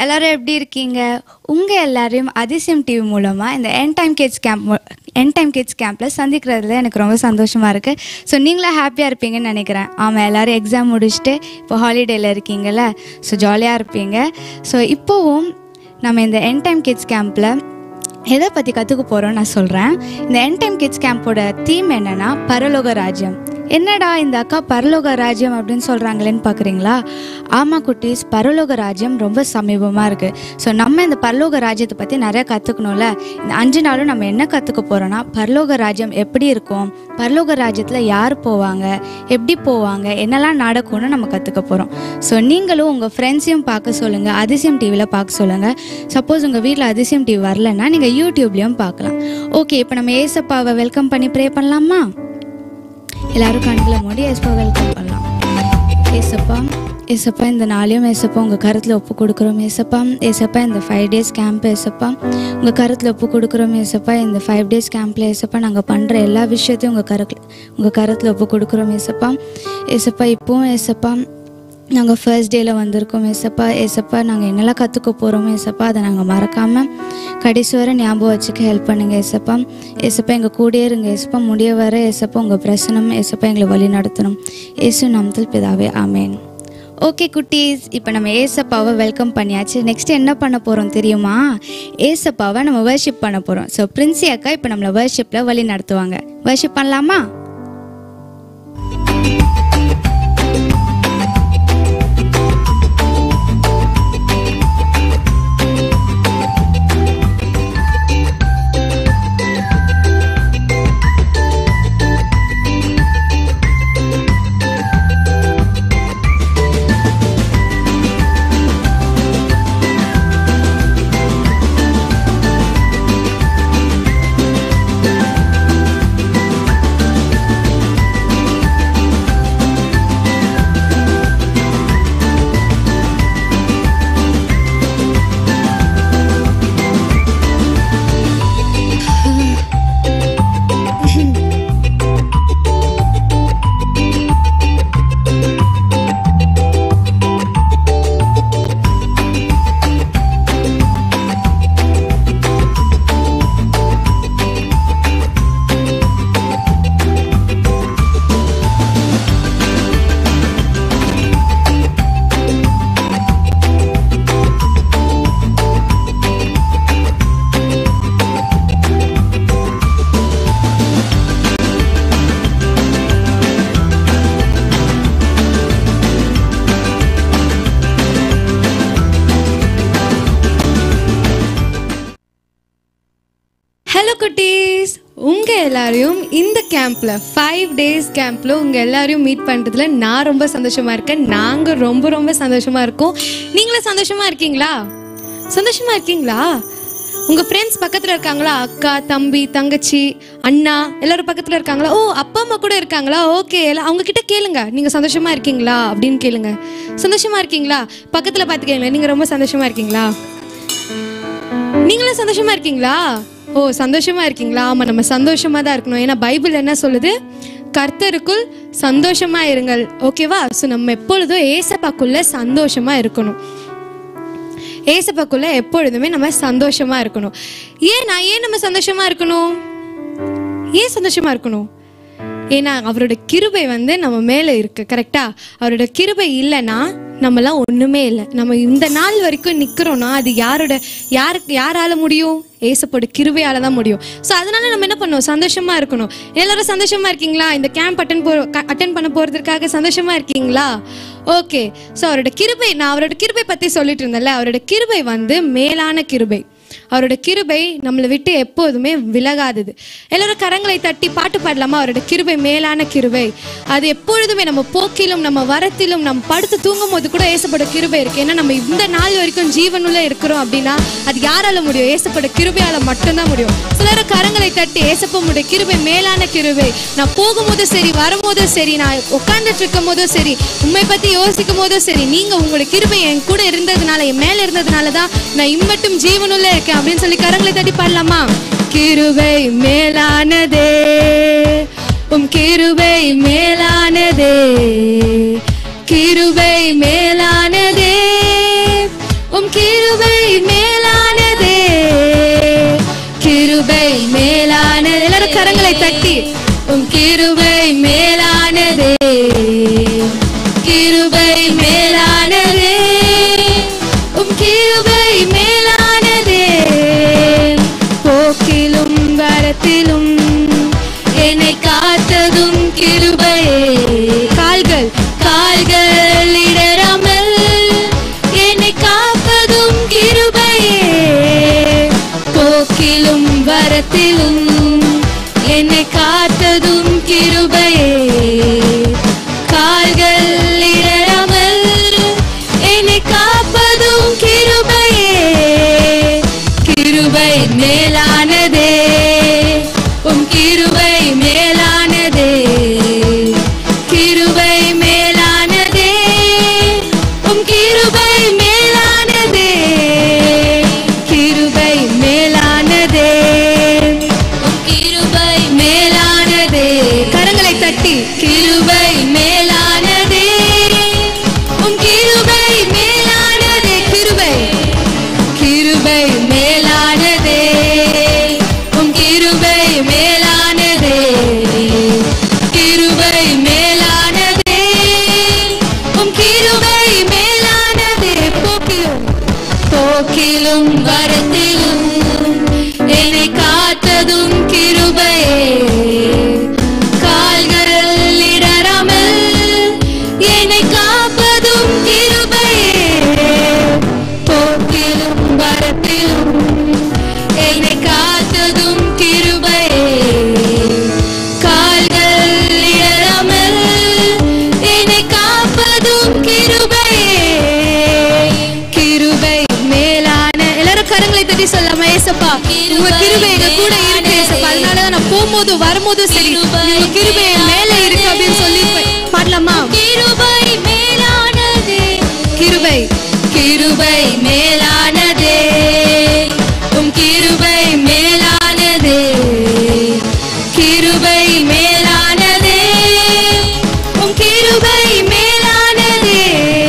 எல்லாரும் எப்படி இருக்கீங்க உங்கள் எல்லாரையும் அதிசயம் டிவி மூலமாக இந்த end time kids camp end time kids கேம்பில் சந்திக்கிறதுல எனக்கு ரொம்ப சந்தோஷமாக இருக்குது ஸோ நீங்களும் ஹாப்பியாக இருப்பீங்கன்னு நினைக்கிறேன் ஆமாம் எல்லோரும் எக்ஸாம் முடிச்சுட்டு இப்போ ஹாலிடேயில் இருக்கீங்கல்ல ஸோ ஜாலியாக இருப்பீங்க ஸோ இப்போவும் நம்ம இந்த என் டைம் கிட்ஸ் கேம்பில் எதை பற்றி கற்றுக்க போகிறோம் நான் சொல்கிறேன் இந்த என் டைம் கிட்ஸ் கேம்போட தீம் என்னென்னா பரலோக ராஜ்யம் என்னடா இந்த அக்கா பரலோக ராஜ்யம் அப்படின்னு சொல்கிறாங்களேன்னு பார்க்குறீங்களா ஆமாம் குட்டீஸ் பரலோக ராஜ்யம் ரொம்ப சமீபமாக இருக்குது ஸோ நம்ம இந்த பரலோக ராஜ்யத்தை பற்றி நிறைய கற்றுக்கணும்ல இந்த அஞ்சு நாளும் நம்ம என்ன கற்றுக்க போகிறோன்னா பரலோக ராஜ்யம் எப்படி இருக்கும் பரலோக ராஜ்யத்தில் யார் போவாங்க எப்படி போவாங்க என்னெல்லாம் நடக்கும்னு நம்ம கற்றுக்க போகிறோம் ஸோ நீங்களும் உங்கள் ஃப்ரெண்ட்ஸையும் பார்க்க சொல்லுங்கள் அதிசயம் டிவியில் பார்க்க சொல்லுங்கள் சப்போஸ் உங்கள் வீட்டில் அதிசயம் டிவி வரலன்னா நீங்கள் யூடியூப்லேயும் பார்க்கலாம் ஓகே இப்போ நம்ம ஏசப்பாவை வெல்கம் பண்ணி ப்ரே பண்ணலாமா எல்லாரும் கண்களை மூடி ஏசப்பா வெல்கம் பண்ணலாம் ஏசப்பா ஏசப்பா இந்த நாளையும் ஏசப்பா உங்கள் கருத்தில் ஒப்பு கொடுக்குறோம் ஏசப்பா ஏசப்பா இந்த ஃபைவ் டேஸ் கேம்ப் ஏசப்பா உங்கள் கருத்தில் ஒப்பு கொடுக்குறோம் ஏசப்பா இந்த ஃபைவ் டேஸ் கேம்பில் ஏசப்பா நாங்கள் பண்ணுற எல்லா விஷயத்தையும் உங்கள் கரு உங்கள் கருத்தில் ஒப்பு கொடுக்குறோம் ஏசப்பா ஏசப்பா இப்போவும் ஏசப்பா நாங்கள் ஃபர்ஸ்ட் டேயில் வந்திருக்கோம் ஏசப்பா ஏசப்பா நாங்கள் என்னெல்லாம் கற்றுக்க போகிறோமோ ஏசப்பா அதை நாங்கள் மறக்காமல் கடைசி வரை ஞாபகம் வச்சுக்க ஹெல்ப் பண்ணுங்கள் ஏசப்பா ஏசப்பா எங்கள் கூடயே இருங்க ஏசப்பா முடிய வர ஏசப்பா உங்கள் பிரசனம் ஏசப்பா எங்களை வழி நடத்தணும் ஏசு நாமத்தில் பிதாவே ஆமேன் ஓகே குட்டீஸ் இப்போ நம்ம ஏசப்பாவை வெல்கம் பண்ணியாச்சு நெக்ஸ்ட் என்ன பண்ண போகிறோம் தெரியுமா ஏசப்பாவை நம்ம வர்ஷிப் பண்ண போகிறோம் ஸோ பிரின்சி அக்கா இப்போ நம்மளை வர்ஷிப்பில் வழி நடத்துவாங்க வர்ஷிப் பண்ணலாமா ஹலோ குட்டீஸ் உங்கள் எல்லாரையும் இந்த கேம்பில் ஃபைவ் டேஸ் கேம்பில் உங்கள் எல்லாரையும் மீட் பண்ணுறதுல நான் ரொம்ப சந்தோஷமாக இருக்கேன் நாங்கள் ரொம்ப ரொம்ப சந்தோஷமாக இருக்கோம் நீங்களும் சந்தோஷமாக இருக்கீங்களா சந்தோஷமாக இருக்கீங்களா உங்கள் ஃப்ரெண்ட்ஸ் பக்கத்தில் இருக்காங்களா அக்கா தம்பி தங்கச்சி அண்ணா எல்லாரும் பக்கத்தில் இருக்காங்களா ஓ அப்பா அம்மா கூட இருக்காங்களா ஓகே எல்லாம் அவங்க கிட்ட கேளுங்க நீங்கள் சந்தோஷமாக இருக்கீங்களா அப்படின்னு கேளுங்க சந்தோஷமாக இருக்கீங்களா பக்கத்தில் பார்த்து கேளுங்க நீங்கள் ரொம்ப சந்தோஷமாக இருக்கீங்களா நீங்களும் சந்தோஷமா இருக்கீங்களா ஓ சந்தோஷமா இருக்கீங்களா ஆமா நம்ம சந்தோஷமா தான் இருக்கணும் ஏன்னா பைபிள் என்ன சொல்லுது கர்த்தருக்குள் சந்தோஷமா இருங்கள் ஓகேவா ஸோ நம்ம எப்பொழுதும் ஏசப்பாக்குள்ள சந்தோஷமா இருக்கணும் ஏசப்பாக்குள்ள எப்பொழுதுமே நம்ம சந்தோஷமா இருக்கணும் ஏன் நான் ஏன் நம்ம சந்தோஷமா இருக்கணும் ஏன் சந்தோஷமா இருக்கணும் ஏன்னா அவரோட கிருபை வந்து நம்ம மேலே இருக்கு கரெக்டா அவரோட கிருபை இல்லைன்னா நம்மலாம் ஒண்ணுமே இல்லை நம்ம இந்த நாள் வரைக்கும் நிக்கிறோம்னா அது யாரோட யாருக்கு யாரால முடியும் ஏசப்போட கிருபையால தான் முடியும் ஸோ அதனால நம்ம என்ன பண்ணோம் சந்தோஷமா இருக்கணும் எல்லாரும் சந்தோஷமா இருக்கீங்களா இந்த கேம்ப் அட்டன் போ அட்டன் பண்ண போறதுக்காக சந்தோஷமா இருக்கீங்களா ஓகே ஸோ அவரோட கிருபை நான் அவரோட கிருபை பத்தி சொல்லிட்டு இருந்தேன்ல அவரோட கிருபை வந்து மேலான கிருபை அவரோட கிருபை நம்மளை விட்டு எப்போதுமே விலகாதது எல்லாரும் கரங்களை தட்டி பாட்டு பாடலாமா அவரோட கிருபை மேலான கிருபை அது எப்பொழுதுமே நம்ம போக்கிலும் நம்ம வரத்திலும் நம்ம படுத்து தூங்கும் போது கூட ஏசப்பட கிருபை இருக்கு ஏன்னா நம்ம இந்த நாள் வரைக்கும் ஜீவனுள்ள இருக்கிறோம் அப்படின்னா அது யாரால முடியும் ஏசப்பட கிருபையால மட்டும்தான் முடியும் சிலர் கரங்களை தட்டி ஏசப்பமுடைய கிருபை மேலான கிருபை நான் போகும்போதும் சரி வரும்போதும் சரி நான் உட்கார்ந்துட்டு இருக்கும் போதும் சரி உண்மை பத்தி யோசிக்கும் போதும் சரி நீங்க உங்களோட கிருபை என் கூட இருந்ததுனால என் மேல இருந்ததுனால தான் நான் இம்மட்டும் ஜீவனுள்ள இருக்கேன் அப்படின்னு சொல்லி கரங்களை தட்டி பாடலாமா கிருபை மேலானதே உம் கிருபை மேலானதே கிருபை மேலானதே உம் கிருபை மேலானது எல்லாரும் கரங்களை தட்டி உம் கிருபை மேலானதே கிருபை மேலானதே உம் கிருபை மேலானதே போக்கிலும் வரத்திலும் என்னை காத்ததும் கிருபையே கால்கள் கால்கள் இடராமல் என்னை காப்பதும் கிருபையே போக்கிலும் வரத்திலும் என்னை காத்ததும் கிருபையே கால்கள் இடராமல் என்னை காப்பதும் கிருபையே கிருபை மேலானதே உம் கிருபை மேலானதே கிருபை மேலானதே உம் கிருபை மேலானதே கிருபை மேலானதே உம் கிருபை மேலானதே கரங்களை தட்டி கிருபை மேலானதே உம் கிருபை மேலானதே கிருபை கிருபை மேலானதே உம் கிருபை மேலானதே கிருபை மேலானதே உம் கிருபை மேலானதே போக்கிலும் போக்கிலும் வரத்திலும் என்னை காத்ததும் கிருபையே கால்கள் இடராமல் என்னை காப்பதும் கிருபையே போக்கிலும் வரத்திலும் என்னை காத்ததும் கிருபையே கால்கள் இடராமல் என்னை காப்பதும் கிருபையே கிருபை மேலான எல்லாரும் கரங்களை தட்டி சொல்லாம ஏசப்பா உங்க கிருபை எங்க கூட இருக்கு ஏசப்பா அதனாலதான் நான் போகும்போது வரும்போதும் சரி உங்க கிருபை என் மேல இருக்கு அப்படின்னு சொல்லி பாடலாமா கிருபை மேலானதே கிருபை கிருபை மேலானதே உம் கிருபை மேலானதே கிருபை மேலானதே உம் கிருபை மேலானதே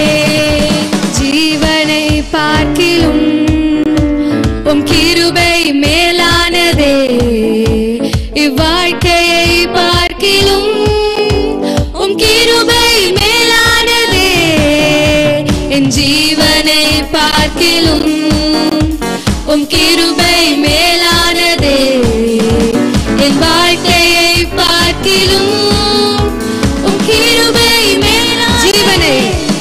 ஜீவனை பார்க்கிலும் உம் கிருபை மேலானதே இவ்வாழ்க்கையை பார்க்கிலும் உம் கிருபை மேலானதே என் ஜீவனை பார்க்கிலும் உம் கிருபை மேலானதே என் வாழ்க்கையை பார்க்கிலும் உம் கிருபை மேலான ஜீவனை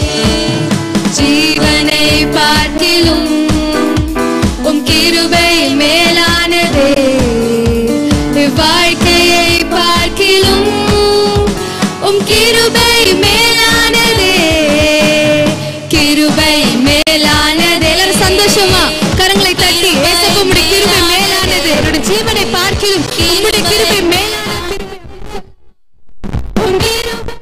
ஜீவனை பார்க்கிலும் உம் கிருபை மேலானதே வாழ்க்கையை பார்க்கிலும் உம் கிருபை மேலானதே கிருபை மேலானதே எல்லாரும் சந்தோஷமா கரங்களை தட்டி ஏசப்பா உம்முடைய கிருபை மேலானது என்னோட ஜீவனை பார்க்கிலும் உம்முடைய கிருபை மேலானது உம் கிருபை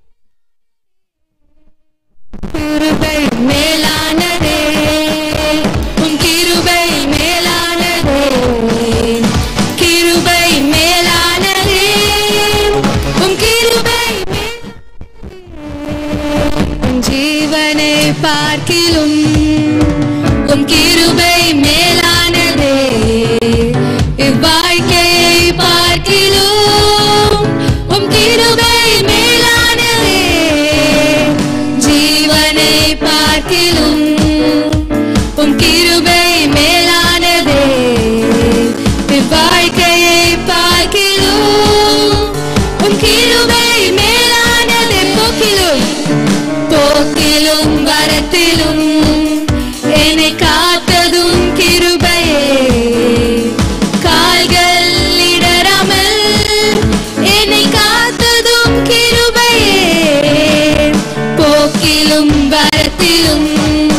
கிருபை மேலானதே உம் கிருபை மேலானதே கிருபை மேலானதே உம் கிருபை உம் ஜீவனை பார்க்கிலும் உம் கிருபை மேலானதே இவ்வாழ்க்கையை பார்க்கிலும் உம் கிருபை மேலானதே ஜீவனை பார்க்கிலும் உம் கிருபை மேலானதே இவ்வாழ்க்கையை பார்க்கிலும் உம் கிருபை மேலானதே போக்கிலும் போக்கிலும் வரத்திலும் என்னை காத்ததும் கிருபையே கால்கள் இடராமல் என்னை காத்ததும் கிருபையே போக்கிலும் வரத்திலும்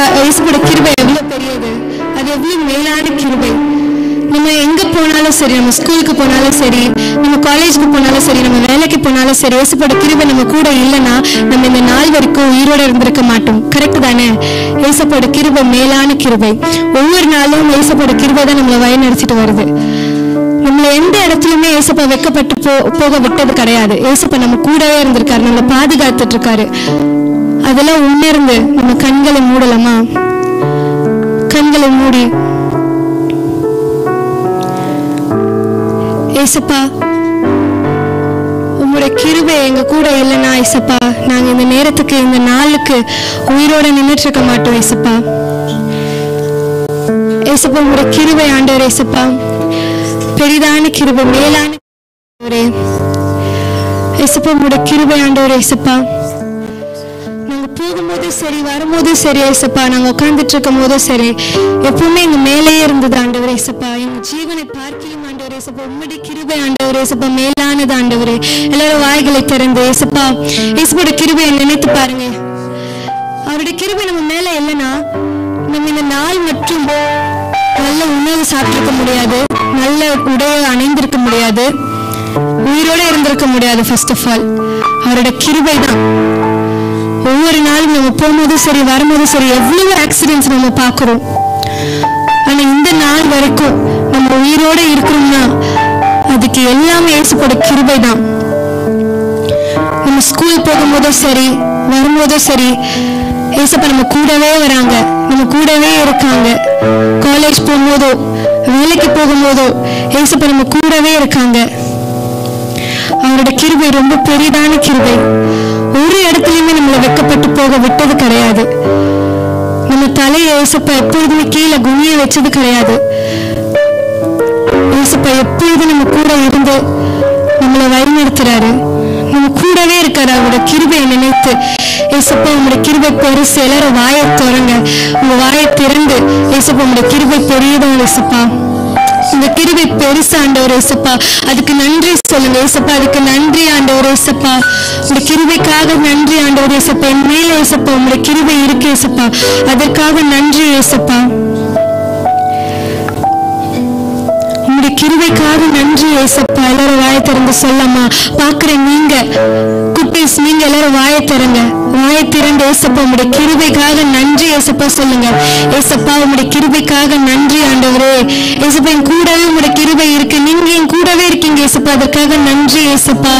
இயேசுவோட கிருபை எவ்வளவு பெரியது அது எவ்வளவு மேலான கிருபை நம்ம எங்க போனாலும் சரி நம்ம ஸ்கூலுக்கு போனாலும் சரி நம்ம காலேஜுக்கு போனாலும் சரி நம்ம வேலைக்கு போனாலும் சரி இயேசுவோட கிருபை நம்ம கூட இல்லைன்னா நம்ம இந்த நாள் வரைக்கும் உயிரோட இருந்திருக்க மாட்டோம் கரெக்ட் தானே இயேசப்போட கிருபை மேலான கிருபை ஒவ்வொரு நாளும் இயேசப்போட கிருபை தான் நம்மளை வழிநடத்திட்டு வருது நம்மள எந்த இடத்துலயுமே ஏசப்பா வெக்கப்பட்டு போ போக விட்டது கிடையாது ஏசப்பா நம்ம கூடவே இருந்திருக்காரு நம்மளை பாதுகாத்துட்டு இருக்காரு அதெல்லாம் உணர்ந்து நம்ம கண்களை மூடலாமா கண்களை மூடி ஏசப்பா உங்களுடைய கிருபை எங்க கூட இல்லைன்னா ஏசப்பா நாங்க இந்த நேரத்துக்கு இந்த நாளுக்கு உயிரோட நின்றுட்டு இருக்க மாட்டோம் ஏசப்பா ஏசப்பா உங்களுடைய கிருபை ஆண்டவர் ஏசப்பா பெரிதான கிருபை மேலான ஆண்டவரே ஏசப்பா உங்களுடைய கிருபை ஆண்டவர் ஏசப்பா நாங்க போகும்போதும் சரி வரும்போதும் சரி ஏசப்பா நாங்க உட்கார்ந்துட்டு இருக்கும் போதும் சரி எப்பவுமே எங்க மேலேயே இருந்தது ஆண்டவர் ஏசப்பா எங்க ஜீவனை பார்க்கலும் ஆண்டவர் ஏசப்பா உம்முடைய கிருபை ஆண்டவர் ஏசப்பா மேலானது ஆண்டவரே எல்லாரும் வாய்களை திறந்து ஏசப்பா ஏசப்போட கிருபையை நினைத்து பாருங்க அவருடைய கிருபை நம்ம மேல இல்லைன்னா நம்ம இந்த நாள் மற்றும் நல்ல உணவு சாப்பிட்டிருக்க முடியாது நல்ல உடையை அணிந்திருக்க முடியாது உயிரோட இருந்திருக்க முடியாது ஃபர்ஸ்ட் ஆஃப் ஆல் அவரோட கிருபை தான் ஒவ்வொரு நாளும் நம்ம போகும்போதும் சரி வரும்போதும் சரி எவ்வளவு ஆக்சிடென்ட்ஸ் நம்ம பார்க்குறோம் ஆனா இந்த நாள் வரைக்கும் நம்ம உயிரோட இருக்கிறோம்னா அதுக்கு எல்லாமே இயேசுப்போட கிருபை தான் நம்ம ஸ்கூல் போகும்போதும் சரி வரும்போதும் சரி ஏசப்பா நம்ம கூடவே வராங்க நம்ம கூடவே இருக்காங்க காலேஜ் போகும்போதோ வேலைக்கு போகும்போதோ ஏசப்பா நம்ம கூடவே இருக்காங்க அவரோட கிருபை ரொம்ப பெரிதான கிருபை ஒரு இடத்துலயுமே நம்மளை வெக்கப்பட்டு போக விட்டது கிடையாது நம்ம தலையை ஏசப்பா எப்பொழுதுமே கீழே குனிய வச்சது கிடையாது ஏசப்பா எப்பொழுதும் நம்ம கூட இருந்து நம்மளை வழிநடத்துறாரு நம்ம கூடவே இருக்காரு அவரோட கிருபையை நினைத்து ஏசப்பா உங்களோட கிருபை பெருசு எல்லாரும் வாயை திறங்க உங்க வாயை திறந்து ஏசப்பா உங்களோட கிருபை பெரியதான் ஏசப்பா இந்த கிருபை பெருசு ஆண்டவர் ஏசப்பா அதுக்கு நன்றி சொல்லுங்க ஏசப்பா அதுக்கு நன்றி ஆண்டவர் ஏசப்பா உங்க கிருபைக்காக நன்றி ஆண்டவர் ஏசப்பா என் மேல ஏசப்பா உங்களுடைய கிருபை இருக்கு ஏசப்பா அதற்காக நன்றி ஏசப்பா உங்களுடைய கிருபைக்காக நன்றி ஏசப்பா எல்லாரும் வாயை திறந்து சொல்லம்மா பாக்குற நீங்க குட்டீஸ் நீங்க எல்லாரும் வாயை திறங்க வாயை திறந்து ஏசப்பா உங்களுடைய கிருபைக்காக நன்றி ஏசப்பா சொல்லுங்க ஏசப்பா உங்களுடைய கிருபைக்காக நன்றி ஆண்டவரே ஏசப்பா என் கூடவே உங்களுடைய கிருபை இருக்கு நீங்க என் கூடவே இருக்கீங்க ஏசப்பா அதற்காக நன்றி ஏசப்பா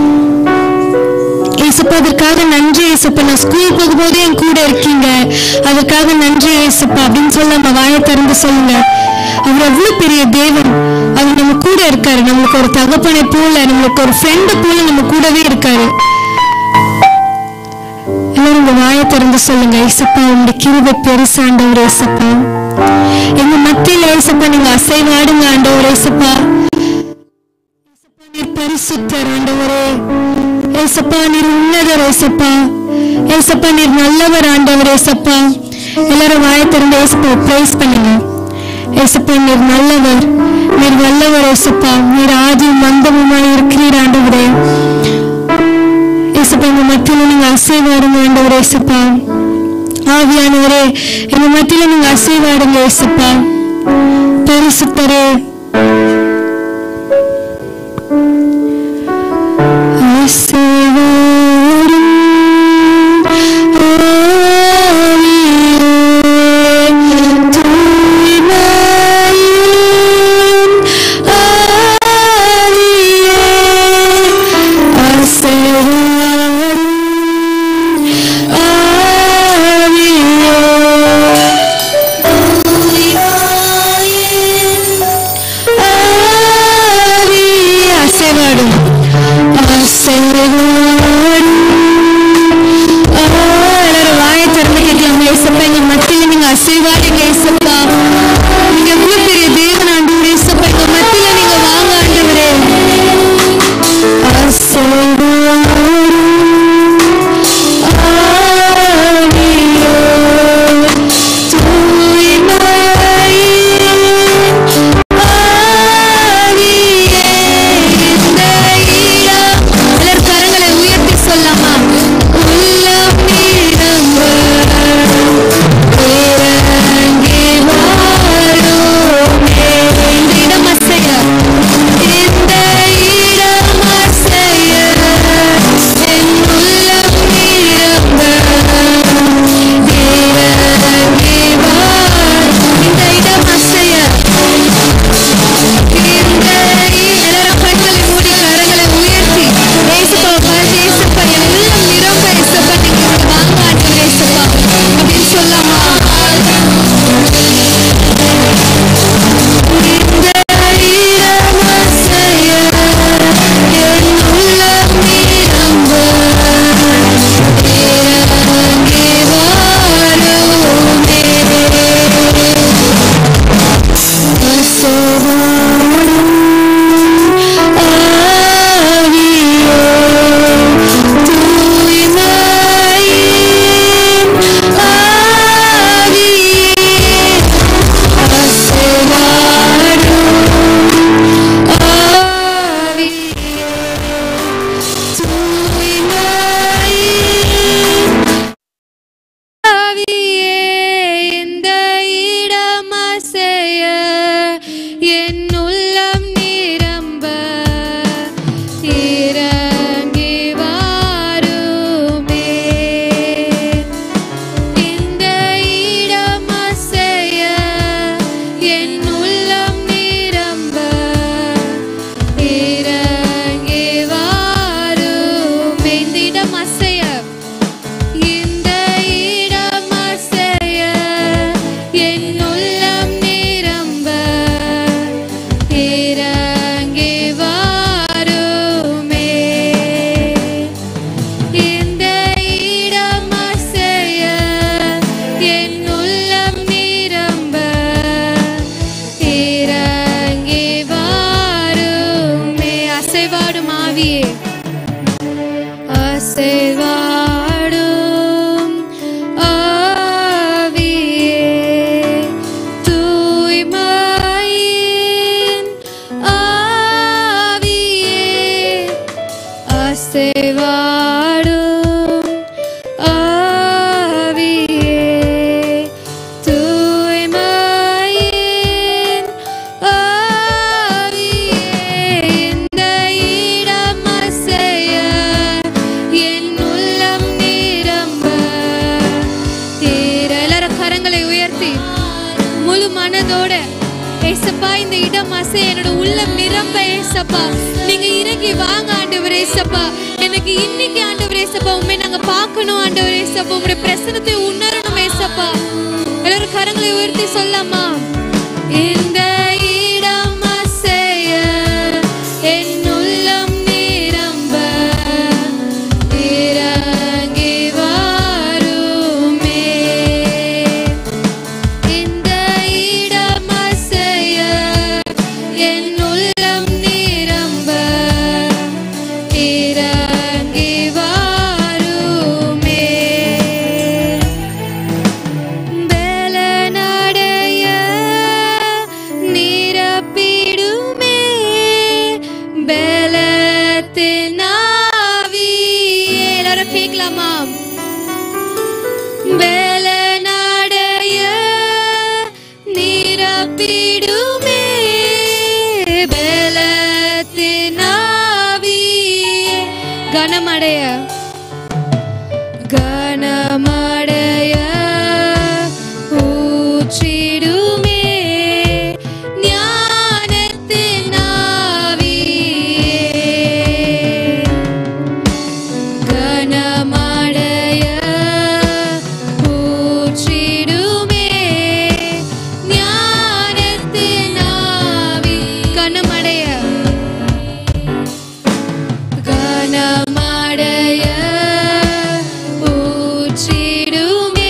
ஏசப்பா அதற்காக நன்றி ஏசப்பா நான் ஸ்கூல் போகும்போதே என் கூட இருக்கீங்க அதற்காக நன்றி ஏசப்பா அப்படின்னு சொல்ல நம்ம வாயை திறந்து சொல்லுங்க அவர் எவ்வளவு பெரிய தேவன் அவர் நம்ம கூட இருக்காரு நம்மளுக்கு ஒரு தகப்பனை போல நம்மளுக்கு ஒரு ஃப்ரெண்டு போல நம்ம கூடவே இருக்காரு எல்லாரும் உங்க வாயை திறந்து சொல்லுங்க ஏசப்பா உங்களுடைய கிருபை பெருசாண்டவர் ஏசப்பா எங்க மத்தியில ஏசப்பா நீங்க அசைவாடுங்க ஆண்டவர் ஏசப்பா ஏசப்பா, நீர் பரிசுத்தர் ஆண்டவரே ஏசப்பா நீர் உன்னதர் ஏசப்பா ஏசப்பா நீர் நல்லவர் ஆண்டவர் ஏசப்பா எல்லாரும் வாயை திறந்து ஏசப்பா பிரைஸ் பண்ணுங்க ஏசப்பா நீர் நல்லவர் நீர் வல்லவர் ஏசப்பா நீர் ஆதி மந்தமுமாய் இருக்கிறீர் ஆண்டவரே ஏசப்பா எங்க மத்தியில நீங்க அசைவாடுங்க ஆண்டவர் ஏசப்பா ஆவியானவரே எங்க மத்தியில நீங்க அசைவாடுங்க ஏசப்பா பரிசுத்தரே அசைவாடும் ஆவியே, தூய்மையின் ஆவியே, அசைவாடும் ஆவியே, தூய்மையின் அசைவாடும் ஆவியே அசைவாடும் ஆவியே தூய்மையின் ஆவியே அசைவாடும் ஆவியே தூய்மையின் ஆவியே இந்த இடம் அசைய என் உள்ளம் நிரம்ப தீர எல்லாரும் கரங்களை உயர்த்தி முழு மனதோட ஏசப்பா இந்த இடம் அசை என்னோட உள்ளம் நிரம்ப ஏசப்பா நீங்க இறங்கி வாங்க ஆண்டவர் ஏசப்பா எனக்கு இன்னைக்கு ஆண்டவர் ஏசப்பா உண்மை நாங்க பார்க்கணும் ஆண்டவர் ஏசப்பா உங்களுடைய பிரசனத்தை உணரணும் ஏசப்பா எல்லாரும் கரங்களை உயர்த்தி சொல்லாமா இந்த இடம் அசைய என் உள்ளம் நிரம்ப இறங்கி வாருமே இந்த இடம் அசைய என் உள்ளம் நிரம்ப இறங்கி வாருமே பலனடைய நிரப்பிடுமே பலத்தின் ஆவியே. எல்லாரும் கேட்கலாமா பலனடைய நிரப்பிடுமே பலத்தின் ஆவியே. கனமடைய கனமடைய ஊற்றிடுமே ஞானத்தின் ஆவியே. கனமடைய ஊற்றிடுமே ஞானத்தின் ஆவி. கனமடைய கனமடைய ஊற்றிடுமே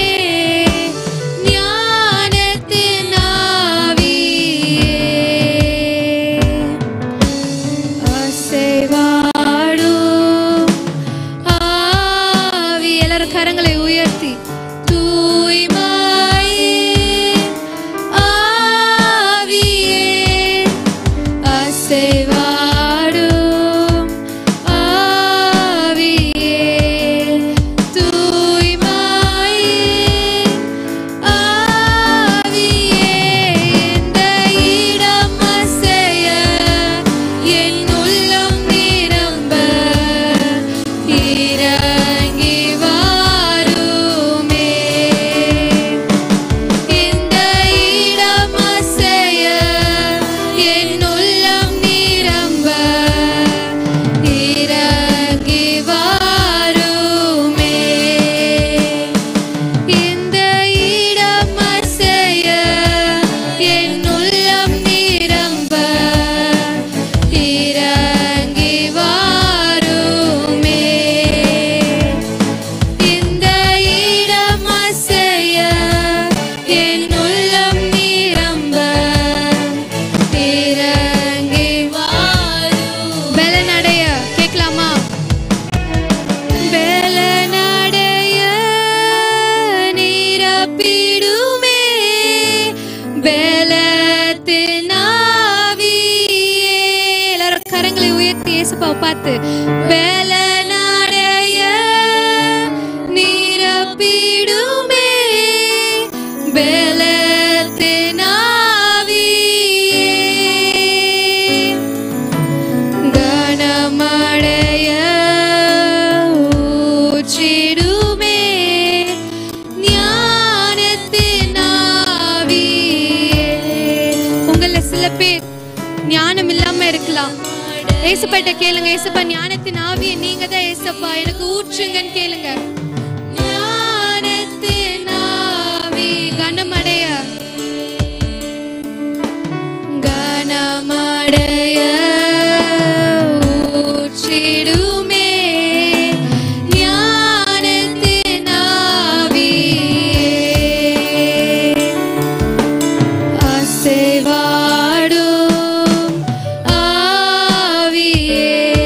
ஞானத்தின் ஆவியே. அசைவாடும் ஆவி. எல்லாரும் கரங்களை உயர்த்தி தூய்மையின் ஆவியே அசைவாடும் ஆவியே தூய்மையின் ஆவியே இந்த இடம் அசைய என் உள்ளம் நிரம்ப இறங்கி வாருமே இந்த இடம் அசைய என் உள்ளம் நிரம்ப இறங்கி வாருமே இந்த இடம் அசைய என் உள்ளம் நிரம்ப இறங்கி வாருமே இந்த இடம் அசைய என் உள்ளம் நிரம்ப இறங்கி வாரும் பலனடைய கேட்கலாமா பலனடைய நிரப்பிடுமே பலத்தின் ஆவியே. எல்லாரும் கரங்களை உயர்த்தி இயேசுப்பாவை பார்த்து பலனடைய நிரப்பிடுமே பலத்தின் ஆவியே. கனமடைய ஊற்றிடுமே ஞானத்தின் ஆவியே. உங்கள சில பேர் ஞானம் இல்லாம இருக்கலாம் ஏசப்பாட்ட கேளுங்க ஏசப்பா ஞானத்தின் ஆவியை நீங்க தான் ஏசப்பா எனக்கு ஊற்றுங்கன்னு கேளுங்க ஞானத்தின் ஆவி கனமடைய கனமடைய ஊற்றிடுமே ஞானத்தின் ஆவியே. அசைவாடும் ஆவியே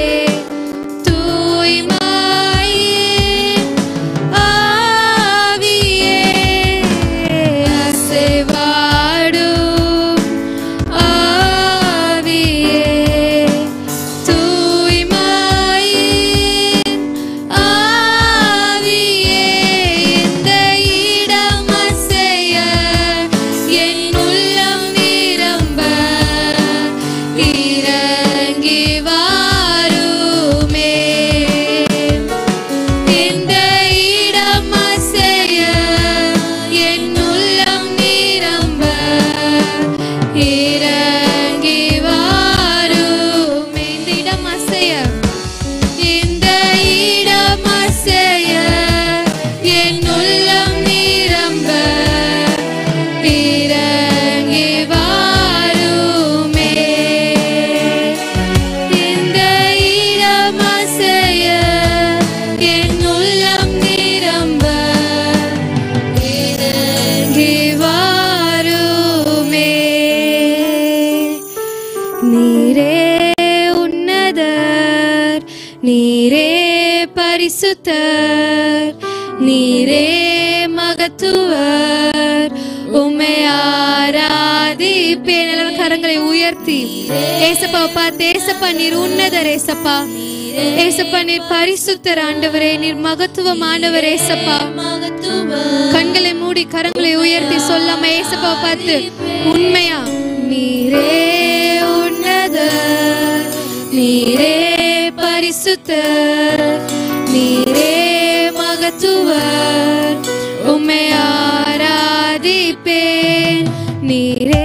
நீரே பரிசுத்தர் நீரே மகத்துவர் உம்மை ஆராதிப்பேன் எல்லாரும் கரங்களை உயர்த்தி ஏசப்பா பார்த்து ஏசப்பா நீர் உன்னதர் ஏசப்பா ஏசப்பா நீர் பரிசுத்தர் ஆண்டவரே நீர் மகத்துவமானவர் ஏசப்பா கண்களை மூடி கரங்களை உயர்த்தி சொல்லாம ஏசப்பா பார்த்து உண்மையா நீரே உன்னதர் நீரே பரிசுத்தர் நீரே மகத்துவர் உம்மை ஆராதிப்பேன் நீரே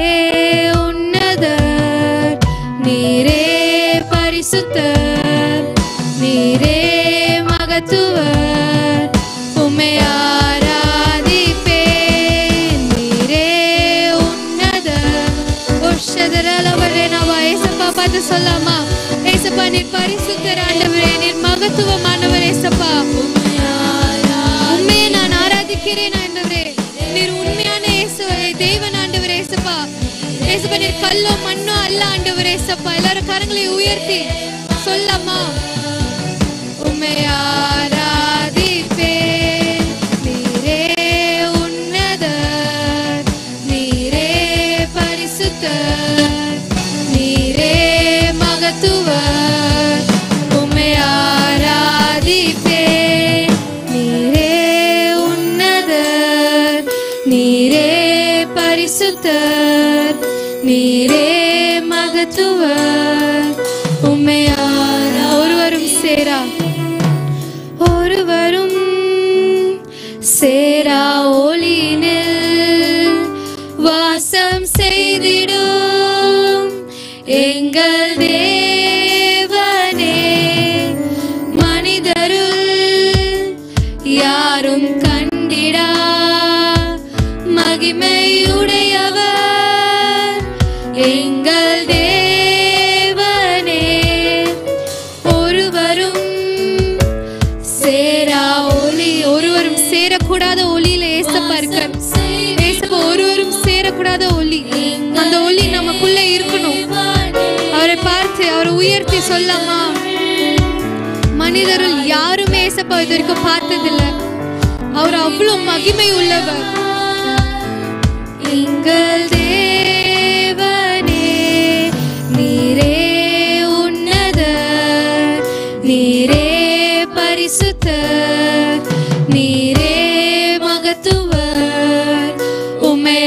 உன்னதர் நீரே பரிசுத்தர் நீரே மகத்துவர் உம்மை ஆராதிப்பேன் நீரே உன்னதர் உஷதரலவரே நவா ஏசப்பா பார்த்து சொல்லாமா ஏசப்பா நீர் பரிசுத்தர் ஆண்டவரே நீர் மகத்துவமானவர் ஏசப்பா உண்மையை நான் ஆராதிக்கிறேன் ஆண்டவரே நீர் உண்மையான இயேசுவே தேவன் ஆண்டவரே ஏசப்பா ஏசப்பா நீர் கல்லோ மண்ணோ அல்ல ஆண்டவரே ஏசப்பா எல்லாரும் கரங்களை உயர்த்தி சொல்லம்மா உம்மை ஆராதிப்பேன் நீரே உன்னதர் நீரே பரிசுத்தர் நீரே மகத்துவர் உம்மை ஆராதிப்பேன் நீரே உன்னதர் நீரே பரிசுத்தர் நீரே மகத்துவர் உம்மை ஆரா ஒருவரும் சேரா ஒருவரும் சேரா ஒளினில் வாசம் செய்திடும் எங்கள் தேவனே மனிதருள் யாரும் கண்டிடா மகிமையுடையவர் எங்கள் தேவனே ஒருவரும் சேரா ஒளி ஒருவரும் சேரக்கூடாத ஒளியில ஏசப்பா இருக்கார் ஏசப்பா ஒருவரும் சேரக்கூடாத ஒளி அந்த ஒளி நமக்குள்ள இருக்கணும் அவரை பார்த்து அவரை உயர்த்தி சொல்லாமா மனிதருள் யாருமே ஏசப்பா இது வரைக்கும் பார்த்ததில்ல அவர் அவ்வளவு மகிமை உள்ளவர் எங்கள் தேவனே நீரே உன்னதர் நீரே பரிசுத்தர் நீரே மகத்துவர் உம்மை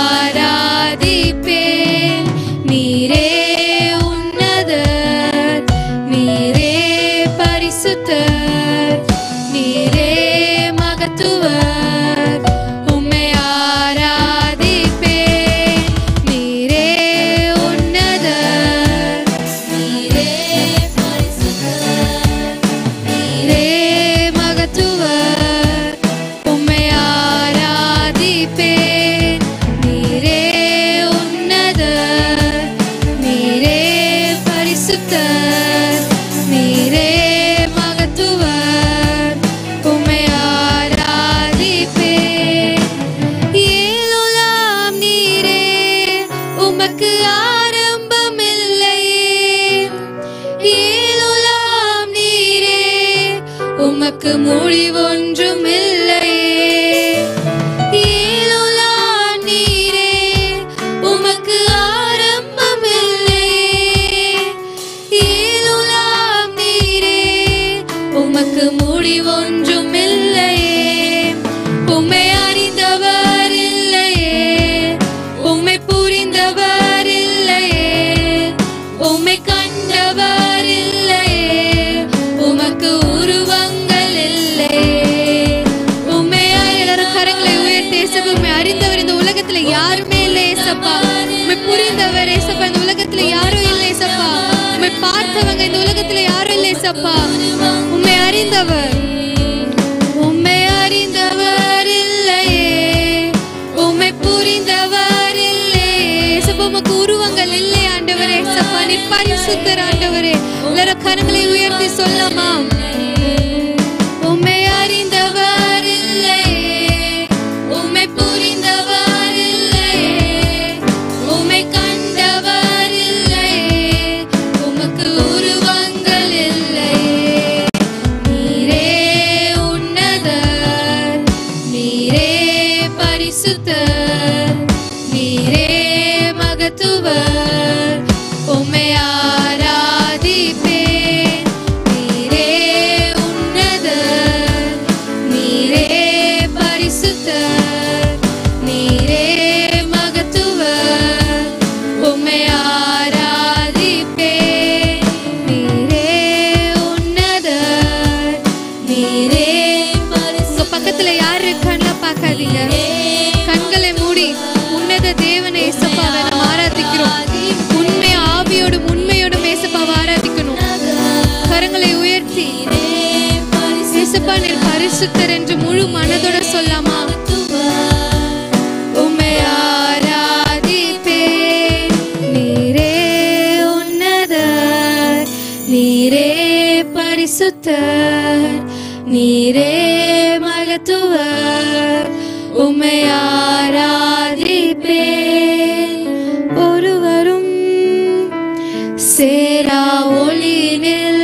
ஆராதிப்பேன் நீரே உன்னதர் நீரே பரிசுத்தர் நீரே மகத்துவர் உம்மை ஆராதிப்பேன் நீரே உன்னதர் நீரே பரிசுத்தர் நீரே மகத்துவர் உம்மை ஆராதிப்பேன் நீரே உன்னதர் நீரே பரிசுத்தர் நீரே மகத்துவர் உம்மை ஆராதிப்பேன் ஏலுலாம் நீரே உமக்கு ஆரம்பமில்லையே ஏலுலாம் நீரே உமக்கு முடிவொன்றும் இல்லையே ஏலுலாம் நீரே உமக்கு ஆரம்பமில்லையே ஏலுலாம் நீரே உமக்கு முடிவொன்றும் இல்லையே உம்மை அறிந்தவர் இல்லையே உம்மை புரிந்தவர் இல்லையே உம்மை கண்டவர் இல்லையே உமக்கு உருவங்கள் இல்லையே உம்மை எல்லாரும் கரங்களை உயர்த்தி இயேசுவே, உம்மை அறிந்தவர் இந்த உலகத்துல யாருமே இல்லை ஏசப்பா உம்மை புரிந்தவர் ஏசப்பா இந்த உலகத்துல யாரும் இல்லை ஏசப்பா உம்மை பார்த்தவங்க இந்த உலகத்துல யாரும் இல்லை ஏசப்பா உம்மை அறிந்தவர் உம்மை அறிந்தவர் இல்லையே உம்மை புரிந்தவர் இல்லையே ஏசப்பா உமக்கு உருவங்கள் இல்லை ஆண்டவரே ஏசப்பா நீ பரிசுத்தர் ஆண்டவரே எல்லாரும் கரங்களை உயர்த்தி சொல்லமா உம்மை அறிந்தவர் இல்லையே உம்மை புரிந்தவர் இல்லையே உம்மை கண்டவர் இல்லையே உமக்கு உருவங்கள் இல்லையே பரிசுத்தர் என்று முழு மனதோட சொல்லாமா உம்மை ஆராதிப்பேன். நீரே உன்னதர், நீரே பரிசுத்தர் நீரே மகத்துவர் உம்மை ஆராதிப்பேன் ஒருவரும் சேரா ஒளினில்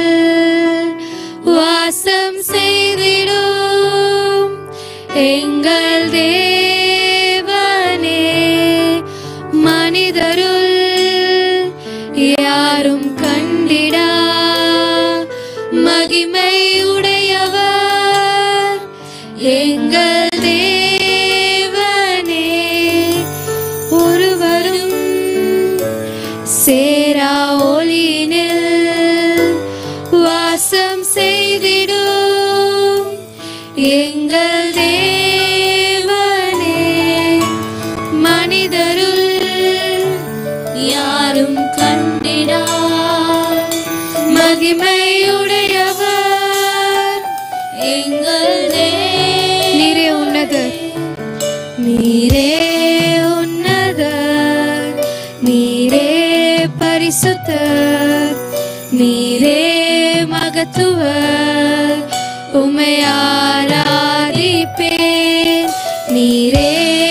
வாசம் செய்திடும் எங்கள் தேவனே மனிதருள் யாரும் கண்டிடா மகிமை உடையவர் எங்கள் தேவனே ஒருவரும் சேரா ஒளினில் வாசம் செய்திடும் எங்கள் தேவனே மனிதருள் யாரும் கண்டிடா மகிமையுடையவர் எங்கள் நீரே உன்னதர் நீரே உன்னதர் நீரே பரிசுத்தர் நீரே மகத்துவர் உம்மை ஆராதிப்பேன் நீரே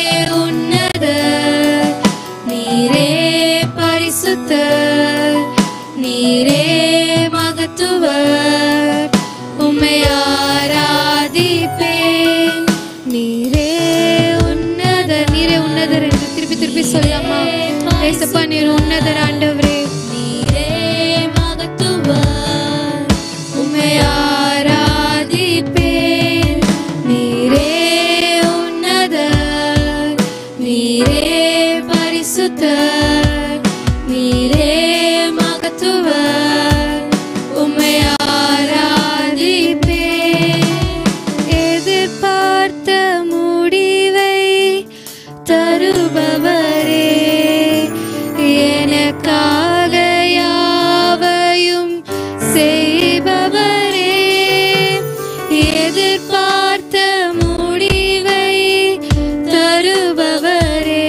உன்னதர் நீரே பரிசுத்தர் நீரே மகத்துவர் உம்மை ஆராதிப்பேன் நீரே உன்னதர் நீரே உன்னதர் என்று திருப்பி திருப்பி சொல்லாமா ஏசப்பா நீர் உன்னதர் ஆண்டவரே நீரே மகத்துவர் உம்மை ஆராதிப்பேன் நீரே உன்னதர் நீரே பரிசுத்தர் நீரே மகத்துவர் உம்மை ஆராதிப்பேன் எதிர்பார்த்த முடிவை தருபவரே எனக்காக யாவையும் செய்பவரே எதிர்பார்த்த முடிவை தருபவரே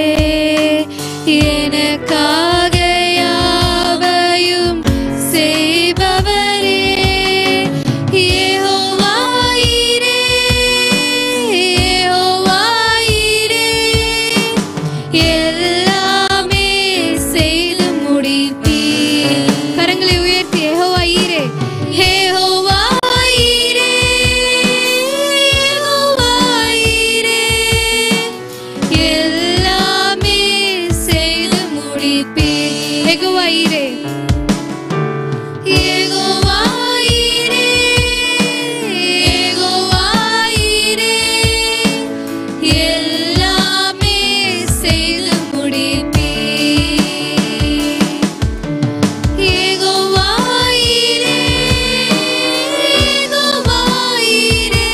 எனக்காக யாவையும் செய்பவரே யெகோவாயிரே, யெகோவாயிரே, எல்லாமே செய்து முடிப்பீர். கரங்களை உயர்த்தி யெகோவாயிரே, யெகோவாயிரே, யெகோவாயிரே, எல்லாமே செய்து முடிப்பீர். யெகோவாயிரே, யெகோவாயிரே, யெகோவாயிரே, எல்லாமே செய்து முடிப்பீர். யெகோவாயிரே, யெகோவாயிரே,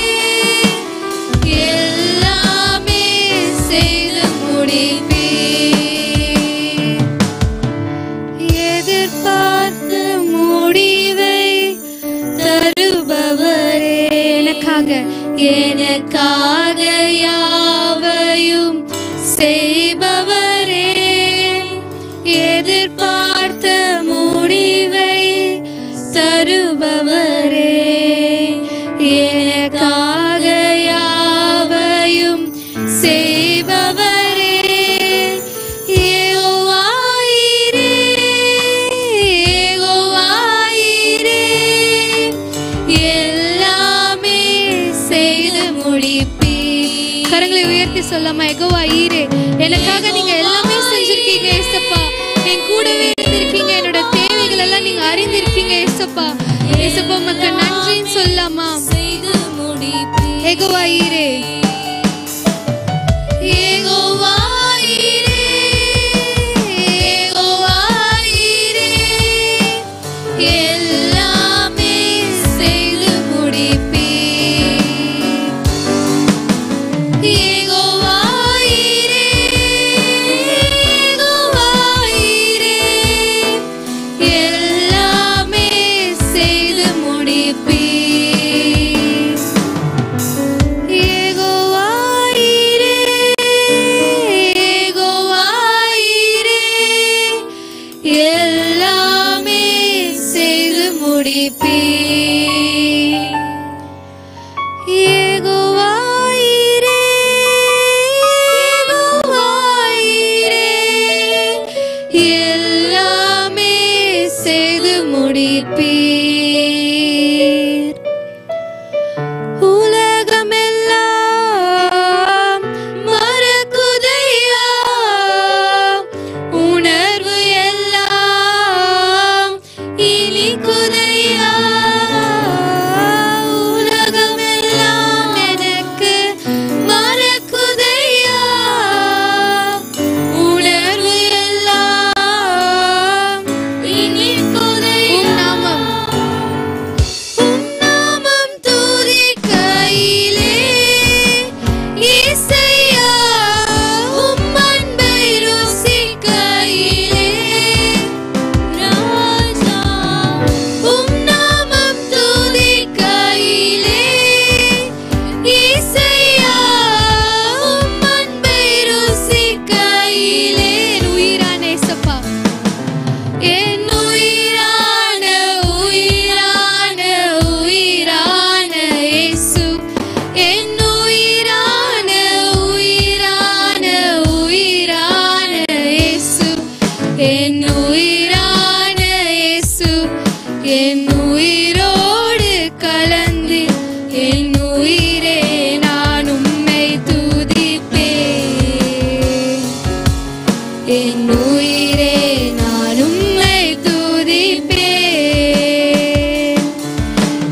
எல்லாமே செய்து முடிப்பீர். எதிர்பார்த்த முடிவை தருபவரே எனக்காக எனக்காக யாவையும் செய்பவரே எதிர்பார்த்த முடிவை தருபவரே எனக்காக யாவையும் செய்பவரே யெகோவாயிரே, யெகோவாயிரே, எல்லாமே செய்து முடிப்பீர். கரங்களை உயர்த்தி சொல்லாமா எகோவாயிரே எனக்காக நீங்க எல்லாமே செஞ்சிருக்கீங்க ஏசப்பா என் கூடவே இருந்திருக்கீங்க என்னோட தேவைகள் எல்லாம் நீங்க அறிந்திருக்கீங்க ஏசப்பா ஏசப்பா உமக்கு நன்றின்னு சொல்லாமா செய்து முடிப்பீர் எகோவாயிரே யெகோவாயிரே, யெகோவாயிரே, எல்லாமே செய்து முடிப்பீர். யெகோவாயிரே, யெகோவாயிரே, எல்லாமே செய்து முடிப்பீர்.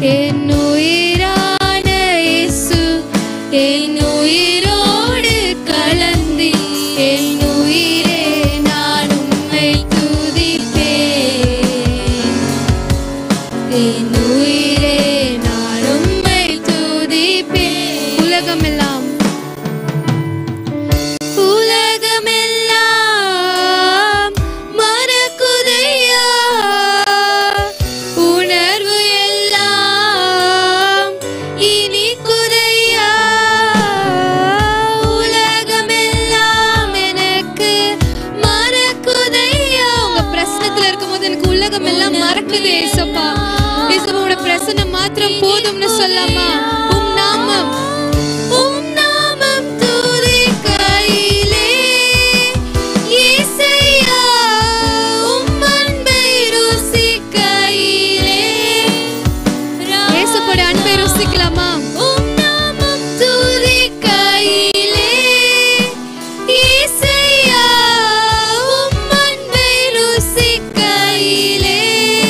என் உயிரான இயேசு என் உயிரோடு கலந்து என் உயிரே நான் உம்மை துதிப்பேன் என் உயிரே நான் உம்மை துதிப்பேன் உலகமெல்லாம் உலகமெல்லாம் மறக்குதையா உணர்வு எல்லாம் இனிக்குதையா உலகமெல்லாம் எனக்கு மறக்குதையா உங்க பிரசனத்துல இருக்கும்போது எனக்கு உலகம் எல்லாம் மறக்குது ஏசப்பா ஏசப்பா உங்களோட பிரசனம் மாத்திரம் போதும்னு சொல்லாமா உம் நாமம் உம் நாமம் துதிக்கையிலே இயேசையா உம் அன்பை ருசிக்கையிலே இயேசுவோட அன்பை ருசிக்கலாமா உம் நாமம் துதிக்கையிலே இயேசையா உம் அன்பை ருசிக்கையிலே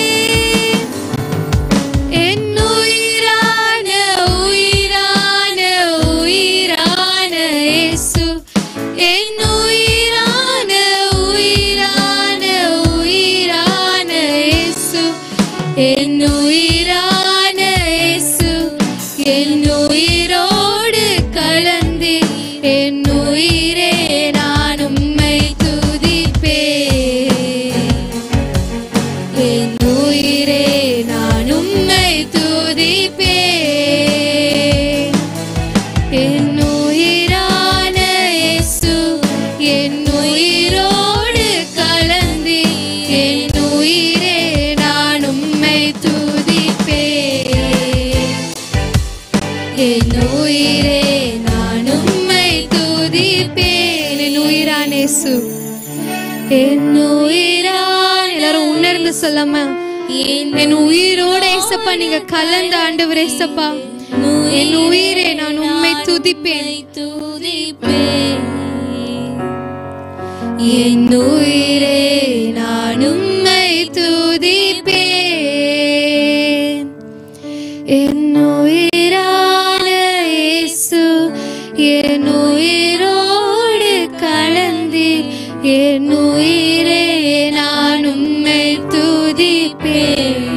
என் உயிரான உயிரான உயிரான இயேசு என் உயிரான உயிரான உயிரான இயேசு என் உயிரான இயேசு என் உயிரோடு கலந்து என் உயிரே நான் உம்மை துதிப்பேன் என் உயிரே நான் உம்மை துதிப்பேன் என் உயிரான இயேசு என் உயிரோடு கலந்து என் உயிரே நான் உம்மை துதிப்பேன் என் உயிரே நான் உம்மை துதிப்பேன் என் உயிரான இயேசு என் உயிரான் எல்லாரும் உணர்ந்து சொல்லாம என் உயிரோட ஏசப்பா நீங்க கலந்த ஆண்டவர் ஏசப்பா என் உயிரே நான் உண்மை துதிப்பேன் துதிப்பேன் என் உயிரே நான் உம்மை துதிப்பேன் என் உயிரான இயேசு என் உயிரோடு கலந்து என் உயிரே நான் உம்மை துதிப்பேன்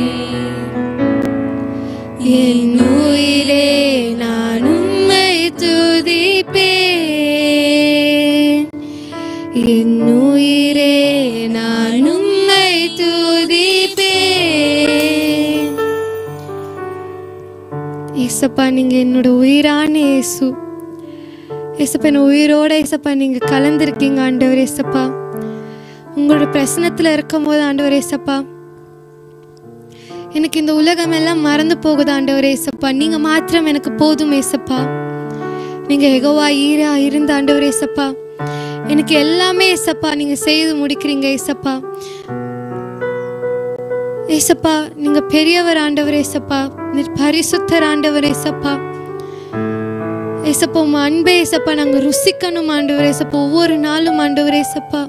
என் உயிரே நான் உம்மை துதிப்பேன் என் உயிரே நான் உம்மை துதிப்பேன் ஏசப்பா நீங்க என்னோட உயிரான இயேசு ஏசப்பா என் உயிரோட ஏசப்பா நீங்க கலந்திருக்கீங்க ஆண்டவர் ஏசப்பா உங்களோட பிரசனத்துல இருக்கும் போது ஆண்டவர் ஏசப்பா எனக்கு இந்த உலகம் எல்லாம் மறந்து போகுது ஆண்டவர் ஏசப்பா நீங்க மாத்திரம் எனக்கு போதும் ஏசப்பா நீங்க எகவா ஈரா இருந்த ஆண்டவர் ஏசப்பா எனக்கு எல்லாமே ஏசப்பா நீங்க செய்து முடிக்கிறீங்க ஏசப்பா ஏசப்பா நீங்க பெரியவர் ஆண்டவர் ஏசப்பா நீர் பரிசுத்தர் ஆண்டவர் ஏசப்பா ஏசப்பா உங்க அன்பே ஏசப்பா நாங்க ருசிக்கணும் ஆண்டவர் ஏசப்பா ஒவ்வொரு நாளும் ஆண்டவர் ஏசப்பா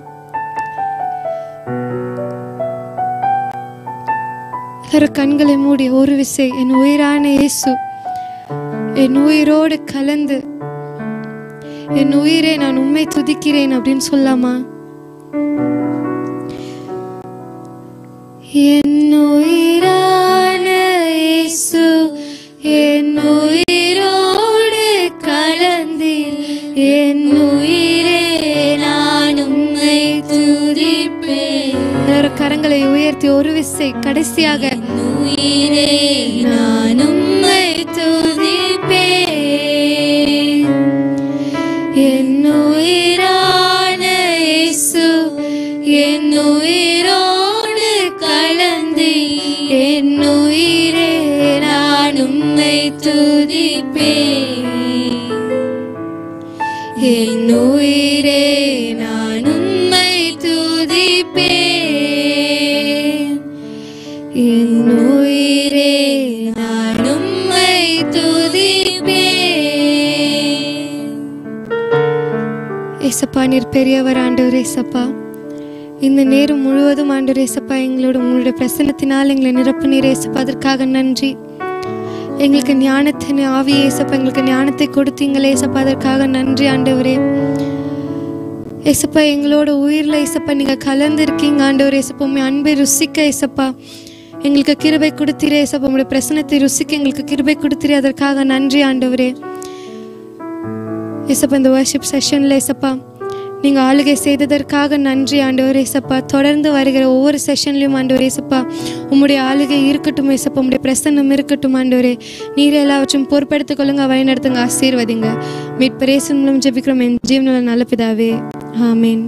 எல்லாரும் கண்களை மூடி ஒரு விசை என் உயிரான இயேசு என் உயிரோடு கலந்து என் உயிரை நான் உண்மை துதிக்கிறேன் அப்படின்னு சொல்லாமா என் உயிரான இயேசு என் உயிரோடு கலந்து என் உயிரே நான் உம்மை துதிப்பேன் எல்லாரும் கரங்களை உயர்த்தி ஒரு விசை கடைசியாக உயிரே நான் உம்மை துதிப்பேன் என் உயிரான இயேசு என் உயிரோடு கலந்து என் உயிரே நான் உம்மை துதிப்பேன் என் உயிரே நான் உம்மை துதிப்பேன் என் உயிரே நான் உம்மை துதிப்பேன் ஏசப்பா நீர் பெரியவர் ஆண்டவர் ஏசப்பா இந்த நேரம் முழுவதும் ஆண்டவர் ஏசப்பா எங்களோட உங்களுடைய பிரசன்னத்தினால் எங்களை நிரப்பு நீர் ஏசப்பா அதற்காக நன்றி எங்களுக்கு ஞானத்தின் ஆவி ஏசப்பா எங்களுக்கு ஞானத்தை கொடுத்தீங்களே ஏசப்பா அதற்காக நன்றி ஆண்டவரே ஏசப்பா எங்களோட உயிரில் ஏசப்பா நீங்கள் கலந்துருக்கீங்க ஆண்டவர் ஏசப்பா உண்மை அன்பை ருசிக்க ஏசப்பா எங்களுக்கு கிருபை கொடுத்தீரே ஏசப்பா உங்களுடைய பிரசனத்தை ருசிக்க எங்களுக்கு கிருபை கொடுத்தீரே அதற்காக நன்றி ஆண்டவரே ஏசப்பா இந்த வர்ஷிப் செஷனில் ஏசப்பா நீங்கள் ஆளுகை செய்ததற்காக நன்றி ஆண்டவர் ஏசப்பா தொடர்ந்து வருகிற ஒவ்வொரு செஷன்லையும் ஆண்டவர் ஏசப்பா உம்முடைய ஆளுகை இருக்கட்டும் ஏசப்பா உம்முடைய பிரசன்னம் இருக்கட்டும் ஆண்டவரே நீர் எல்லாவற்றும் பொறுப்பெடுத்துக் கொள்ளுங்க வழிநடத்துங்க ஆசீர்வதிங்க மீட்பரேசன் மூலம் ஜெபிக்கிறோம் என் ஜீவனில் நல்ல பிதாவே ஆமீன்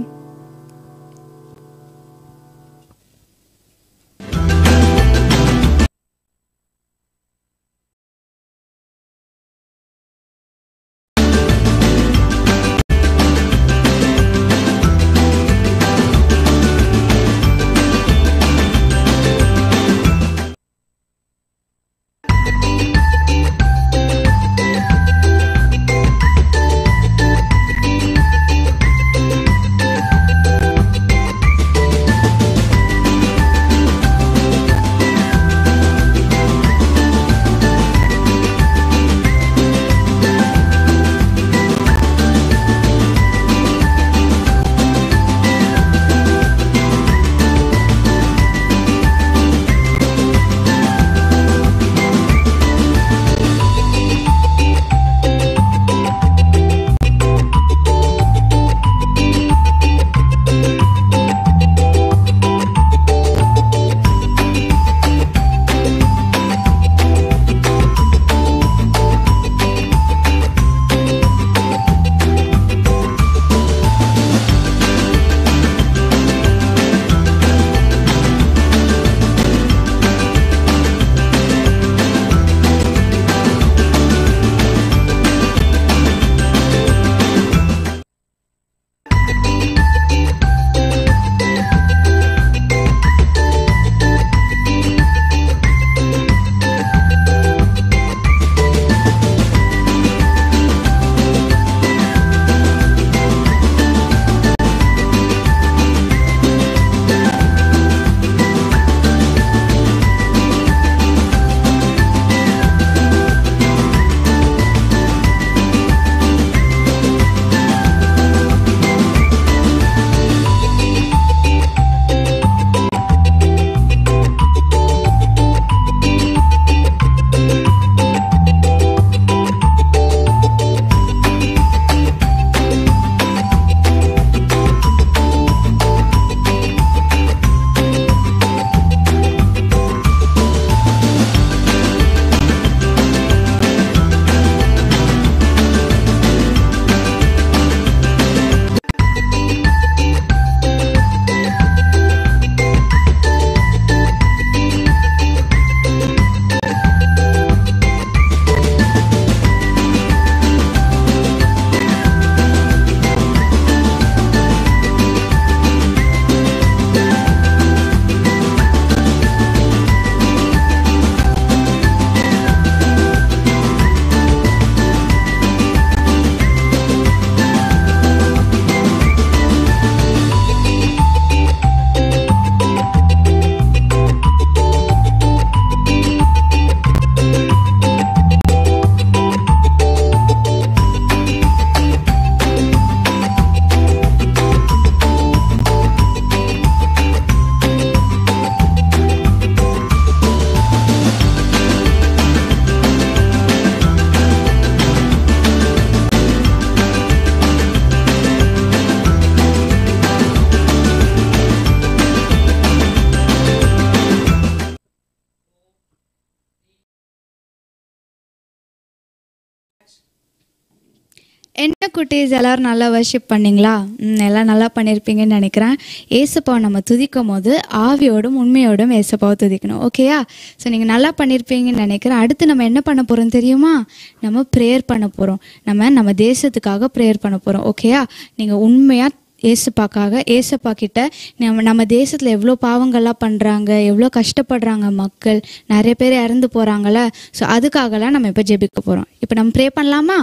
என்ன குட்டீஸ் எல்லாரும் நல்லா வர்ஷிப் பண்ணீங்களா ம், எல்லாம் நல்லா பண்ணியிருப்பீங்கன்னு நினைக்கிறேன் ஏசப்பாவை நம்ம துதிக்கும் போது ஆவியோடும் உண்மையோடும் ஏசப்பாவை துதிக்கணும் ஓகேயா ஸோ நீங்கள் நல்லா பண்ணியிருப்பீங்கன்னு நினைக்கிறேன் அடுத்து நம்ம என்ன பண்ண போகிறோம் தெரியுமா நம்ம ப்ரேயர் பண்ண போகிறோம் நம்ம நம்ம தேசத்துக்காக ப்ரேயர் பண்ண போகிறோம் ஓகேயா நீங்கள் உண்மையாக ஏசப்பாக்காக ஏசப்பா கிட்ட நம்ம நம்ம தேசத்தில் எவ்வளோ பாவங்கள்லாம் பண்ணுறாங்க எவ்வளோ கஷ்டப்படுறாங்க மக்கள் நிறைய பேர் இறந்து போகிறாங்கள ஸோ அதுக்காகலாம் நம்ம இப்போ ஜெபிக்க போகிறோம் இப்போ நம்ம ப்ரே பண்ணலாமா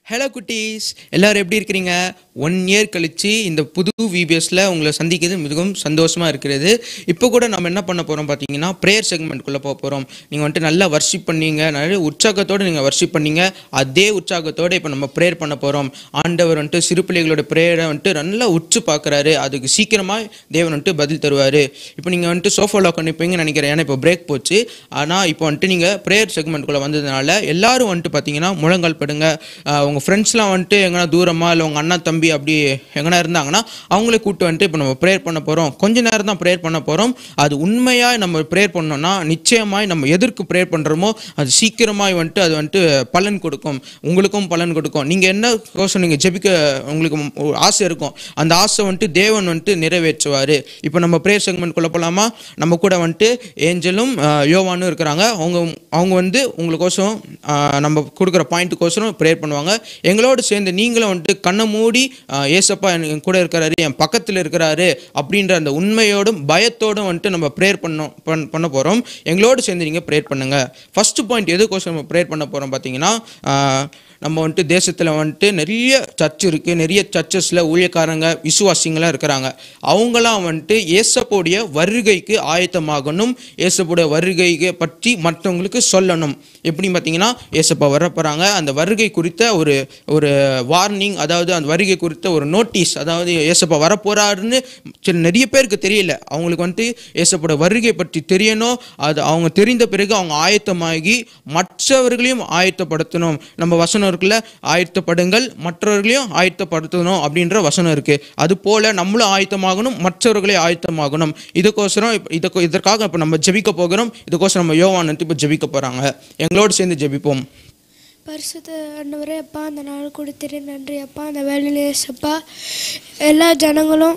ஹலோ குட்டீஸ் எல்லாரும் எப்படி இருக்கிறீங்க ஒன் இயர் கழிச்சு இந்த புது விபிஎஸ்ல உங்களை சந்திக்கிறது மிகவும் சந்தோஷமா இருக்கிறது இப்போ கூட நம்ம என்ன பண்ண போறோம் பார்த்தீங்கன்னா ப்ரேயர் செக்மெண்ட்குள்ளே போக போகிறோம் நீங்கள் வந்துட்டு நல்லா வர்ஷிப் பண்ணீங்க நிறைய உற்சாகத்தோடு நீங்கள் வர்ஷிப் பண்ணீங்க அதே உற்சாகத்தோடு இப்போ நம்ம ப்ரேயர் பண்ண போகிறோம் ஆண்டவர் வந்துட்டு சிறு பிள்ளைகளோட ப்ரேயரை வந்துட்டு நல்லா உற்று பார்க்குறாரு அதுக்கு சீக்கிரமாக தேவன் வந்துட்டு பதில் தருவார் இப்போ நீங்கள் வந்துட்டு சோஃபாவில் உட்காந்துப்பீங்கன்னு நினைக்கிறேன் ஏன்னா இப்போ பிரேக் போச்சு ஆனால் இப்போ வந்துட்டு நீங்கள் ப்ரேயர் செக்மெண்ட்குள்ளே வந்ததுனால எல்லாரும் வந்துட்டு பார்த்தீங்கன்னா முழங்கால் படுங்க ஆஹ் உங்க ஃப்ரெண்ட்ஸ்லாம் வந்துட்டு எங்கன்னா தூரமா இல்லை உங்கள் அண்ணா தம்பி அப்படி எங்கன்னா இருந்தாங்கன்னா அவங்களே கூப்பிட்டு வந்துட்டு இப்போ நம்ம ப்ரேயர் பண்ண போகிறோம் கொஞ்ச நேரம் தான் ப்ரேயர் பண்ண போகிறோம் அது உண்மையாக நம்ம ப்ரேயர் பண்ணோம்னா நிச்சயமாய் நம்ம எதற்கு ப்ரேயர் பண்ணுறோமோ அது சீக்கிரமாய் வந்துட்டு அது வந்துட்டு பலன் கொடுக்கும் உங்களுக்கும் பலன் கொடுக்கும் நீங்கள் என்ன கோசம் நீங்கள் ஜெபிக்க உங்களுக்கு ஒரு ஆசை இருக்கும் அந்த ஆசை வந்துட்டு தேவன் வந்துட்டு நிறைவேற்றுவார் இப்போ நம்ம ப்ரேயர் செக்மெண்ட்குள்ளே போகலாமா நம்ம கூட வந்துட்டு ஏஞ்சலும் ஆஹ், யோவானும் இருக்கிறாங்க அவங்க அவங்க வந்து உங்களுக்கோசம் ஆஹ், நம்ம கொடுக்குற பாயிண்ட்டுக்கோசரம் ப்ரேயர் பண்ணுவாங்க எங்களோடு சேர்ந்து நீங்களும் வந்துட்டு கண்ணை மூடி ஆஹ், ஏசப்பா என் கூட இருக்கிறாரு என் பக்கத்தில் இருக்கிறாரு அப்படின்ற அந்த உண்மையோடும் பயத்தோடும் வந்துட்டு நம்ம ப்ரேயர் பண்ணோம் பண் பண்ண போகிறோம் எங்களோடு சேர்ந்து நீங்கள் ப்ரேயர் பண்ணுங்கள் ஃபஸ்ட்டு பாயிண்ட் எதுக்கோசம் நம்ம ப்ரேயர் பண்ண போகிறோம் பார்த்தீங்கன்னா ஆஹ், நம்ம வந்துட்டு தேசத்தில் வந்துட்டு நிறைய சர்ச் இருக்குது நிறைய சர்ச்சஸில் ஊழியக்காரங்க விசுவாசிங்களாம் இருக்கிறாங்க அவங்களாம் வந்துட்டு ஏசப்போடைய வருகைக்கு ஆயத்தமாகணும் ஏசப்போடைய வருகைக்கு பற்றி மற்றவங்களுக்கு சொல்லணும் எப்படி பார்த்தீங்கன்னா ஏசப்பா வரப்போகிறாங்க அந்த வருகை குறித்த ஒரு ஒரு வார்னிங் அதாவது அந்த வருகை குறித்த ஒரு நோட்டீஸ் அதாவது ஏசப்பா வரப்போறாருன்னு சில நிறைய பேருக்கு தெரியல அவங்களுக்கு வந்துட்டு ஏசப்போட வருகை பற்றி தெரியணும் அது அவங்க தெரிந்த பிறகு அவங்க ஆயத்தமாகி மற்றவர்களையும் ஆயத்தப்படுத்தணும் நம்ம வசனம் இருக்குல்ல ஆயத்தப்படுங்கள் மற்றவர்களையும் ஆயத்தப்படுத்தணும் அப்படின்ற வசனம் இருக்கு அது போல நம்மளும் ஆயத்தமாகணும் மற்றவர்களே ஆயத்தமாகணும் இதுக்கோசரம் இப்ப இதுக்கு இதற்காக இப்போ நம்ம ஜெபிக்க போகிறோம் இதுக்கோசரம் நம்ம யோவான் வந்து இப்போ ஜெபிக்க போகிறாங்க எங்களோடு சேர்ந்து ஜெபிப்போம் பரிசுத்த ஆண்டவரே அப்பா அந்த நாள் கொடுத்திரு நன்றி அப்பா அந்த வேலையிலே ஏசப்பா எல்லா ஜனங்களும்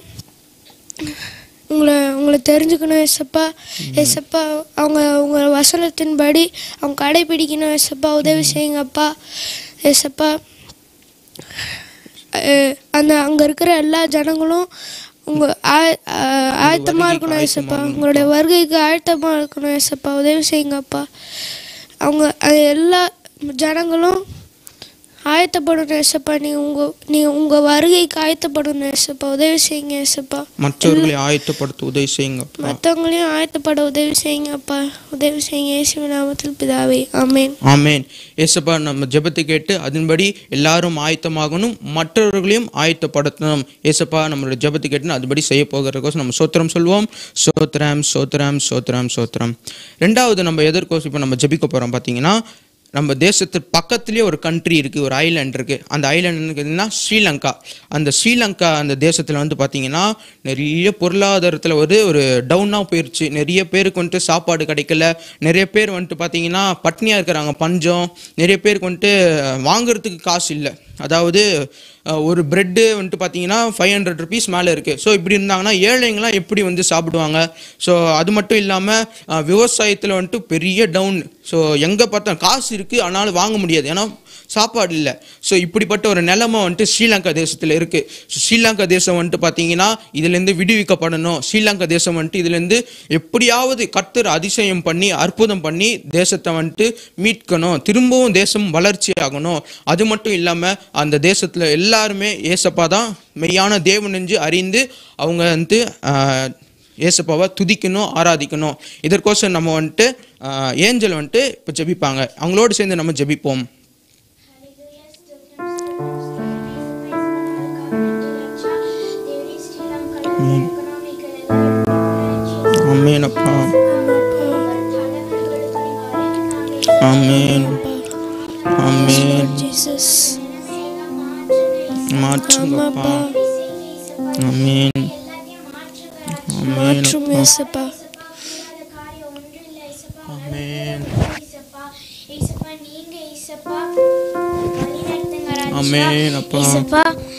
உங்களை உங்களை தெரிஞ்சுக்கணும் ஏசப்பா ஏசப்பா அவங்க உங்கள் வசனத்தின்படி அவங்க கடைபிடிக்கணும் ஏசப்பா உதவி செய்யுங்கப்பா ஏசப்பா அஹ் அந்த அங்கே இருக்கிற எல்லா ஜனங்களும் உங்கள் ஆயத்தமாக இருக்கணும் ஏசப்பா உங்களுடைய வருகைக்கு ஆயத்தமாக இருக்கணும் ஏசப்பா உதவி செய்யுங்கப்பா அவங்க அது எல்லா ஜனங்களும் ஆயத்தப்படணும் ஏசப்பா நீங்கள் உங்கள் நீங்கள் உங்கள் வருகைக்கு ஆயத்தப்படணும் ஏசப்பா உதவி செய்யுங்க ஏசப்பா மற்றவர்களை ஆயத்தப்படுத்த உதவி செய்யுங்கப்பா மற்றவங்களையும் ஆயத்தப்பட உதவி செய்யுங்கப்பா உதவி செய்யுங்க இயேசுவின் நாமத்தில் பிதாவே ஆமென் ஆமேன் ஏசப்பா நம்ம ஜெபத்தை கேட்டு அதன்படி எல்லாரும் ஆயத்தமாகணும் மற்றவர்களையும் ஆயத்தப்படுத்தணும் ஏசப்பா நம்மளோட ஜெபத்தை கேட்டு அதுபடி செய்ய போகிறதுக்கோசம் நம்ம சோத்திரம் சொல்வோம் சோத்திரம் சோத்திரம் சோத்திரம் சோத்திரம் ரெண்டாவது நம்ம எதற்கோசம் இப்போ நம்ம ஜெபிக்க போகிறோம் பார்த்தீங்கன்னா நம்ம தேசத்து பக்கத்துலேயே ஒரு கண்ட்ரி இருக்குது ஒரு ஐலாண்ட் இருக்குது அந்த ஐலாண்டுன்னா ஸ்ரீலங்கா அந்த ஸ்ரீலங்கா அந்த தேசத்தில் வந்து பார்த்தீங்கன்னா நிறைய பொருளாதாரத்தில் ஒரு ஒரு டவுனாக போயிடுச்சு நிறைய பேருக்கு வந்துட்டு சாப்பாடு கிடைக்கல நிறைய பேர் வந்துட்டு பார்த்தீங்கன்னா பட்னியாக இருக்கிறாங்க பஞ்சம் நிறைய பேருக்கு வந்துட்டு வாங்குறதுக்கு காசு இல்லை அதாவது அஹ், ஒரு பிரெட்டு வந்துட்டு பார்த்தீங்கன்னா ஃபைவ் ஹண்ட்ரட் ருபீஸ் மேலே இருக்குது ஸோ இப்படி இருந்தாங்கன்னா ஏழைங்களாம் எப்படி வந்து சாப்பிடுவாங்க ஸோ அது மட்டும் இல்லாமல் விவசாயத்தில் வந்துட்டு பெரிய டவுன் ஸோ எங்கே பார்த்தா காசு இருக்குது ஆனாலும் வாங்க முடியாது ஏன்னா சாப்பாடு இல்லை ஸோ இப்படிப்பட்ட ஒரு நிலைமை வந்துட்டு ஸ்ரீலங்கா தேசத்தில் இருக்குது ஸோ ஸ்ரீலங்கா தேசம் வந்துட்டு பார்த்தீங்கன்னா இதுலேருந்து விடுவிக்கப்படணும் ஸ்ரீலங்கா தேசம் வந்துட்டு இதுலேருந்து எப்படியாவது கர்த்தர் அதிசயம் பண்ணி அற்புதம் பண்ணி தேசத்தை வந்துட்டு மீட்கணும் திரும்பவும் தேசம் வளர்ச்சி ஆகணும் அது மட்டும் இல்லாமல் அந்த தேசத்தில் எல்லாருமே ஏசப்பா தான் மெய்யான தேவன் நெஞ்சு அறிந்து அவங்க வந்து ஆஹ், ஏசப்பாவை துதிக்கணும் ஆராதிக்கணும் இதற்கோசம் நம்ம வந்துட்டு ஏஞ்சல் வந்துட்டு இப்போ ஜெபிப்பாங்க அவங்களோடு சேர்ந்து நம்ம ஜெபிப்போம் ஆமேன் அப்பா ஆமேன் ஆமேன் ஜீசஸ் மாற்றுங்கப்பா ஆமேன் ஆமேன் மாற்றும் ஏசப்பா ஆமேன் ஏசப்பா நீங்க ஏசப்பா வழி நடத்துங்க ராஜா. ஆமேன் அப்பா ஏசப்பா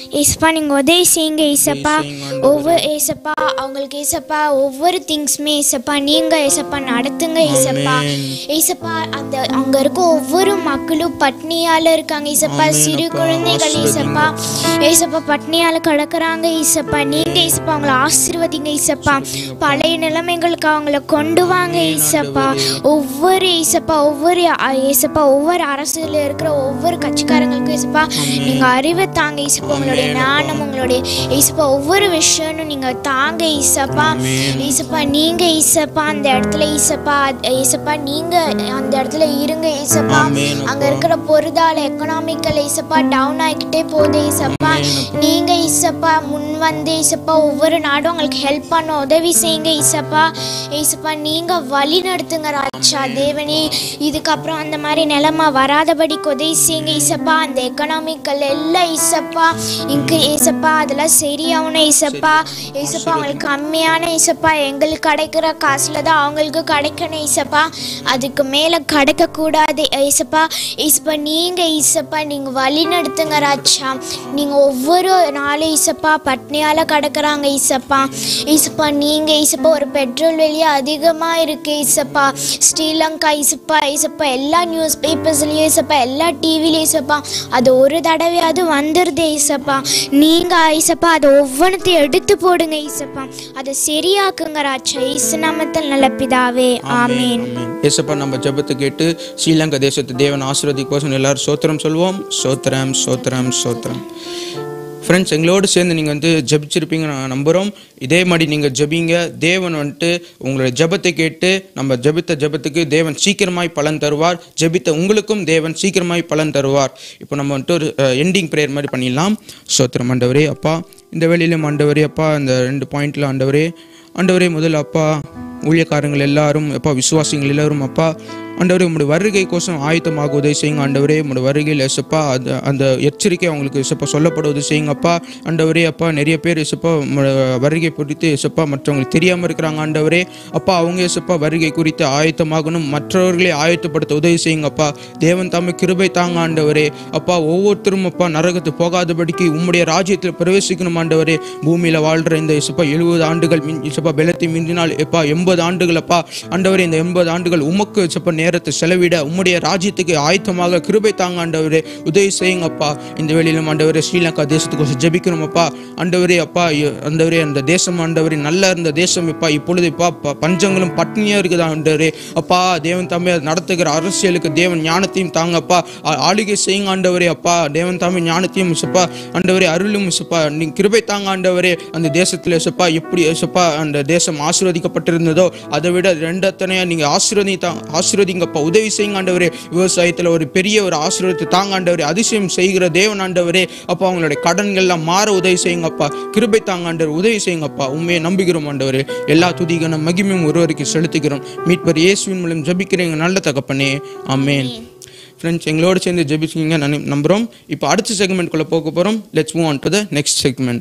ஏசப்பா நீங்கள் உதவி செய்யுங்க ஏசப்பா செய்யுங்க ஆண்டவரே. ஒவ்வொரு ஏசப்பா அவங்களுக்கு ஏசப்பா ஒவ்வொரு திங்ஸுமே ஏசப்பா நீங்கள் ஏசப்பா நடத்துங்க ஏசப்பா ஆமென். ஏசப்பா அந்த அங்கே இருக்க ஒவ்வொரு மக்களும் பட்னியால் இருக்காங்க ஏசப்பா ஆமென் சிறு அப்பா. குழந்தைகள் ஆசீர்வதிங்க. ஏசப்பா ஏசப்பா பட்னியால் கிடக்குறாங்க ஏசப்பா நீங்கள் ஏசப்பா அவங்கள ஆசீர்வதிங்க ஏசப்பா பழைய நிலைமைகளுக்கு அவங்கள கொண்டு வாங்க ஏசப்பா ஒவ்வொரு ஏசப்பா ஒவ்வொரு அ- ஏசப்பா ஒவ்வொரு அரசுல இருக்கிற ஒவ்வொரு கட்சிக்காரங்களுக்கும் ஏசப்பா நீங்கள் அறிவை தாங்க ஏசப்பா உங்களுடைய ஞானம் உங்களுடைய ஏசப்பா ஒவ்வொரு விஷயமும் நீங்கள் தாங்க ஏசப்பா ஏசப்பா நீங்கள் ஏசப்பா அந்த இடத்துல ஏசப்பா ஏசப்பா நீங்கள் அந்த இடத்துல இருங்க ஏசப்பா ஆமென் அப்பா. அங்க இருக்கிற பொருளாதார எக்கனாமிக்கல் ஏசப்பா டவுன் ஆகிக்கிட்டே போகுது ஏசப்பா நீங்க ஏசப்பா முன் வந்து ஏசப்பா ஒவ்வொரு நாடும் உங்களுக்கு ஹெல்ப் பண்ண உதவி செய்யுங்க ஏசப்பா ஏசப்பா நீங்க வழி நடத்துங்க ராஜா தேவனே இதுக்கப்புறம் அந்த மாதிரி நிலைமை வராதபடிக்கு உதவி செய்யுங்க ஏசப்பா அந்த எக்கனாமிக்கல் எல்லாம் ஏசப்பா இங்கு ஏசப்பா அதெல்லாம் சரியாகணும் ஏசப்பா ஏசப்பா அவங்களுக்கு கம்மியான ஏசப்பா எங்களுக்கு கிடைக்கிற காசுல தான் அவங்களுக்கு கிடைக்கணும் ஏசப்பா அதுக்கு மேலே கிடைக்கக்கூடாது ஏசப்பா ஏசப்பா நீங்கள் ஏசப்பா நீங்கள் வழி நடத்துங்க ராஜா நீங்கள் ஒவ்வொரு நாளும் ஏசப்பா பட்னியால் கிடக்குறாங்க ஏசப்பா ஏசப்பா நீங்கள் ஏசப்பா ஒரு பெட்ரோல் விலையே அதிகமாக இருக்கு ஏசப்பா ஸ்ரீலங்கா ஏசப்பா ஏசப்பா எல்லா நியூஸ் பேப்பர்ஸ்லேயும் ஏசப்பா எல்லா டிவிலையும் ஏசப்பா அது ஒரு தடவையாவது வந்துடுது ஏசப்பா நீங்கள் ஏசப்பா அதை ஒவ்வொன்றத்தையும் எடுத்து போடுங்க ஏசப்பா அதை சரியாக்குங்க ராஜா இயேசு நாமத்தில் நல்ல பிதாவே ஆமேன் ஏசப்பா நம்ம ஜெபத்தை கேட்டு ஸ்ரீலங்கா தேசத்து தேவன் ஆசீர்வதிக்கோசம் எல்லாரும் சோத்திரம் சொல்வோம் சோத்திரம் சோத்திரம் சோத்திரம் ஃப்ரெண்ட்ஸ் எங்களோடு சேர்ந்து நீங்கள் வந்து ஜெபிச்சிருப்பீங்க நான் நம்புகிறோம் இதே மாதிரி நீங்கள் ஜெபிங்க தேவன் வந்துட்டு உங்களோட ஜெபத்தை கேட்டு நம்ம ஜெபித்த ஜெபத்துக்கு தேவன் சீக்கிரமாய் பலன் தருவார் ஜெபித்த உங்களுக்கும் தேவன் சீக்கிரமாய் பலன் தருவார் இப்போ நம்ம வந்துட்டு ஒரு எண்டிங் ப்ரேயர் மாதிரி பண்ணிடலாம் சோத்திரம் ஆண்டவரே அப்பா இந்த வேலையிலும் ஆண்டவரே அப்பா இந்த ரெண்டு பாயிண்ட்ல ஆண்டவரே ஆண்டவரே முதல்ல அப்பா ஊழியக்காரங்கள் எல்லாரும் அப்பா விசுவாசிகள் எல்லாரும் அப்பா ஆண்டவரே உங்களுடைய வருகை கோசம் ஆயத்தமாக உதவி செய்யுங்க ஆண்டவரே உங்களுடைய வருகையில் எசப்பா அந்த அந்த எச்சரிக்கை அவங்களுக்கு எசப்பா சொல்லப்பட உதவி செய்யுங்க அப்பா ஆண்டவரே அப்பா நிறைய பேர் எசப்பா உங்களுடைய வருகை குறித்து எசப்பா மற்றவங்களுக்கு தெரியாமல் இருக்கிறாங்க ஆண்டவரே அப்பா அவங்க எசப்பா வருகை குறித்து ஆயத்தமாகணும் மற்றவர்களை ஆயத்தப்படுத்த உதவி செய்யுங்க அப்பா தேவன் தாமே கிருபை தாங்க ஆண்டவரே அப்பா ஒவ்வொருத்தரும் அப்பா நரகத்து போகாதபடிக்கு உம்முடைய ராஜ்யத்தில் பிரவேசிக்கணும் ஆண்டவரே பூமியில் வாழ்கிற இந்த இசப்பா எழுபது ஆண்டுகள் மின் இசப்பா பலத்தை மிஞ்சினால் எப்பா எண்பது ஆண்டுகள் அப்பா ஆண்டவரே இந்த எண்பது ஆண்டுகள் உமக்கு இசப்பா நேரத்தை செலவிட உம்முடைய ராஜ்யத்துக்கு ஆயத்தமாக கிருபை தாங்க ஆண்டவரே உதவி செய்யுங்கப்பா இந்த வேளையிலும் ஆண்டவரே ஸ்ரீலங்கா தேசத்துக்கு ஜெபிக்கணும் அப்பா ஆண்டவரே அப்பா இ- ஆண்டவரே அந்த தேசம் ஆண்டவரே நல்லா இருந்த தேசம் இப்பா இப்பொழுது இப்பா ப- பஞ்சங்களும் பட்னியா இருக்குது ஆண்டவரே அப்பா தேவன் தாமே நடத்துகிற அரசியலுக்கு தேவன் ஞானத்தையும் தாங்கப்பா ஆ- ஆளுகை செய்யுங்க ஆண்டவரே அப்பா தேவன் தாமே ஞானத்தையும் சுப்பா ஆண்டவரே அருளும் சுப்பா நீ கிருபை தாங்க ஆண்டவரே அந்த தேசத்தில் சுப்பா எப்படி சுப்பா அந்த தேசம் ஆசீர்வதிக்கப்பட்டிருந்ததோ அதை விட ரெண்டத்தனையா நீங்க ஆசீர்வதி தா- ஆசீர்வதிங்கப்பா உதவி செய்யுங்க ஆண்டவரே விவசாயத்தில் ஒரு பெரிய ஒரு ஆசீர்வாதத்தை தாங்க ஆண்டவரே அதிசயம் செய்கிற தேவன் ஆண்டவரே அப்பா அவங்களுடைய கடன்கள்லாம் மாற உதவி செய்யுங்கப்பா கிருபை தாங்க ஆண்டவர் உதவி செய்யுங்கப்பா உண்மையை நம்புகிறோம் ஆண்டவரே எல்லா துதிகன மகிமையும் ஒருவருக்கு செலுத்துகிறோம் மீட்பர் இயேசுவின் மூலம் ஜெபிக்கிறீங்க நல்ல தகப்பனே ஆமென் ஃப்ரெண்ட்ஸ் எங்களோட சேர்ந்து ஜெபிச்சிங்க நான் நம்புகிறோம் இப்போ அடுத்த செக்மெண்ட்குள்ளே போக போகிறோம் let's move on to the next segment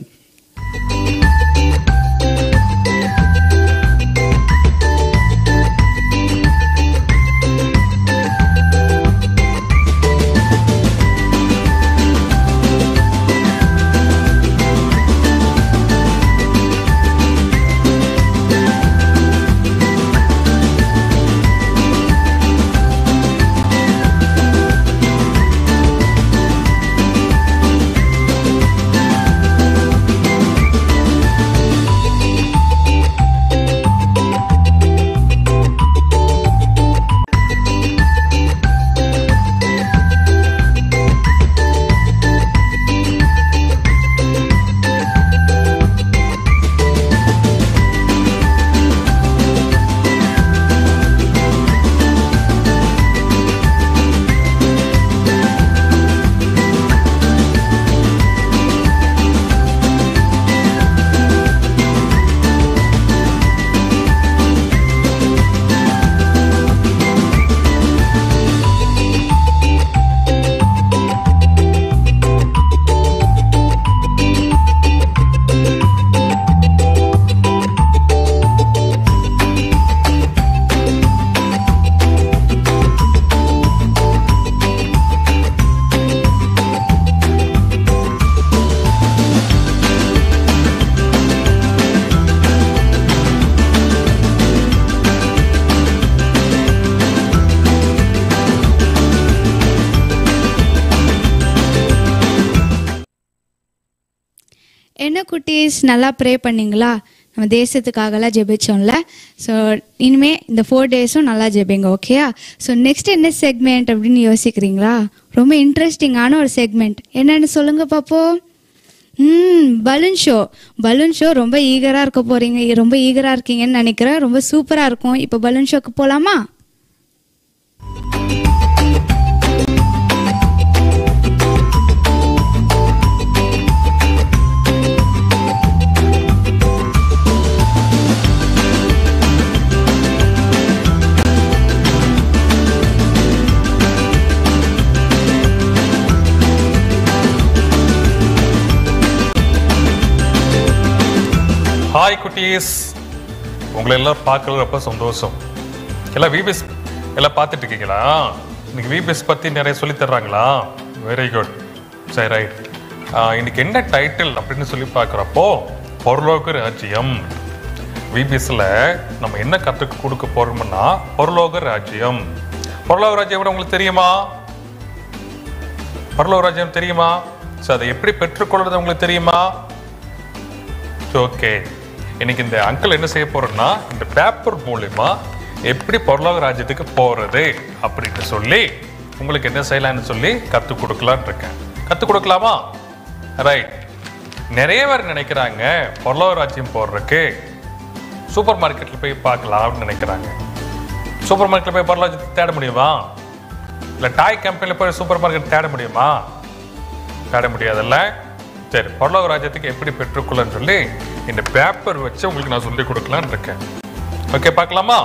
என்ன குட்டீஸ் நல்லா ப்ரே பண்ணீங்களா நம்ம தேசத்துக்காகலாம் ஜெபிச்சோம்ல ஸோ இனிமே இந்த ஃபோர் டேஸும் நல்லா ஜெபிங்க ஓகேயா ஸோ நெக்ஸ்ட் என்ன செக்மெண்ட் அப்படின்னு யோசிக்கிறீங்களா ரொம்ப இன்ட்ரெஸ்டிங்கான ஒரு செக்மெண்ட் என்னன்னு சொல்லுங்க பாப்போம் ம் பலூன் ஷோ பலூன் ஷோ ரொம்ப ஈகராக இருக்க போறீங்க ரொம்ப ஈகராக இருக்கீங்கன்னு நினைக்கிறேன் ரொம்ப சூப்பராக இருக்கும் இப்போ பலூன் ஷோக்கு போகலாமா ஹாய் குட்டீஸ் உங்களை எல்லாம் பார்க்கறது ரொம்ப சந்தோஷம் எல்லாம் விபிஎஸ் எல்லாம் பார்த்துட்டு இருக்கீங்களா இன்னைக்கு விபிஎஸ் பற்றி நிறைய சொல்லி தர்றாங்களா வெரி குட் சரி ரைட் இன்னைக்கு என்ன டைட்டில் அப்படின்னு சொல்லி பார்க்குறப்போ பொருளோக ராஜ்யம் விபிஎஸ்ல நம்ம என்ன கற்றுக்கு கொடுக்க போறோம்னா பொருளோக ராஜ்யம் பொருளோக ராஜ்யம் விட உங்களுக்கு தெரியுமா பரலோக ராஜ்யம் தெரியுமா ஸோ அதை எப்படி பெற்றுக்கொள்றது உங்களுக்கு தெரியுமா ஓகே இன்னைக்கு இந்த அங்கிள் என்ன செய்ய போறோம்னா இந்த பேப்பர் மூலியமா எப்படி பொருளாதார ராஜ்யத்துக்கு போறது அப்படின்னு சொல்லி உங்களுக்கு என்ன செய்யலாம்னு சொல்லி கற்றுக் கொடுக்கலான்னு இருக்கேன் கற்றுக் கொடுக்கலாமா ரைட் நிறைய பேர் நினைக்கிறாங்க பொருளாதார ராஜ்யம் போடுறதுக்கு சூப்பர் மார்க்கெட்டில் போய் பார்க்கலாம்னு நினைக்கிறாங்க சூப்பர் மார்க்கெட்டில் போய் பொருளாதாரத்தை தேட முடியுமா இல்லை டாய் கம்பெனியில் போய் சூப்பர் மார்க்கெட் தேட முடியுமா தேட முடியாதுல்ல சரி பொருளாதார ராஜ்யத்துக்கு எப்படி பெற்றுக்கொள்ளன்னு சொல்லி இந்த பேப்பர் வச்சு உங்களுக்கு நான் சொல்லி கொடுக்கலான்னு இருக்கேன் ஓகே பார்க்கலாமா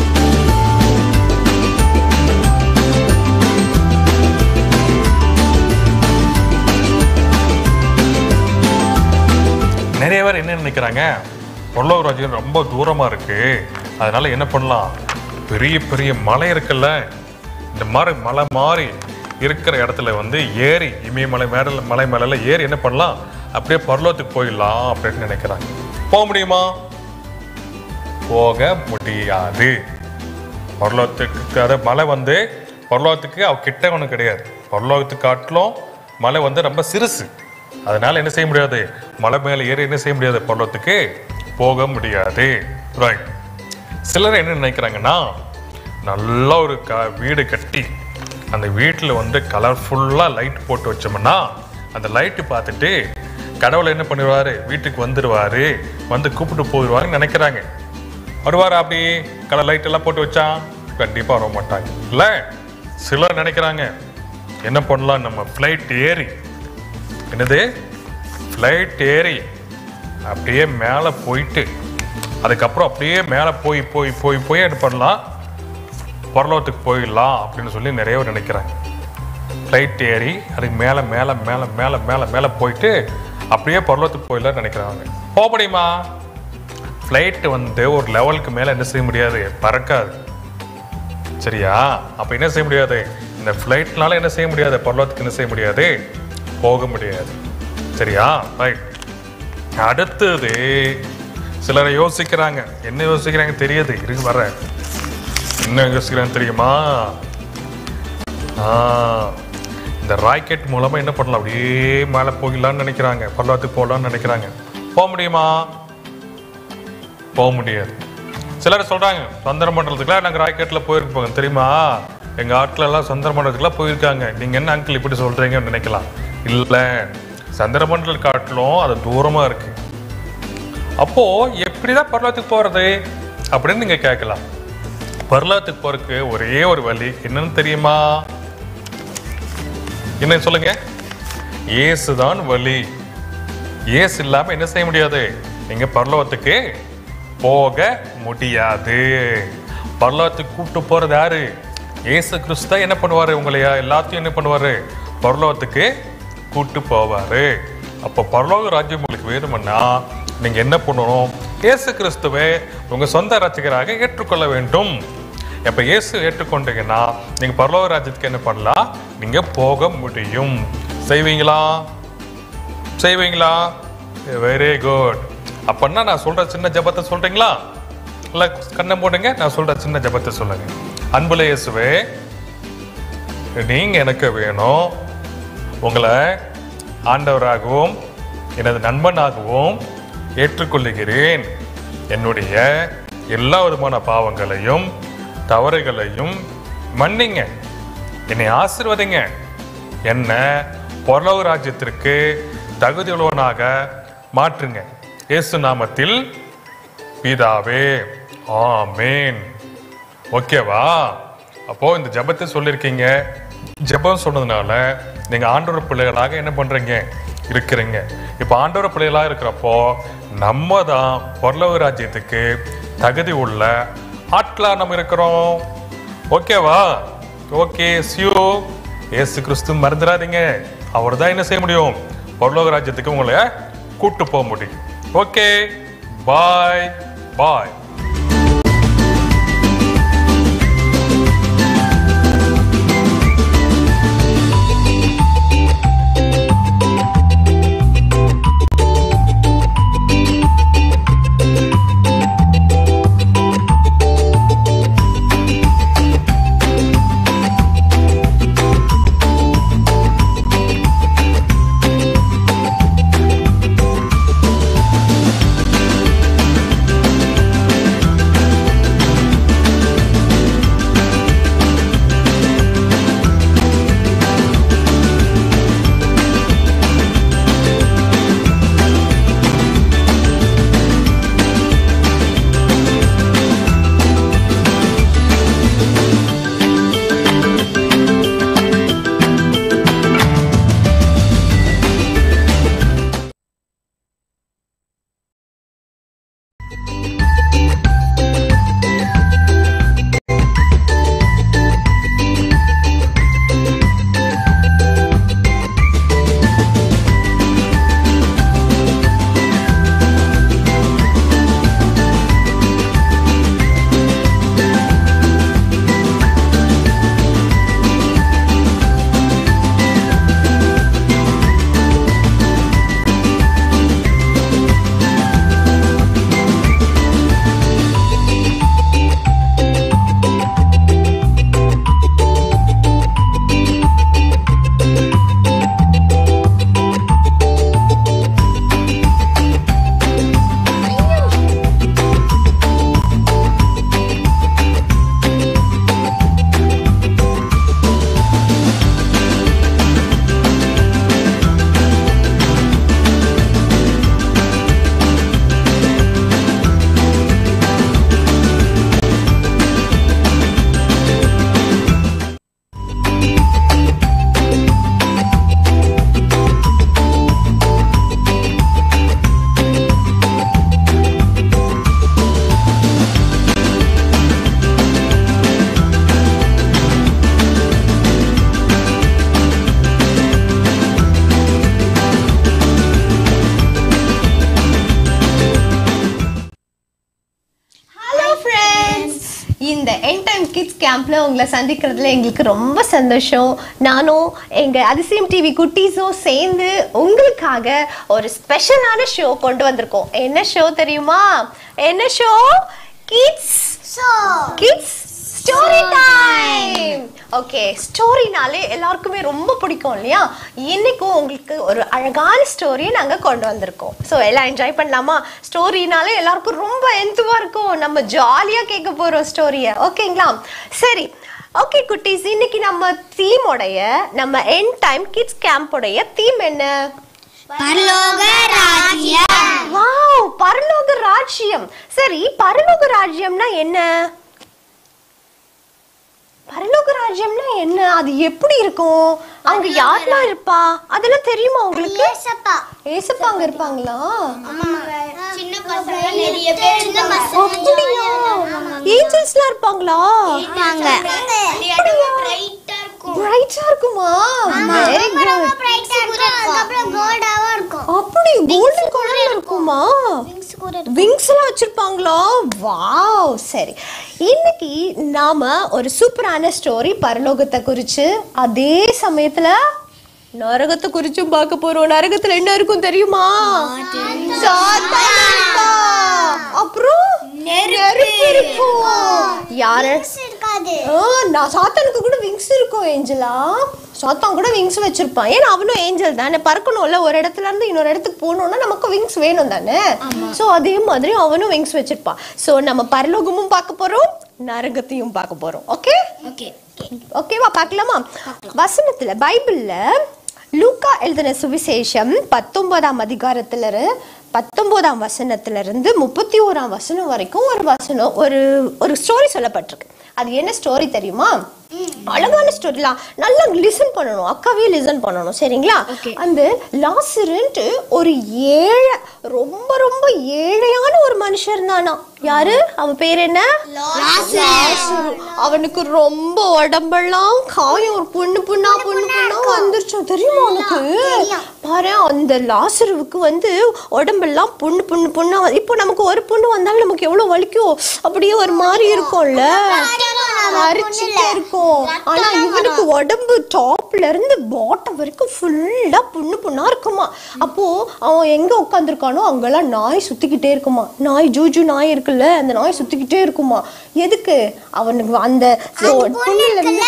நிறைய பேர் என்ன நினைக்கிறாங்க பொருளாதார ராஜ்யம் ரொம்ப தூரமா இருக்கு அதனால என்ன பண்ணலாம் பெரிய பெரிய மலை இருக்குல்ல இந்த மாதிரி மலை மாதிரி இருக்கிற இடத்துல வந்து ஏறி இமயமலை மேல மலை மேல ஏறி என்ன பண்ணலாம் அப்படியே பரலோகத்துக்கு போயிடலாம் அப்படின்னு நினைக்கிறாங்க போக முடியுமா போக முடியாது பரலோகத்துக்கு அது மலை வந்து பரலோகத்துக்கு அவ கிட்ட ஒன்றும் கிடையாது பரலோகத்துக்கு காட்டிலும் மலை வந்து ரொம்ப சிறுசு அதனால என்ன செய்ய முடியாது மலை மேலே ஏறி என்ன செய்ய முடியாது பரலோகத்துக்கு போக முடியாது ரைட் சிலர் என்ன நினைக்கிறாங்கன்னா நல்ல ஒரு க வீடு கட்டி அந்த வீட்டில் வந்து கலர்ஃபுல்லாக லைட் போட்டு வச்சோம்னா அந்த லைட்டு பார்த்துட்டு கடவுள் என்ன பண்ணிடுவாரு வீட்டுக்கு வந்துடுவாரு வந்து கூப்பிட்டு போயிடுவாருன்னு நினைக்கிறாங்க வருவார் அப்படி கலர் லைட் எல்லாம் போட்டு வச்சா கண்டிப்பாக வர மாட்டாங்க இல்லை சிலர் நினைக்கிறாங்க என்ன பண்ணலாம் நம்ம ஃப்ளைட் ஏறி என்னது ஃப்ளைட் ஏறி அப்படியே மேலே போயிட்டு அதுக்கப்புறம் அப்படியே மேலே போய் போய் போய் போய் என்ன பண்ணலாம் பரலோகத்துக்கு போயிடலாம் அப்படின்னு சொல்லி நிறைய பேர் நினைக்கிறாங்க ஃப்ளைட் ஏறி அதுக்கு மேலே மேலே மேலே மேலே மேலே மேலே போயிட்டு அப்படியே பரலோகத்துக்கு போயிடலாம்னு நினைக்கிறாங்க போக முடியுமா ஃப்ளைட்டு வந்து ஒரு லெவலுக்கு மேலே என்ன செய்ய முடியாது பறக்காது சரியா அப்போ என்ன செய்ய முடியாது இந்த ஃப்ளைட்னால என்ன செய்ய முடியாது பரலோகத்துக்கு என்ன செய்ய முடியாது போக முடியாது சரியா ரைட் அடுத்தது சிலரை யோசிக்கிறாங்க என்ன யோசிக்கிறாங்க தெரியுது இருக்கு வர்றேன் என்ன யோசிக்கிறாங்க தெரியுமா ஆ, இந்த ராக்கெட் மூலமா என்ன பண்ணலாம் அப்படியே மேலே போகலான்னு நினைக்கிறாங்க பல்லவத்துக்கு போகலான்னு நினைக்கிறாங்க போக முடியுமா போக முடியாது சிலர் சொல்றாங்க சந்திர மண்டலத்துக்குலாம் நாங்கள் ராக்கெட்ல போயிருப்போங்க தெரியுமா எங்க ஆட்கள் எல்லாம் சந்திர மண்டலத்துக்குலாம் போயிருக்காங்க நீங்க என்ன அங்கிள் இப்படி சொல்றீங்கன்னு நினைக்கலாம் இல்ல சந்திர மண்டல காட்டிலும் அது தூரமா இருக்கு அப்போ எப்படிதான் பரலோகத்துக்கு போறது அப்படின்னு நீங்க கேட்கலாம் பரலோகத்துக்கு போறதுக்கு ஒரே ஒரு வழி என்னன்னு தெரியுமா என்ன சொல்லுங்க இயேசுதான் வழி இயேசு இல்லாம என்ன செய்ய முடியாது நீங்க பரலோகத்துக்கு போக முடியாது பரலோகத்துக்கு கூப்பிட்டு போறது யாரு இயேசு கிறிஸ்து தான் என்ன பண்ணுவாரு உங்களையா எல்லாத்தையும் என்ன பண்ணுவாரு பரலோகத்துக்கு கூட்டு போவாரு அப்போ பரலோக ராஜ்யம் உங்களுக்கு வேணும்னா நீங்க என்ன பண்ணணும் இயேசு கிறிஸ்துவை உங்க சொந்த ரசிகராக ஏற்றுக்கொள்ள வேண்டும் இப்ப இயேசு ஏற்றுக்கொண்டீங்கன்னா நீங்க பரலோக ராஜ்யத்துக்கு என்ன பண்ணலாம் நீங்க போக முடியும் செய்வீங்களா செய்வீங்களா வெரி குட் அப்படின்னா நான் சொல்ற சின்ன ஜெபத்தை சொல்றீங்களா இல்ல கண்ணை போடுங்க நான் சொல்ற சின்ன ஜெபத்தை சொல்லுங்க அன்புல இயேசுவே நீங்க எனக்கு வேணும் உங்களை ஆண்டவராகவும் எனது நண்பனாகவும் ஏற்றுக்கொள்ளுகிறேன் என்னுடைய எல்லா விதமான பாவங்களையும் தவறுகளையும் மன்னிங்க என்னை ஆசிர்வதிங்க என்ன பரலோக ராஜ்யத்திற்கு தகுதியுள்ளவனாக மாற்றுங்க இயேசு நாமத்தில் பிதாவே ஆமேன் ஓகேவா அப்போ இந்த ஜெபத்தை சொல்லியிருக்கீங்க ஜெபம் சொன்னதுனால நீங்க ஆண்டவர் பிள்ளைகளாக என்ன பண்றீங்க இருக்கிறீங்க இப்போ ஆண்டவர் பிள்ளைகளாக இருக்கிறப்போ நம்ம தான் பரலோக ராஜ்யத்துக்கு தகுதி உள்ள ஆட்களா நம்ம இருக்கிறோம் ஓகேவா ஓகே சியூ ஏசு கிறிஸ்து மறந்துடாதீங்க அவர் தான் என்ன செய்ய முடியும் பரலோக ராஜ்யத்துக்கு உங்களை கூட்டு போக முடியும் okay bye bye hello friends இந்த என் டைம் கிட்ஸ் கேம்ப்ல உங்களை சந்திக்கிறதுல எங்களுக்கு ரொம்ப சந்தோஷம் நானும் எங்க அதிசயம் டிவி குட்டீஸும் சேர்ந்து உங்களுக்காக ஒரு ஸ்பெஷலான ஷோ கொண்டு வந்திருக்கோம் என்ன ஷோ தெரியுமா என்ன show kids kids story time okay ஸ்டோரினாலே எல்லாருக்குமே ரொம்ப பிடிக்கும் இல்லையா இன்னைக்கும் உங்களுக்கு ஒரு அழகான ஸ்டோரியை நாங்கள் கொண்டு வந்திருக்கோம் ஸோ எல்லாம் என்ஜாய் பண்ணலாமா ஸ்டோரினாலே எல்லாருக்கும் ரொம்ப எந்துவாக இருக்கும் நம்ம ஜாலியாக கேட்க போகிறோம் ஸ்டோரியை ஓகேங்களா சரி ஓகே குட்டீஸ் இன்னைக்கு நம்ம தீமோடைய நம்ம என் டைம் கிட்ஸ் கேம்போடைய தீம் என்ன வாவ் பரலோக ராஜ்யம் சரி பரலோக ராஜ்யம்னா என்ன பரலோக ராஜ்யம்னா என்ன அது எப்படி இருக்கும் அங்க யாரெல்லாம் இருப்பா அதெல்லாம் தெரியுமா உங்களுக்கு ஏசப்பா அங்க இருப்பாங்களா சின்ன பசங்க நிறைய பேர் சின்ன அப்படியா ஏஞ்சல்ஸ்லாம் இருப்பாங்களா பிரைட்டா இருக்கும் பிரைட்டா இருக்குமா வெரி குட் பிரைட்டா இருக்கும் அதுக்கப்புறம் கோல்டாவா இருக்கும் அப்படி கோல்டன் கலர்ல இருக்குமா விங்ஸ் கூட விங்ஸ் எல்லாம் வச்சிருப்பாங்களா வாவ் சரி இன்னைக்கு நாம ஒரு சூப்பரான ஸ்டோரி பரலோகத்தை குறிச்சு அதே சமயத்துல நரகத்தை குறிச்சும் பார்க்க போறோம் நரகத்துல என்ன இருக்கும் தெரியுமா சாத்தான் இருப்பா. அப்புறம் நெருப்பு இருக்கும் யாரு ஆ, நான் சாத்தானுக்கு கூட விங்ஸ் இருக்கும் ஏஞ்சலா சாத்தான் கூட விங்ஸ் வச்சிருப்பான் ஏன்னா அவனும் ஏஞ்சல் தானே பறக்கணும்ல ஒரு இடத்துல இருந்து இன்னொரு இடத்துக்கு போகணும்னா நமக்கு விங்ஸ் வேணும் தானே ஸோ அதே மாதிரி அவனும் விங்ஸ் வச்சிருப்பான் ஸோ நம்ம பரலோகமும் பார்க்க போறோம் நரகத்தையும் பார்க்க போறோம் ஓகே ஓகே ஓகேவா பார்க்கலாமா வசனத்துல பைபிள்ல லூக்கா எழுதின சுவிசேஷம் பத்தொன்பதாம் அதிகாரத்துல இரு- பத்தொன்பதாம் வசனத்துல இருந்து முப்பத்தி ஓராம் வசனம் வரைக்கும் ஒரு வசனம் ஒரு ஒரு ஸ்டோரி சொல்லப்பட்டிருக்கு அது என்ன ஸ்டோரி தெரியுமா அழகான ஸ்டோரிலாம் நல்லா லிசன் பண்ணணும் அக்காவே லிசன் பண்ணணும் சரிங்களா அந்த லாசருன்ட்டு ஒரு ஏழை ரொம்ப ரொம்ப ஏழையான ஒரு மனுஷன் இருந்தானா யாரு அவன் பேர் என்ன லாசரு. அவனுக்கு ரொம்ப உடம்பெல்லாம் காயம் ஒரு புண்ணு புண்ணா புண்ணு புண்ணா வந்துருச்சு தெரியுமா உனக்கு பாரு அந்த லாசருவுக்கு வந்து உடம்பெல்லாம் புண்ணு புண்ணு புண்ணா வந்து- இப்போ நமக்கு ஒரு புண்ணு வந்தாலும் நமக்கு எவ்வளவு வலிக்கும் அப்படியே ஒரு மாதிரி இருக்கும்ல அரிச்சுட்டே இருக்கும் ஆனா இவனுக்கு உடம்பு டாப்ல இருந்து பாட்டம் வரைக்கும் ஃபுல்லா புண்ணு புண்ணா இருக்குமா அப்போ அவன் எங்க உட்காந்துருக்கானோ அங்கெல்லாம் நாய் சுத்திக்கிட்டே இருக்குமா நாய் ஜூஜு நாய் இருக்குல்ல அந்த நாய் சுத்திக்கிட்டே இருக்குமா எதுக்கு அவனுக்கு அந்த புண்ணுல இருந்து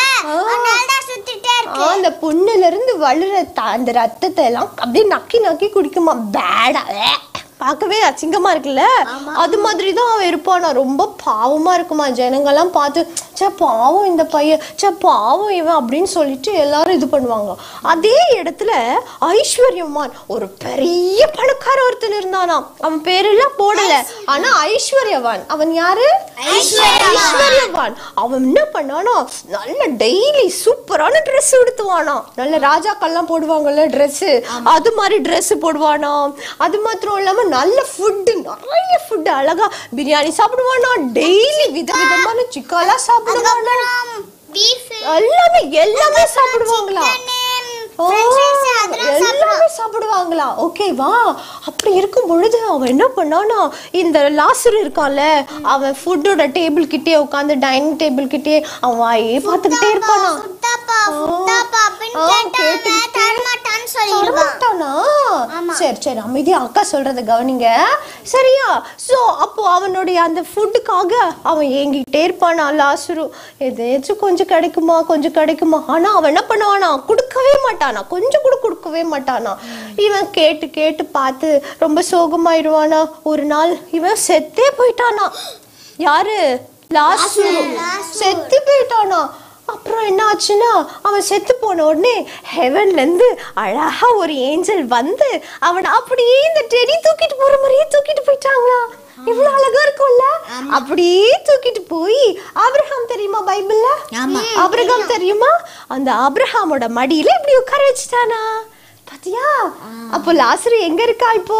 ஆ, அந்த புண்ணுல இருந்து வழுற த- அந்த ரத்தத்தை எல்லாம் அப்படியே நக்கி நக்கி குடிக்குமா பேடா பார்க்கவே அசிங்கமா இருக்குல்ல அது மாதிரி தான் அவன் இருப்பானா ரொம்ப பாவமா இருக்குமா ஜனங்கெல்லாம் பார்த்து சே பாவம் இந்த பையன் சே பாவம் இவன் அப்படின்னு சொல்லிட்டு எல்லாரும் இது பண்ணுவாங்க அதே இடத்துல ஐஸ்வர்யமான் ஒரு பெரிய பணக்கார ஒருத்தன் இருந்தானா அவன் பேரெல்லாம் போடல ஆனா ஐஸ்வர்யவான் அவன் யாரு ஐஸ்வர்யவான் அவன் என்ன பண்ணானா நல்ல டெய்லி சூப்பரான Dress உடுத்துவானா நல்ல ராஜாக்கள்லாம் போடுவாங்கல்ல Dress அது மாதிரி Dress போடுவானா அது மாத்திரம் இல்லாம நல்ல ஃபுட் நிறைய ஃபுட் அழகா பிரியாணி சாப்பிடுவானா டெய்லி விதவிதமான சிக்காலாம் சாப்பிடுவானா எல்லாமே எல்லாமே சாப்பிடுவாங்களா ஓ, எல்லாமே சாப்பிடுவாங்களா ஓகேவா அப்படி இருக்கும் பொழுது அவன் என்ன பண்ணானா இந்த லாசர் இருக்கான்ல அவன் ஃபுட்டோட டேபிள் கிட்டே உட்காந்து டைனிங் டேபிள் கிட்டே அவன் வாயே பார்த்துக்கிட்டே இருப்பானா ஆ, கேட்டுக்கிட்டே தரமாட்டானா? சரி சரி அமைதியா அக்கா சொல்றத கவனிங்க சரியா சோ அப்போ அவனுடைய அந்த ஃபுட்டுக்காக அவன் ஏங்கிட்டே இருப்பானா லாசுரு எதாச்சும் கொஞ்சம் கிடைக்குமா கொஞ்சம் கிடைக்குமா ஆனா அவன் என்ன பண்ணுவானா கொடுக்கவே மாட்டானா கொஞ்சம் கூட கொடுக்கவே மாட்டானா இவன் கேட்டு கேட்டு பார்த்து ரொம்ப சோகமாயிருவானா ஒரு நாள் இவன் செத்தே போயிட்டானா யாரு லாசுரு செத்து போயிட்டானா அப்புறம் என்ன ஆச்சுன்னா அவன் செத்து போன உடனே ஹெவன்ல இருந்து அழகா ஒரு ஏஞ்சல் வந்து அவனை அப்படியே இந்த டெடி தூக்கிட்டு போற மாதிரியே தூக்கிட்டு போயிட்டாங்களா இவ்வளவு அழகா இருக்கும்ல அப்படியே தூக்கிட்டு போய் ஆபிரகாம் தெரியுமா பைபிள்ல ஆபிரகாம் தெரியுமா அந்த ஆபிரகாமோட மடியில இப்படி உட்கார வச்சுட்டானா பாத்தியா அப்போ லாசரு எங்க இருக்கா இப்போ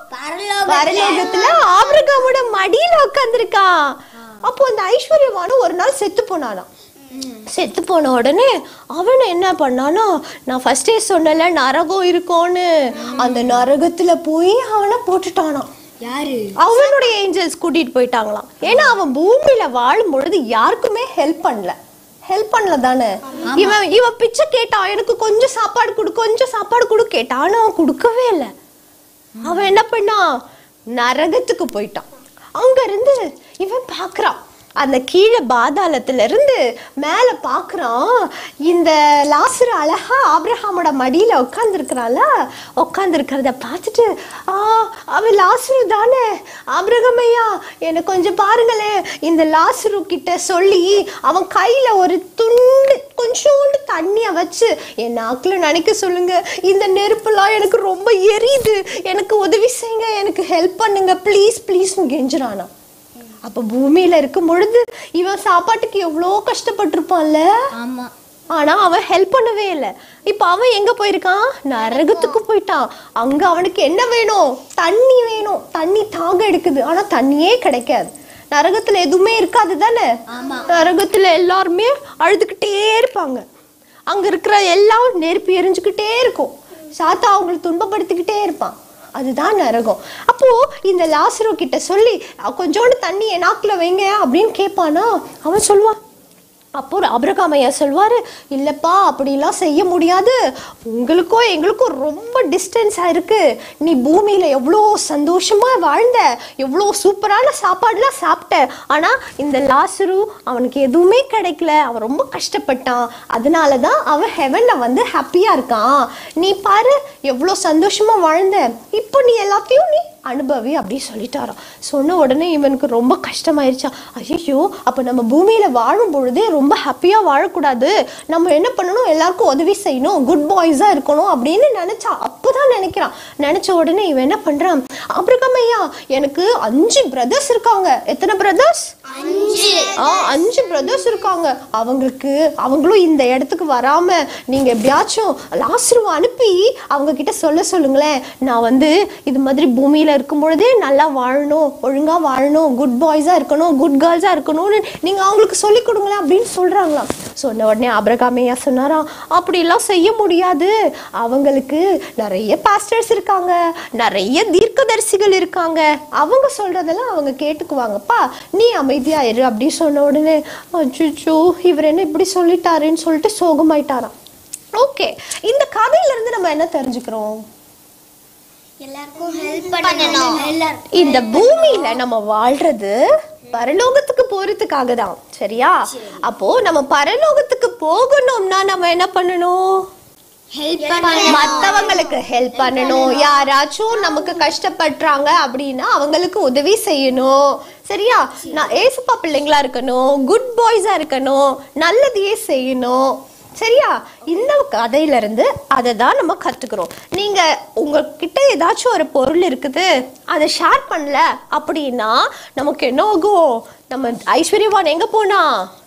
பரலோகத்துல ஆபிரகாமோட மடியில உட்கார்ந்திருக்கான் அப்போ அந்த ஐஸ்வர்யவானும் ஒரு நாள் செத்து போனானாம் செத்து போன உடனே அவன் என்ன பண்ணானா நான் ஃபர்ஸ்டே சொன்னல நரகம் இருக்கும்னு அந்த நரகத்துல போய் அவனை போட்டுட்டானாம் யாரு அவனுடைய ஏஞ்சல்ஸ் கூட்டிட்டு போயிட்டாங்களாம் ஏன்னா அவன் பூமியில வாழும் பொழுது யாருக்குமே ஹெல்ப் பண்ணல ஹெல்ப் பண்ணல தானே இவன் இவன் பிச்சை கேட்டான் எனக்கு கொஞ்சம் சாப்பாடு கொடு கொஞ்சம் சாப்பாடு கொடு கேட்டான் ஆனா அவன் கொடுக்கவே இல்லை அவன் என்ன பண்ணான் நரகத்துக்கு போயிட்டான் அங்க இருந்து இவன் பார்க்கறான் அந்த கீழே பாதாளத்துல இருந்து மேல பார்க்கறான் இந்த லாசரு அழகா ஆபிரஹாமோட மடியில உட்காந்துருக்கிறான்ல உட்காந்துருக்கிறத பார்த்துட்டு ஆ அவன் லாசரு தானே ஆபிரகம் ஐயா என்னை கொஞ்சம் பாருங்களேன் இந்த லாசரு கிட்ட சொல்லி அவன் கையில ஒரு துண்டு கொஞ்சோண்டு தண்ணியை வச்சு என் நாக்கில் நினைக்க சொல்லுங்க இந்த நெருப்புலாம் எனக்கு ரொம்ப எரியுது எனக்கு உதவி செய்யுங்க எனக்கு ஹெல்ப் பண்ணுங்க ப்ளீஸ் ப்ளீஸ்னு கெஞ்சுறானா அப்ப பூமியில இருக்கும் பொழுது இவன் சாப்பாட்டுக்கு எவ்வளோ கஷ்டப்பட்டிருப்பான்ல ஆமா ஆனா அவன் ஹெல்ப் பண்ணவே இல்லை இப்ப அவன் எங்க போயிருக்கான் நரகத்துக்கு போயிட்டான் அங்க அவனுக்கு என்ன வேணும் தண்ணி வேணும் தண்ணி தாகம் எடுக்குது ஆனா தண்ணியே கிடைக்காது நரகத்துல எதுவுமே இருக்காது தானே நரகத்துல எல்லாருமே அழுதுகிட்டே இருப்பாங்க அங்க இருக்கிற எல்லாம் நெருப்பு எரிஞ்சுக்கிட்டே இருக்கும் சாத்தா அவங்களை துன்பப்படுத்திக்கிட்டே இருப்பான் அதுதான் நரகம் அப்போ இந்த லாசரோ கிட்ட சொல்லி "அஹ், கொஞ்சோண்டு தண்ணி என் நாக்குல வைங்க அப்படின்னு கேட்பானா அவன் சொல்லுவான் அப்போ அபிரகாம் ஐயா சொல்வாரு இல்லப்பா அப்படிலாம் செய்ய முடியாது உங்களுக்கும் எங்களுக்கும் ரொம்ப டிஸ்டன்ஸா இருக்கு நீ பூமியில எவ்வளோ சந்தோஷமா வாழ்ந்த எவ்வளோ சூப்பரான சாப்பாடுலாம் சாப்பிட்ட ஆனா இந்த லாசரு அவனுக்கு எதுவுமே கிடைக்கல அவன் ரொம்ப கஷ்டப்பட்டான் அதனால தான் அவன் ஹெவன்ல வந்து ஹாப்பியா இருக்கான் நீ பாரு எவ்வளோ சந்தோஷமா வாழ்ந்த இப்போ நீ எல்லாத்தையும் நீ அனுபவி அப்படி சொல்லிட்டாராம் சொன்ன உடனே இவனுக்கு ரொம்ப கஷ்டமாயிருச்சா ஐயோ அப்போ நம்ம பூமியில வாழும் பொழுதே ரொம்ப ஹாப்பியா வாழக்கூடாது நம்ம என்ன பண்ணணும் எல்லாருக்கும் உதவி செய்யணும் குட் பாய்ஸா இருக்கணும் அப்படின்னு நினைச்சா அப்போதான் நினைக்கிறான் நினைச்ச உடனே இவன் என்ன பண்றான் அபிரகம் ஐயா எனக்கு அஞ்சு பிரதர்ஸ் இருக்காங்க எத்தனை பிரதர்ஸ் ஆ அஞ்சு பிரதர்ஸ் இருக்காங்க அவங்களுக்கு அவங்களும் இந்த இடத்துக்கு வராம நீங்க எப்படியாச்சும் லாஸ்ருவ அனுப்பி அவங்க கிட்ட சொல்ல சொல்லுங்களேன் நான் வந்து இது மாதிரி பூமியில இருக்கும் பொழுதே நல்லா வாழணும் ஒழுங்கா வாழணும் குட் பாய்ஸா இருக்கணும் குட் கேர்ள்ஸா இருக்கணும்னு நீங்க அவங்களுக்கு சொல்லி கொடுங்களேன் அப்படின்னு சொல்றாங்களாம் சொன்ன உடனே அபிரகாமையா சொன்னாராம் அப்படிலாம் செய்ய முடியாது அவங்களுக்கு நிறைய பாஸ்டர்ஸ் இருக்காங்க நிறைய தீர்க்கதரிசிகள் இருக்காங்க அவங்க சொல்றதெல்லாம் அவங்க கேட்டுக்குவாங்கப்பா நீ அமைதியா இரு அப்படி சொன்ன உடனே அச்சோ இவர் என்ன இப்படி சொல்லிட்டாருன்னு சொல்லிட்டு சோகமாயிட்டாராம் ஓகே இந்த கதையில இருந்து நம்ம என்ன தெரிஞ்சுக்கிறோம் எல்லாருக்கும் ஹெல்ப் பண்ணணும் இந்த பூமியில நம்ம வாழ்றது பரலோகத்துக்கு போறதுக்காக தான் சரியா அப்போ நம்ம பரலோகத்துக்கு போகணும்னா நம்ம என்ன பண்ணணும் ஹெல்ப் மத்தவங்களுக்கு ஹெல்ப் பண்ணணும் யாராச்சும் நமக்கு கஷ்டப்படுறாங்க அப்படின்னா அவங்களுக்கு உதவி செய்யணும் சரியா நான் ஏசுப்பா பிள்ளைங்களா இருக்கணும் குட் பாய்ஸா இருக்கணும் நல்லதையே செய்யணும் சரியா இந்த கதையில இருந்து அதை தான் நம்ம கத்துக்கிறோம் நீங்க உங்ககிட்ட ஏதாச்சும் ஒரு பொருள் இருக்குது அதை ஷேர் பண்ணல அப்படின்னா நமக்கு என்ன ஆகும் நம்ம ஐஸ்வர்யவான் எங்க போனா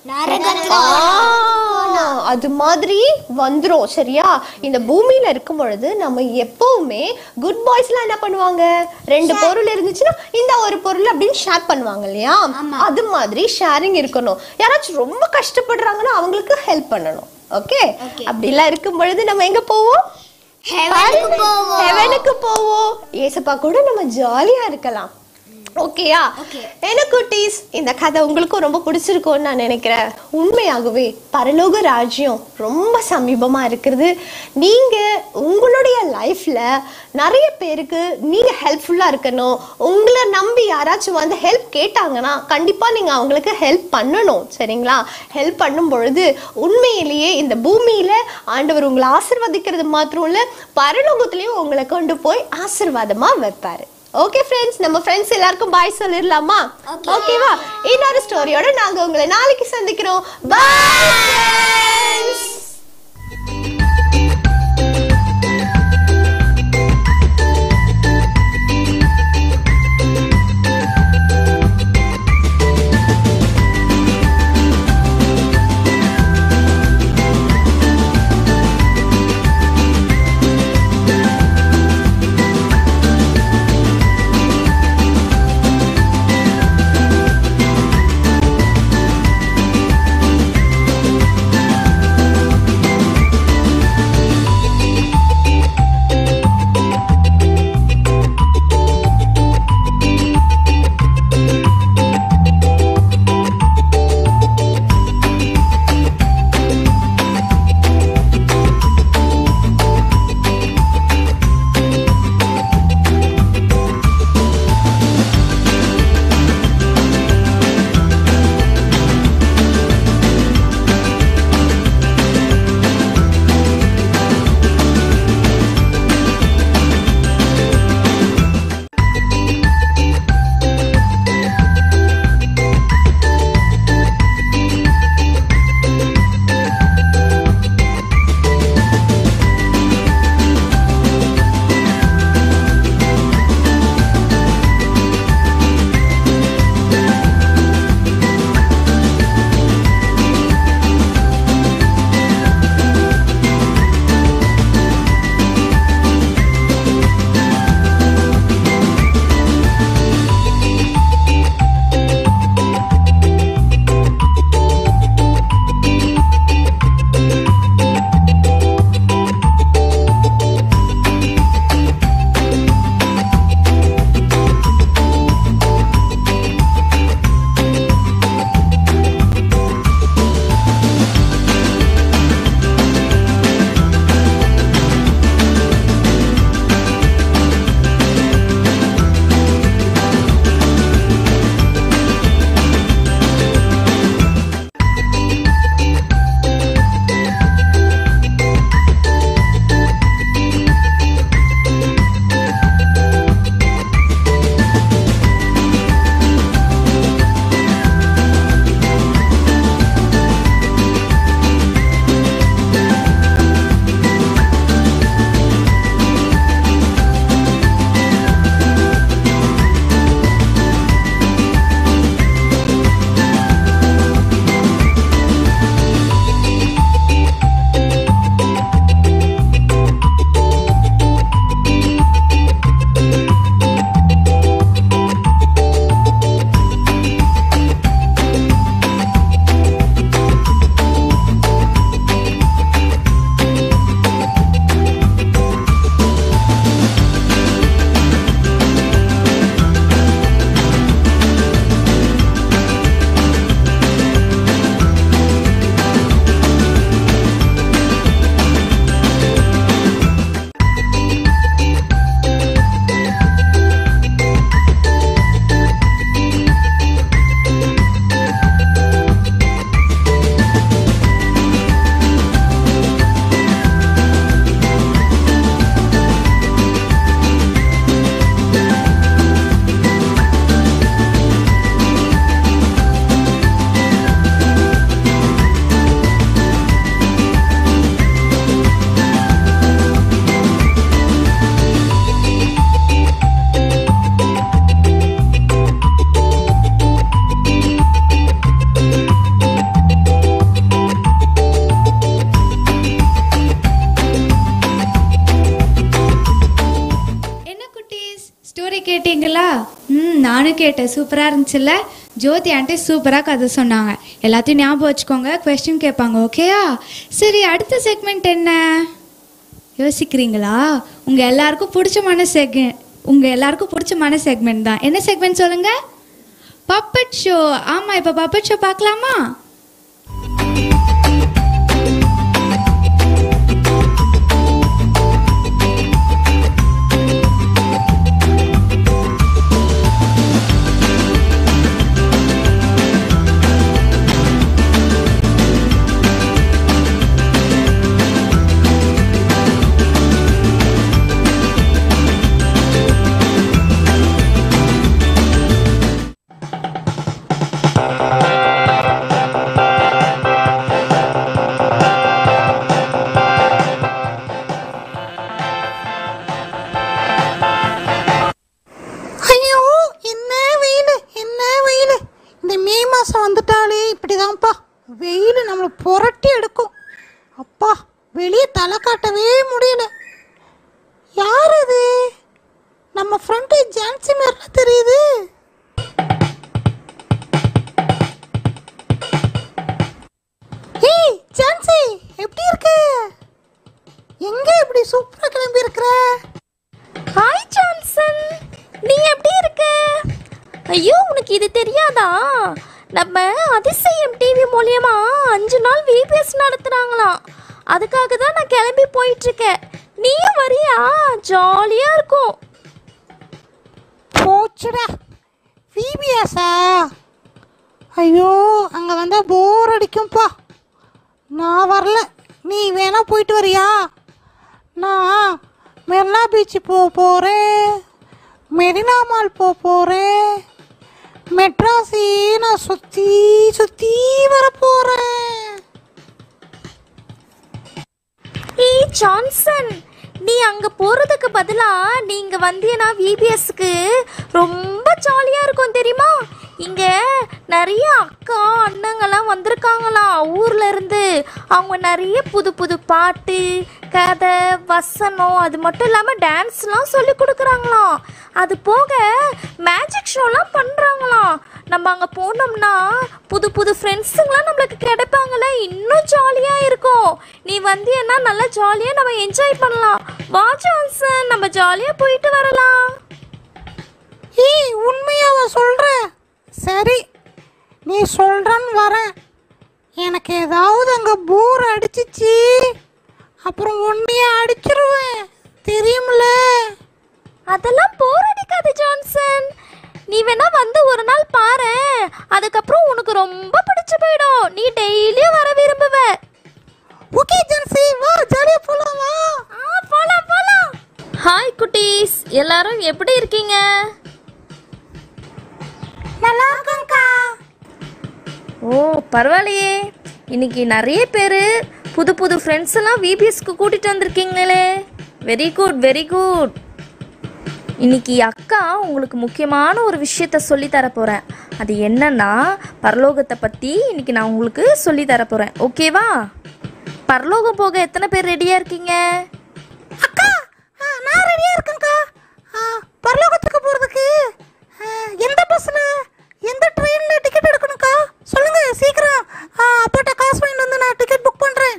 ஆ, அது மாதிரி வந்துரும் சரியா இந்த பூமியில இருக்கும் பொழுது நம்ம எப்பவுமே குட் பாய்ஸ்லாம் என்ன பண்ணுவாங்க ரெண்டு பொருள் இருந்துச்சுன்னா இந்த ஒரு பொருள் அப்படின்னு ஷேர் பண்ணுவாங்க இல்லையா அது மாதிரி ஷேரிங் இருக்கணும் யாராச்சும் ரொம்ப கஷ்டப்படுறாங்கன்னா அவங்களுக்கு ஹெல்ப் பண்ணணும் ஓகே அப்படிலாம் இருக்கும் பொழுது நம்ம எங்க போவோம் ஹெவனுக்கு போவோம் ஏசப்பா கூட நம்ம ஜாலியா இருக்கலாம் ஓகேயா என்ன குட்டீஸ் இந்த கதை உங்களுக்கும் ரொம்ப பிடிச்சிருக்கும்னு நான் நினைக்கிறேன் உண்மையாகவே பரலோக ராஜ்யம் ரொம்ப சமீபமா இருக்கிறது நீங்க உங்களுடைய லைஃப்ல நிறைய பேருக்கு நீங்க ஹெல்ப்ஃபுல்லா இருக்கணும் உங்களை நம்பி யாராச்சும் வந்து ஹெல்ப் கேட்டாங்கன்னா கண்டிப்பா நீங்க அவங்களுக்கு ஹெல்ப் பண்ணணும் சரிங்களா ஹெல்ப் பண்ணும் பொழுது உண்மையிலேயே இந்த பூமியில ஆண்டவர் உங்களை ஆசிர்வதிக்கிறது மாத்திரம் இல்ல பரலோகத்திலையும் உங்களை கொண்டு போய் ஆசிர்வாதமா வைப்பாரு ஓகே ஃப்ரெண்ட்ஸ் நம்ம ஃப்ரெண்ட்ஸ் எல்லாருக்கும் பாய் சொல்லிடலாமா ஓகேவா இன்னொரு ஸ்டோரியோட நாங்க உங்களை நாளைக்கு சந்திக்கிறோம் பாய் கேட்டீங்களா ம் நானும் கேட்டேன் சூப்பராக இருந்துச்சுல்ல ஜோதி ஆண்டி சூப்பராக கதை சொன்னாங்க எல்லாத்தையும் ஞாபகம் வச்சுக்கோங்க கொஸ்டின் கேட்பாங்க ஓகேயா சரி அடுத்த செக்மெண்ட் என்ன யோசிக்கிறீங்களா உங்கள் எல்லாருக்கும் பிடிச்சமான செக் உங்கள் எல்லாருக்கும் பிடிச்சமான செக்மெண்ட் தான் என்ன செக்மெண்ட் சொல்லுங்கள் பப்பட் ஷோ ஆமாம் இப்போ பப்பட் ஷோ பார்க்கலாமா ஐயோ என்ன வெயில் என்ன வெயில் இந்த மே மாதம் வந்துட்டாலே இப்படிதான்ப்பா வெயில் நம்மளை புரட்டி எடுக்கும் அப்பா வெளியே தலை காட்டவே முடியல யார் அது நம்ம ஃப்ரெண்டு ஜான்சி மாதிரில தெரியுது ஏய் ஜான்சி எப்படி இருக்க எங்க இப்படி சூப்பரா கிளம்பி இருக்கிற ஹாய் ஜான்சன் நீ எப்படி இருக்க ஐயோ உனக்கு இது தெரியாதா நம்ம அதிசயம் டிவி மூலியமா அஞ்சு நாள் விபிஎஸ் நடத்துனாங்களாம் அதுக்காக தான் நான் கிளம்பி போயிட்டு இருக்கேன் நீயும் வரியா ஜாலியா இருக்கும் போச்சுடா விபிஎஸ்ஸா ஐயோ அங்கே வந்தால் போர் அடிக்கும்ப்பா நான் வரல நீ வேணா போயிட்டு வரியா நான் மெரினா பீச் போக போகிறேன் மெரினா மால் போக போகிறேன் மெட்ராஸே நான் சுற்றி சுற்றி வர போகிறேன் ஏய் ஜான்சன் நீ அங்க போறதுக்கு பதிலா நீங்க வந்தீங்கன்னா விபிஎஸ்க்கு ரொம்ப ஜாலியா இருக்கும் தெரியுமா இங்க நிறைய அக்கா அண்ணங்கெல்லாம் வந்திருக்காங்களாம் ஊர்ல இருந்து அவங்க நிறைய புது புது பாட்டு கதை வசனம் அது மட்டும் இல்லாமல் டான்ஸ்லாம் சொல்லி கொடுக்குறாங்களாம் அது போக மேஜிக் ஷோலாம் பண்ணுறாங்களாம் நம்ம அங்கே போனோம்னா புது புது ஃப்ரெண்ட்ஸுங்களாம் நம்மளுக்கு கிடைப்பாங்களே இன்னும் ஜாலியாக இருக்கும் நீ வந்தியன்னா நல்லா ஜாலியாக நம்ம என்ஜாய் பண்ணலாம் வா ஜான்சன் நம்ம ஜாலியாக போயிட்டு வரலாம் ஏய் உண்மையாவா சொல்ற சரி நீ சொல்றன்னு வரேன் எனக்கு ஏதாவது அங்கே போர் அடிச்சிச்சு அப்புறம் உன்னைய அடிச்சிருவேன் தெரியுமில்ல அதெல்லாம் போர் அடிக்காது ஜான்சன் நீ வேணா வந்து ஒரு நாள் பாரு அதுக்கப்புறம் உனக்கு ரொம்ப பிடிச்சு போயிடும் நீ டெய்லியும் வர விரும்புவ ஓகே ஜென்சி வா ஜாலியா போலாம் வா ஆ போலாம் போலாம் ஹாய் குட்டீஸ் எல்லாரும் எப்படி இருக்கீங்க நல்லா இருக்கேன்க்கா ஓ பரவாயில்லையே இன்னைக்கு நிறைய பேர் புது புது ஃப்ரெண்ட்ஸ் எல்லாம் விபிஎஸ்க்கு கூட்டிட்டு வந்திருக்கீங்களே வெரி குட் வெரி குட் இன்னைக்கு அக்கா உங்களுக்கு முக்கியமான ஒரு விஷயத்த சொல்லி தர போறேன் அது என்னன்னா பரலோகத்தை பத்தி இன்னைக்கு நான் உங்களுக்கு சொல்லி தர போறேன் ஓகேவா பரலோகம் போக எத்தனை பேர் ரெடியா இருக்கீங்க அக்கா ஆ, நான் ரெடியா இருக்கேன்க்கா ஆ, பரலோகத்துக்கு போறதுக்கு ஆ, எந்த பஸ்ல எந்த ட்ரெயின்ல டிக்கெட் எடுக்கணும்க்கா சொல்லுங்க சீக்கிரம் ஆ, அப்பாட்ட காசு வாங்கிட்டு வந்து நான் டிக்கெட் புக் பண்றேன்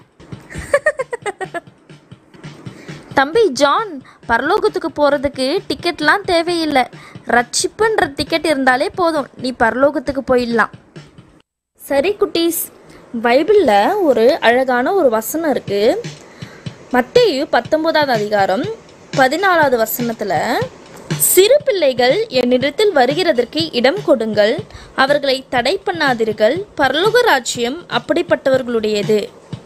தம்பி ஜான் பரலோகத்துக்கு போகிறதுக்கு டிக்கெட்லாம் தேவையில்லை ரட்சிப்புன்ற டிக்கெட் இருந்தாலே போதும் நீ பரலோகத்துக்கு போயிடலாம் சரி குட்டீஸ் பைபிளில் ஒரு அழகான ஒரு வசனம் இருக்குது மத்தேயு பத்தொன்பதாவது அதிகாரம் பதினாலாவது வசனத்தில் சிறு பிள்ளைகள் என்னிடத்தில் வருகிறதற்கு இடம் கொடுங்கள் அவர்களை தடை பண்ணாதீர்கள் பரலோக ராஜ்யம் அப்படிப்பட்டவர்களுடையது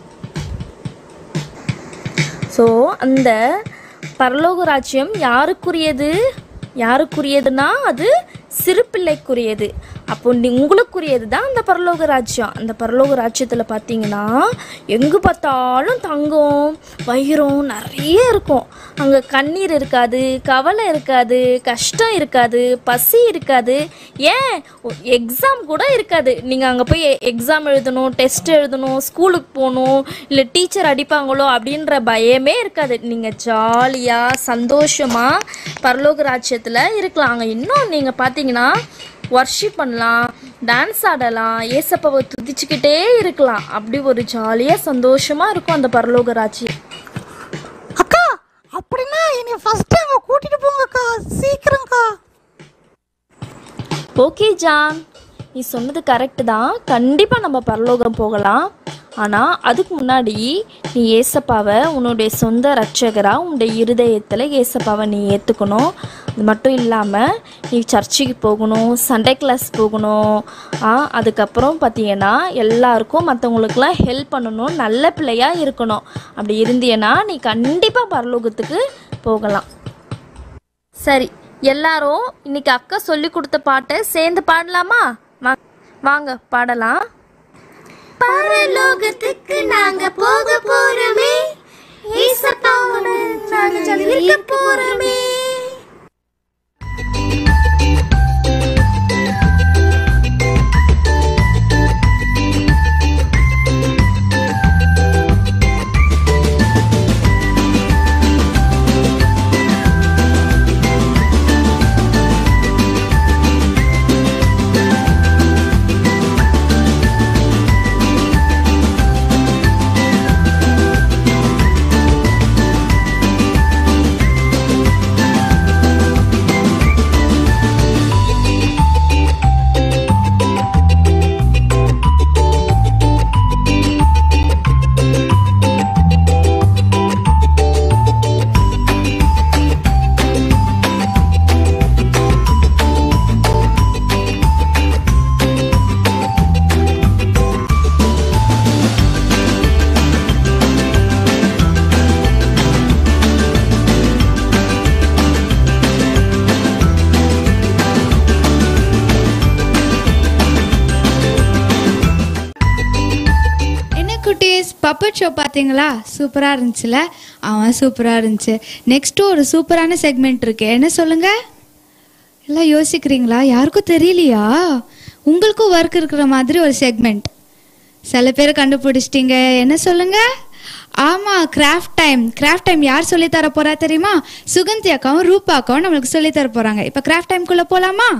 ஸோ அந்த பரலோக ராஜ்யம் யாருக்குரியது யாருக்குரியதுன்னா அது சிறு பிள்ளைக்குரியது அப்போ நீ உங்களுக்குரியது தான் அந்த பரலோக ராஜ்யம் அந்த பரலோக ராஜ்யத்தில் பார்த்தீங்கன்னா எங்கே பார்த்தாலும் தங்கம் வைரம் நிறைய இருக்கும் அங்கே கண்ணீர் இருக்காது கவலை இருக்காது கஷ்டம் இருக்காது பசி இருக்காது ஏன் எக்ஸாம் கூட இருக்காது நீங்கள் அங்கே போய் எக்ஸாம் எழுதணும் டெஸ்ட் எழுதணும் ஸ்கூலுக்கு போகணும் இல்லை டீச்சர் அடிப்பாங்களோ அப்படின்ற பயமே இருக்காது நீங்கள் ஜாலியாக சந்தோஷமாக பரலோக ராஜ்யத்தில் இருக்கலாம் அங்கே இன்னும் நீங்கள் பார்த்தீங்கன்னா ஒர்ஷிப் பண்ணலாம் டான்ஸ் ஆடலாம் ஏசப்பாவை துதிச்சுக்கிட்டே இருக்கலாம் அப்படி ஒரு ஜாலியாக சந்தோஷமாக இருக்கும் அந்த பரலோக ராஜ்யம் அக்கா அப்படின்னா என்னை ஃபர்ஸ்ட் அங்க கூட்டிட்டு போங்கக்கா சீக்கிரம்க்கா ஓகே ஜான் நீ சொன்னது கரெக்டு தான் கண்டிப்பாக நம்ம பரலோகம் போகலாம் ஆனால் அதுக்கு முன்னாடி நீ ஏசப்பாவை உன்னுடைய சொந்த ரட்சகராக உன்னுடைய இருதயத்தில் ஏசப்பாவை நீ ஏற்றுக்கணும் அது மட்டும் இல்லாமல் நீ சர்ச்சுக்கு போகணும் சண்டே கிளாஸ் போகணும் ஆ, அதுக்கப்புறம் பார்த்தீங்கன்னா எல்லாருக்கும் மற்றவங்களுக்குலாம் ஹெல்ப் பண்ணணும் நல்ல பிள்ளையாக இருக்கணும் அப்படி இருந்தீன்னா நீ கண்டிப்பாக பரலோகத்துக்கு போகலாம் சரி எல்லாரும் இன்னைக்கு அக்கா சொல்லி கொடுத்த பாட்டை சேர்ந்து பாடலாமா வா- வாங்க பாடலாம் பரலோகத்துக்கு நாங்க போக போறோமே ஏசப்பாவுடன் நாங்க இருக்க போறோமே என்ன குட்டீஸ் பப்பட் ஷோ பார்த்தீங்களா சூப்பராக இருந்துச்சுல அவன் சூப்பராக இருந்துச்சு நெக்ஸ்ட்டு ஒரு சூப்பரான செக்மெண்ட் இருக்கு என்ன சொல்லுங்க எல்லாம் யோசிக்கிறீங்களா யாருக்கும் தெரியலையா உங்களுக்கும் ஒர்க் இருக்கிற மாதிரி ஒரு செக்மெண்ட் சில பேர் கண்டுபிடிச்சிட்டீங்க என்ன சொல்லுங்க ஆமாம் கிராஃப்ட் டைம் கிராஃப்ட் டைம் யார் சொல்லித் தர போறா தெரியுமா சுகந்தி அக்காவும் ரூபா அக்காவும் நம்மளுக்கு சொல்லித் தர போகிறாங்க இப்போ கிராஃப்ட் டைம்குள்ளே போகலாமா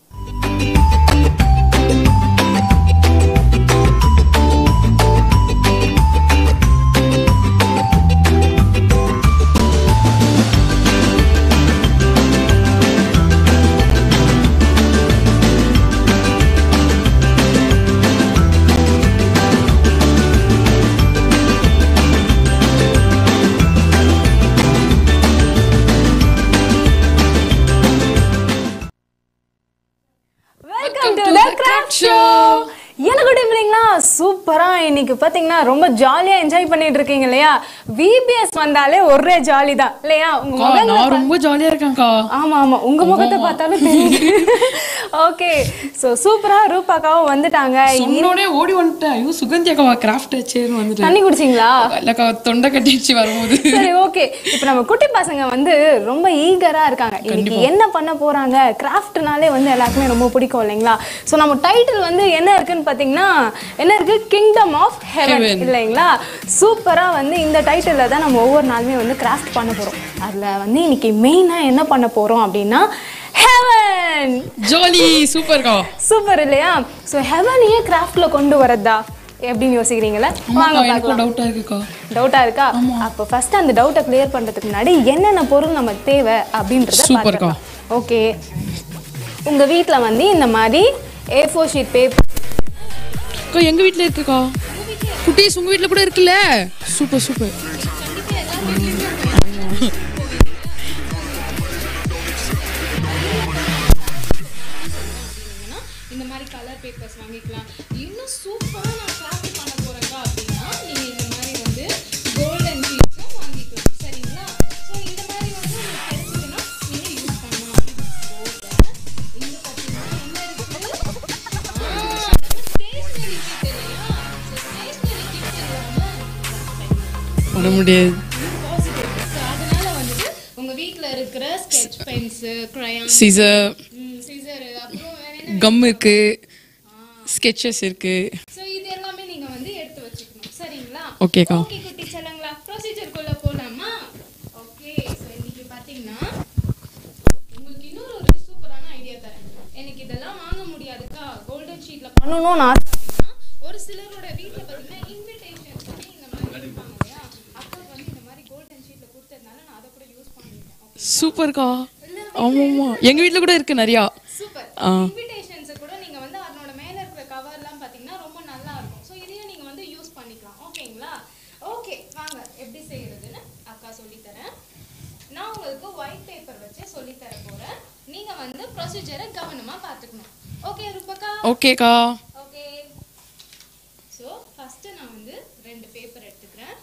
welcome to the craft show என்ன குட் ஈவினிங்னா சூப்பரா இன்னைக்கு பாத்தீங்கன்னா ரொம்ப ஜாலியா என்ஜாய் பண்ணிட்டு இருக்கீங்க இல்லையா விபிஎஸ் வந்தாலே ஒரே ஜாலி தான் இல்லையா உங்க முகங்களை நான் ரொம்ப ஜாலியா இருக்கேன்க்கா ஆமா ஆமா உங்க முகத்தை பார்த்தாலும் தெரியுது ஓகே சோ சூப்பரா ரூபாக்காவும் வந்துட்டாங்க சொன்னோடனே ஓடி வந்துட்டேன் ஐயோ சுகந்தி அக்காவா கிராஃப்ட் சேர்னு வந்துட்டேன் தண்ணி குடிச்சிங்களா இல்லக்கா தொண்டை கட்டிடுச்சு வரும்போது சரி ஓகே இப்போ நம்ம குட்டி பசங்க வந்து ரொம்ப ஈகரா இருக்காங்க இன்னைக்கு என்ன பண்ண போறாங்க கிராஃப்ட்னாலே வந்து எல்லாருக்குமே ரொம்ப பிடிக்கும் இல்லைங்களா ஸோ நம்ம டைட்டில் வந்து என்ன இருக்குன்னு பார்த்தீங்கன்னா என்ன இருக்கு கிங்டம் ஆஃப் ஹெவன் Heaven. இல்லைங்களா சூப்பரா வந்து இந்த டைட்டிலில் தான் நம்ம ஒவ்வொரு நாளுமே வந்து கிராஃப்ட் பண்ண போறோம் அதுல வந்து இன்னைக்கு மெயினா என்ன பண்ண போறோம் அப்படின்னா ஹெவன் ஜாலி சூப்பர்க்கா சூப்பர் இல்லையா ஸோ ஹெவன் ஏன் கிராஃப்ட்ல கொண்டு வரதா எப்படின்னு யோசிக்கிறீங்களா வாங்க ஆமாக்கா எனக்கும் பார்க்கலாம் டவுட்டா இருக்குக்கா டவுட்டா இருக்கா அப்போ ஃபர்ஸ்ட் அந்த டவுட்டை கிளியர் பண்றதுக்கு முன்னாடி என்னென்ன பொருள் நமக்கு தேவை அப்படின்றத சூப்பர்க்கா. பார்க்கலாம் ஓகே உங்க வீட்ல வந்து இந்த மாதிரி ஏ ஃபோர் ஷீட் பேப்பர் அக்கா எங்க வீட்ல இருக்குக்கா குட்டீஸ் உங்க வீட்ல கூட இருக்குல்ல சூப்பர் சூப்பர் இந்த மாதிரி கலர் பேப்பர்ஸ் வாங்கிக்கலாம் இன்னும் சூப்பராக நான் கிராஃப்ட் பண்ண போகிறேங்க அப்படின்னா நீங்கள் இந்த மாதிரி வந்து கோல்டன் ஷீட்ஸும் வாங்கிக்கலாம் சரிங்களா ஸோ இந்த மாதிரி வந்து உங்களுக்கு கிடைச்சதுன்னா நீங்கள் யூஸ் பண்ணலாம் இது போக இங்கே பார்த்தீங்கன்னா என்ன இருக்குது பண்ண முடியாது அதனால வந்துட்டு உங்க வீட்ல இருக்கிற sketch pens crayon scissor scissor அப்புறம் வேற என்ன கம் இருக்கு ஸ்கெச்சஸ் இருக்கு ஸோ இது எல்லாமே நீங்க வந்து எடுத்து வச்சுக்கணும் சரிங்களா ஓகேக்கா. ஓகே குட்டி சொல்லுங்களா ப்ரொசீஜர்க்குள்ள போலாமா ஓகே ஸோ இன்னைக்கு பாத்தீங்கன்னா உங்களுக்கு இன்னொரு ஒரு சூப்பரான ஐடியா தரேன் எனக்கு இதெல்லாம் வாங்க முடியாதுக்கா கோல்டன் ஷீட்ல பண்ணணும்னு ஆசை அப்படின்னா ஒரு சிலரோட வீட்ல பாத்தீங்கன்னா இன்விடேஷன்ஸ் வந்து இந்த மாதிரி இருப்பாங்க இல்லையா அப்பா வந்து இந்த மாதிரி கோல்டன் ஷீட்ல கொடுத்ததுனால நான் அதை கூட யூஸ் பண்ணிருக்கேன் ஓகே சூப்பர்க்கா ஆமாம்மா எங்கள் வீட்டில் கூட இருக்கு நிறையா சூப்பர் ஆ. இன்விடேஷன்ஸ் கூட நீங்க வந்து அதனோட மேல இருக்கிற கவர்லாம் பாத்தீங்கன்னா ரொம்ப நல்லா இருக்கும் ஸோ இதையும் நீங்க வந்து யூஸ் பண்ணிக்கலாம் ஓகேங்களா ஓகே வாங்க எப்படி செய்யறதுன்னு அக்கா சொல்லி தரேன் நான் உங்களுக்கு ஒயிட் பேப்பர் வச்சு சொல்லி தர போறேன் நீங்க வந்து ப்ரொசீஜரை கவனமா பாத்துக்கணும் ஓகே ரூபக்கா ஓகேக்கா ஓகே ஸோ ஃபர்ஸ்ட் நான் வந்து ரெண்டு பேப்பர் எடுத்துக்கிறேன்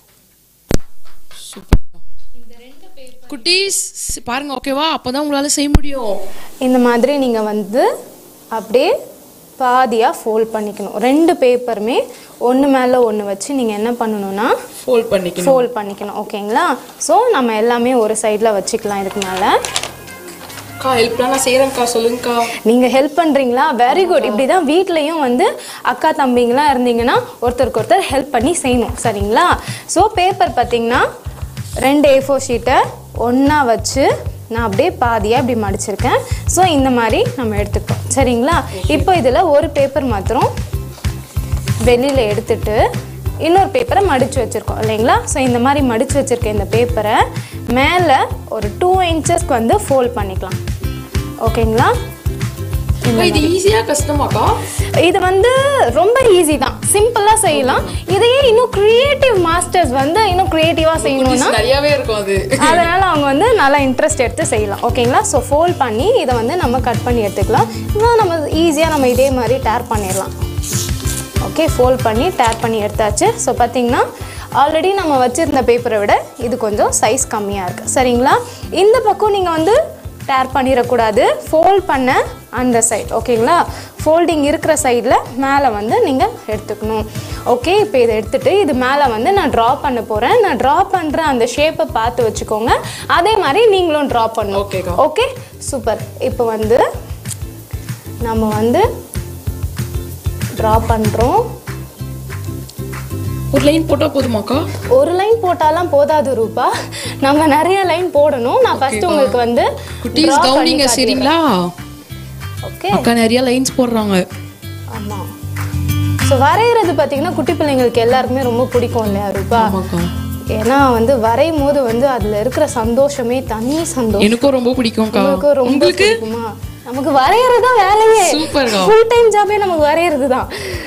இந்த ரெண்டு பேப்பர் குட்டீஸ் பாருங்க ஓகேவா அப்பதான் உங்களால செய்ய முடியும் இந்த மாதிரி நீங்கள் வந்து அப்படியே பாதியாக ஃபோல்ட் பண்ணிக்கணும் ரெண்டு பேப்பருமே ஒன்று மேலே ஒன்று வச்சு நீங்கள் என்ன பண்ணணும்னா ஃபோல்ட் பண்ணிக்கணும் ஃபோல்ட் பண்ணிக்கணும் ஓகேங்களா ஸோ நம்ம எல்லாமே ஒரு சைடில் வச்சுக்கலாம் இதுக்கு மேலே அக்கா ஹெல்ப்லாம் நான் செய்கிறேன்க்கா சொல்லுங்கக்கா நீங்கள் ஹெல்ப் பண்ணுறீங்களா வெரி குட் இப்படி தான் வீட்லேயும் வந்து அக்கா தம்பிங்களாம் இருந்தீங்கன்னா ஒருத்தருக்கு ஒருத்தர் ஹெல்ப் பண்ணி செய்யணும் சரிங்களா ஸோ பேப்பர் பார்த்தீங்கன்னா ரெண்டு ஏ ஃபோர் ஷீட்டை ஒன்றா வச்சு நான் அப்படியே பாதியாக இப்படி மடிச்சிருக்கேன் ஸோ இந்த மாதிரி நம்ம எடுத்துக்கிட்டோம் சரிங்களா இப்போ இதில் ஒரு பேப்பர் மாத்திரம் வெளியில் எடுத்துட்டு இன்னொரு பேப்பரை மடித்து வச்சுருக்கோம் இல்லைங்களா ஸோ இந்த மாதிரி மடித்து வச்சுருக்க இந்த பேப்பரை மேலே ஒரு டூ இன்ச்சஸ்க்கு வந்து ஃபோல்ட் பண்ணிக்கலாம் ஓகேங்களா அக்கா, இது ஈஸியா கஷ்டமாக்கா இது வந்து ரொம்ப ஈஸி தான் சிம்பிளாக செய்யலாம் இதையே இன்னும் கிரியேட்டிவ் மாஸ்டர்ஸ் வந்து இன்னும் க்ரியேட்டிவாக செய்யணும்னா நிறையாவே இருக்கும் அது அதனால அவங்க வந்து நல்லா இன்ட்ரெஸ்ட் எடுத்து செய்யலாம் ஓகேங்களா ஸோ ஃபோல்ட் பண்ணி இதை வந்து நம்ம கட் பண்ணி எடுத்துக்கலாம் இன்னும் நம்ம ஈஸியாக நம்ம இதே மாதிரி டேர் பண்ணிடலாம் ஓகே ஃபோல்ட் பண்ணி டேர் பண்ணி எடுத்தாச்சு ஸோ பார்த்தீங்கன்னா ஆல்ரெடி நம்ம வச்சுருந்த பேப்பரை விட இது கொஞ்சம் சைஸ் கம்மியாக இருக்குது சரிங்களா இந்த பக்கம் நீங்கள் வந்து டேர் பண்ணிடக்கூடாது ஃபோல்ட் பண்ண அந்த சைடு ஓகேங்களா ஃபோல்டிங் இருக்கிற சைடில் மேலே வந்து நீங்கள் எடுத்துக்கணும் ஓகே இப்போ இதை எடுத்துட்டு இது மேலே வந்து நான் ட்ரா பண்ண போகிறேன் நான் ட்ரா பண்ணுற அந்த ஷேப்பை பார்த்து வச்சுக்கோங்க அதே மாதிரி நீங்களும் ட்ரா பண்ணணும் ஓகேக்கா. ஓகே சூப்பர் இப்போ வந்து நம்ம வந்து ட்ரா பண்ணுறோம் ஒரு லைன் போட்டா போதுமாக்கா ஒரு லைன் போட்டாலாம் போதாது ரூபா நம்ம நிறைய லைன் போடணும் நான் ஃபர்ஸ்ட் உங்களுக்கு வந்து குட்டீஸ் கவுனிங்க சரிங்களா ஓகே அக்கா நிறைய லைன்ஸ் போடுறாங்க ஆமாம் ஸோ வரைகிறது பார்த்தீங்கன்னா குட்டி பிள்ளைங்களுக்கு எல்லாருக்குமே ரொம்ப பிடிக்கும் இல்லையா ரூபா ஆமாக்கா ஏன்னா வந்து வரையும் போது வந்து அதில் இருக்கிற சந்தோஷமே தனி சந்தோஷம் எனக்கும் ரொம்ப பிடிக்கும்க்கா உங்களுக்கு ரொம்ப உங்களுக்கு பிடிக்குமா நமக்கு வரைகிறது தான் வேலையே சூப்பர்க்கா. ஃபுல் டைம் ஜாபே நமக்கு வரைகிறது தான்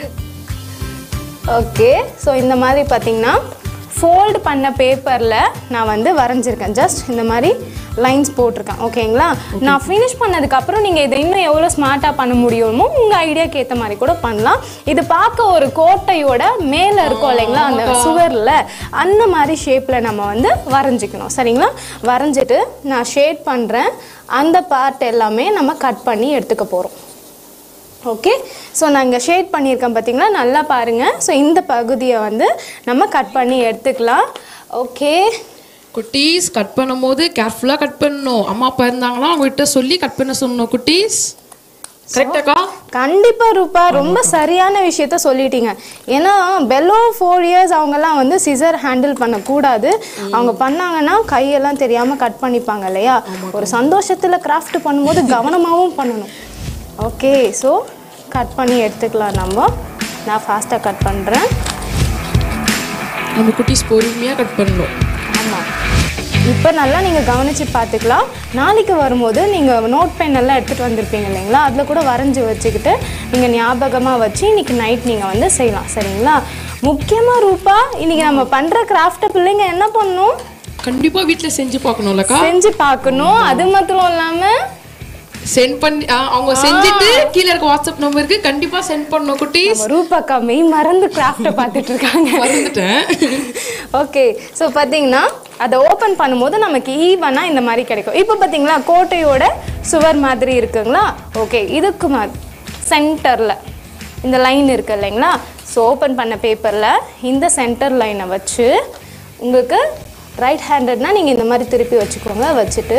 ஓகே ஸோ இந்த மாதிரி பார்த்தீங்கன்னா ஃபோல்டு பண்ண பேப்பரில் நான் வந்து வரைஞ்சிருக்கேன் ஜஸ்ட் இந்த மாதிரி லைன்ஸ் போட்டிருக்கேன் ஓகேங்களா நான் ஃபினிஷ் பண்ணதுக்கப்புறம் நீங்கள் இதை இன்னும் எவ்வளோ ஸ்மார்ட்டாக பண்ண முடியுமோ உங்கள் ஐடியாக்கு ஏற்ற மாதிரி கூட பண்ணலாம் இது பார்க்க ஒரு கோட்டையோட மேலே இருக்கும் இல்லைங்களா அந்த சுவரில் அந்த மாதிரி ஷேப்பில் நம்ம வந்து வரைஞ்சிக்கணும் சரிங்களா வரைஞ்சிட்டு நான் ஷேட் பண்ணுறேன் அந்த பார்ட் எல்லாமே நம்ம கட் பண்ணி எடுத்துக்க போகிறோம் ஓகே ஸோ நான் இங்கே ஷேட் பண்ணியிருக்கேன் பார்த்தீங்களா நல்லா பாருங்கள் ஸோ இந்த பகுதியை வந்து நம்ம கட் பண்ணி எடுத்துக்கலாம் ஓகே குட்டீஸ் கட் பண்ணும்போது கேர்ஃபுல்லாக கட் பண்ணணும் அம்மா அப்பா இருந்தாங்கன்னா அவங்ககிட்ட சொல்லி கட் பண்ண சொல்லணும் குட்டீஸ் கரெக்டாக்கா கண்டிப்பாக ரூபா ரொம்ப சரியான விஷயத்த சொல்லிட்டீங்க ஏன்னா பெலோ ஃபோர் இயர்ஸ் அவங்கெல்லாம் வந்து சிசர் ஹேண்டில் பண்ணக்கூடாது அவங்க பண்ணாங்கன்னா கையெல்லாம் தெரியாமல் கட் பண்ணிப்பாங்க இல்லையா ஒரு சந்தோஷத்தில் கிராஃப்ட் பண்ணும்போது கவனமாகவும் பண்ணணும் ஓகே ஸோ கட் பண்ணி எடுத்துக்கலாம் நம்ம நான் ஃபாஸ்ட்டாக கட் பண்ணுறேன் நம்ம குட்டீஸ் பொறுமையாக கட் பண்ணணும் ஆமாம் இப்போ நல்லா நீங்கள் கவனித்து பார்த்துக்கலாம் நாளைக்கு வரும்போது நீங்கள் நோட் பென் எல்லாம் எடுத்துகிட்டு வந்திருப்பீங்க இல்லைங்களா அதில் கூட வரைஞ்சி வச்சுக்கிட்டு நீங்கள் ஞாபகமாக வச்சு இன்னைக்கு நைட் நீங்கள் வந்து செய்யலாம் சரிங்களா முக்கியமாக ரூபா இன்னைக்கு நம்ம பண்ணுற கிராஃப்ட்டை பிள்ளைங்க என்ன பண்ணணும் கண்டிப்பாக வீட்டில் செஞ்சு பார்க்கணும்லக்கா செஞ்சு பார்க்கணும் அது மாத்திரம் இல்லாமல் சென்ட் பண்ணி ஆ, அவங்க செஞ்சுட்டு கீழே இருக்க வாட்ஸ்அப் நம்பருக்கு கண்டிப்பாக சென்ட் பண்ணணும் குட்டீஸ் ரூபாக்கா மெய் மறந்து கிராஃப்ட்டை பார்த்துட்டு இருக்காங்க மறந்துட்டேன் ஓகே ஸோ பார்த்தீங்கன்னா அதை ஓப்பன் பண்ணும்போது நமக்கு ஈவனாக இந்த மாதிரி கிடைக்கும் இப்போ பார்த்தீங்களா கோட்டையோட சுவர் மாதிரி இருக்குங்களா ஓகே இதுக்கு மா சென்டரில் இந்த லைன் இருக்கு இல்லைங்களா ஸோ ஓப்பன் பண்ண பேப்பரில் இந்த சென்டர் லைனை வச்சு உங்களுக்கு ரைட் ஹேண்டட்னா நீங்கள் இந்த மாதிரி திருப்பி வச்சுக்கோங்க வச்சுட்டு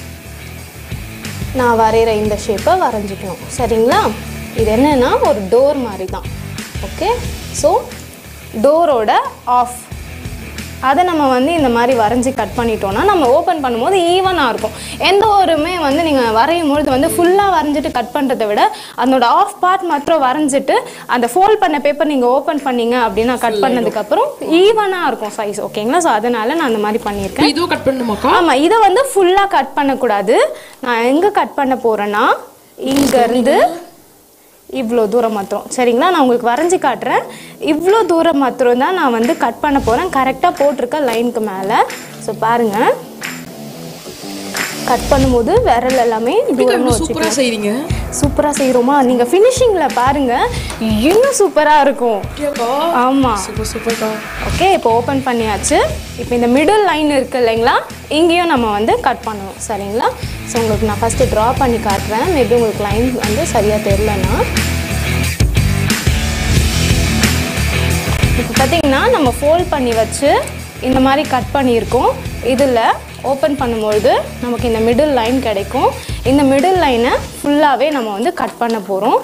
நான் வரைகிற இந்த ஷேப்பை வரைஞ்சிக்கணும் சரிங்களா இது என்னன்னா ஒரு டோர் மாதிரி தான் ஓகே ஸோ டோரோட ஆஃப் அதை நம்ம வந்து இந்த மாதிரி வரைஞ்சி கட் பண்ணிட்டோம்னா நம்ம ஓப்பன் பண்ணும்போது ஈவனாக இருக்கும் எந்த ஒருமே வந்து நீங்கள் வரையும் பொழுது வந்து ஃபுல்லாக வரைஞ்சிட்டு கட் பண்ணுறதை விட அதனோட ஆஃப் பார்ட் மாத்திரம் வரைஞ்சிட்டு அந்த ஃபோல்ட் பண்ண பேப்பர் நீங்கள் ஓப்பன் பண்ணீங்க அப்படின்னா கட் பண்ணதுக்கப்புறம் ஈவனாக இருக்கும் சைஸ் ஓகேங்களா ஸோ அதனால நான் அந்த மாதிரி பண்ணியிருக்கேன் இதுவும் கட் பண்ணுமாக்கா ஆமாம் இதை வந்து ஃபுல்லாக கட் பண்ணக்கூடாது நான் எங்கே கட் பண்ண போகிறேன்னா இங்கேருந்து இவ்வளோ தூரம் மாத்திரம் சரிங்களா நான் உங்களுக்கு வரைஞ்சி காட்டுறேன் இவ்வளோ தூரம் மாத்திரம் தான் நான் வந்து கட் பண்ண போகிறேன் கரெக்டாக போட்டிருக்க லைனுக்கு மேலே ஸோ பாருங்கள் கட் பண்ணும்போது விரல் எல்லாமே தூரமாக சூப்பரா வச்சுக்கலாம் செய்றீங்க சூப்பராக செய்கிறோமா நீங்கள் ஃபினிஷிங்கில் பாருங்கள் இன்னும் சூப்பராக இருக்கும் ஆமாம் சூப்பர் சூப்பர்க்கா ஓகே இப்போ ஓப்பன் பண்ணியாச்சு இப்போ இந்த மிடில் லைன் இருக்கு இல்லைங்களா இங்கேயும் நம்ம வந்து கட் பண்ணணும் சரிங்களா ஸோ உங்களுக்கு நான் ஃபஸ்ட்டு ட்ரா பண்ணி காட்டுறேன் மேபி உங்களுக்கு லைன் வந்து சரியாக தெரிலனா இப்போ பார்த்தீங்கன்னா நம்ம ஃபோல்ட் பண்ணி வச்சு இந்த மாதிரி கட் பண்ணியிருக்கோம் இதில் ஓப்பன் பண்ணும்பொழுது நமக்கு இந்த மிடில் லைன் கிடைக்கும் இந்த மிடில் லைனை ஃபுல்லாகவே நம்ம வந்து கட் பண்ண போகிறோம்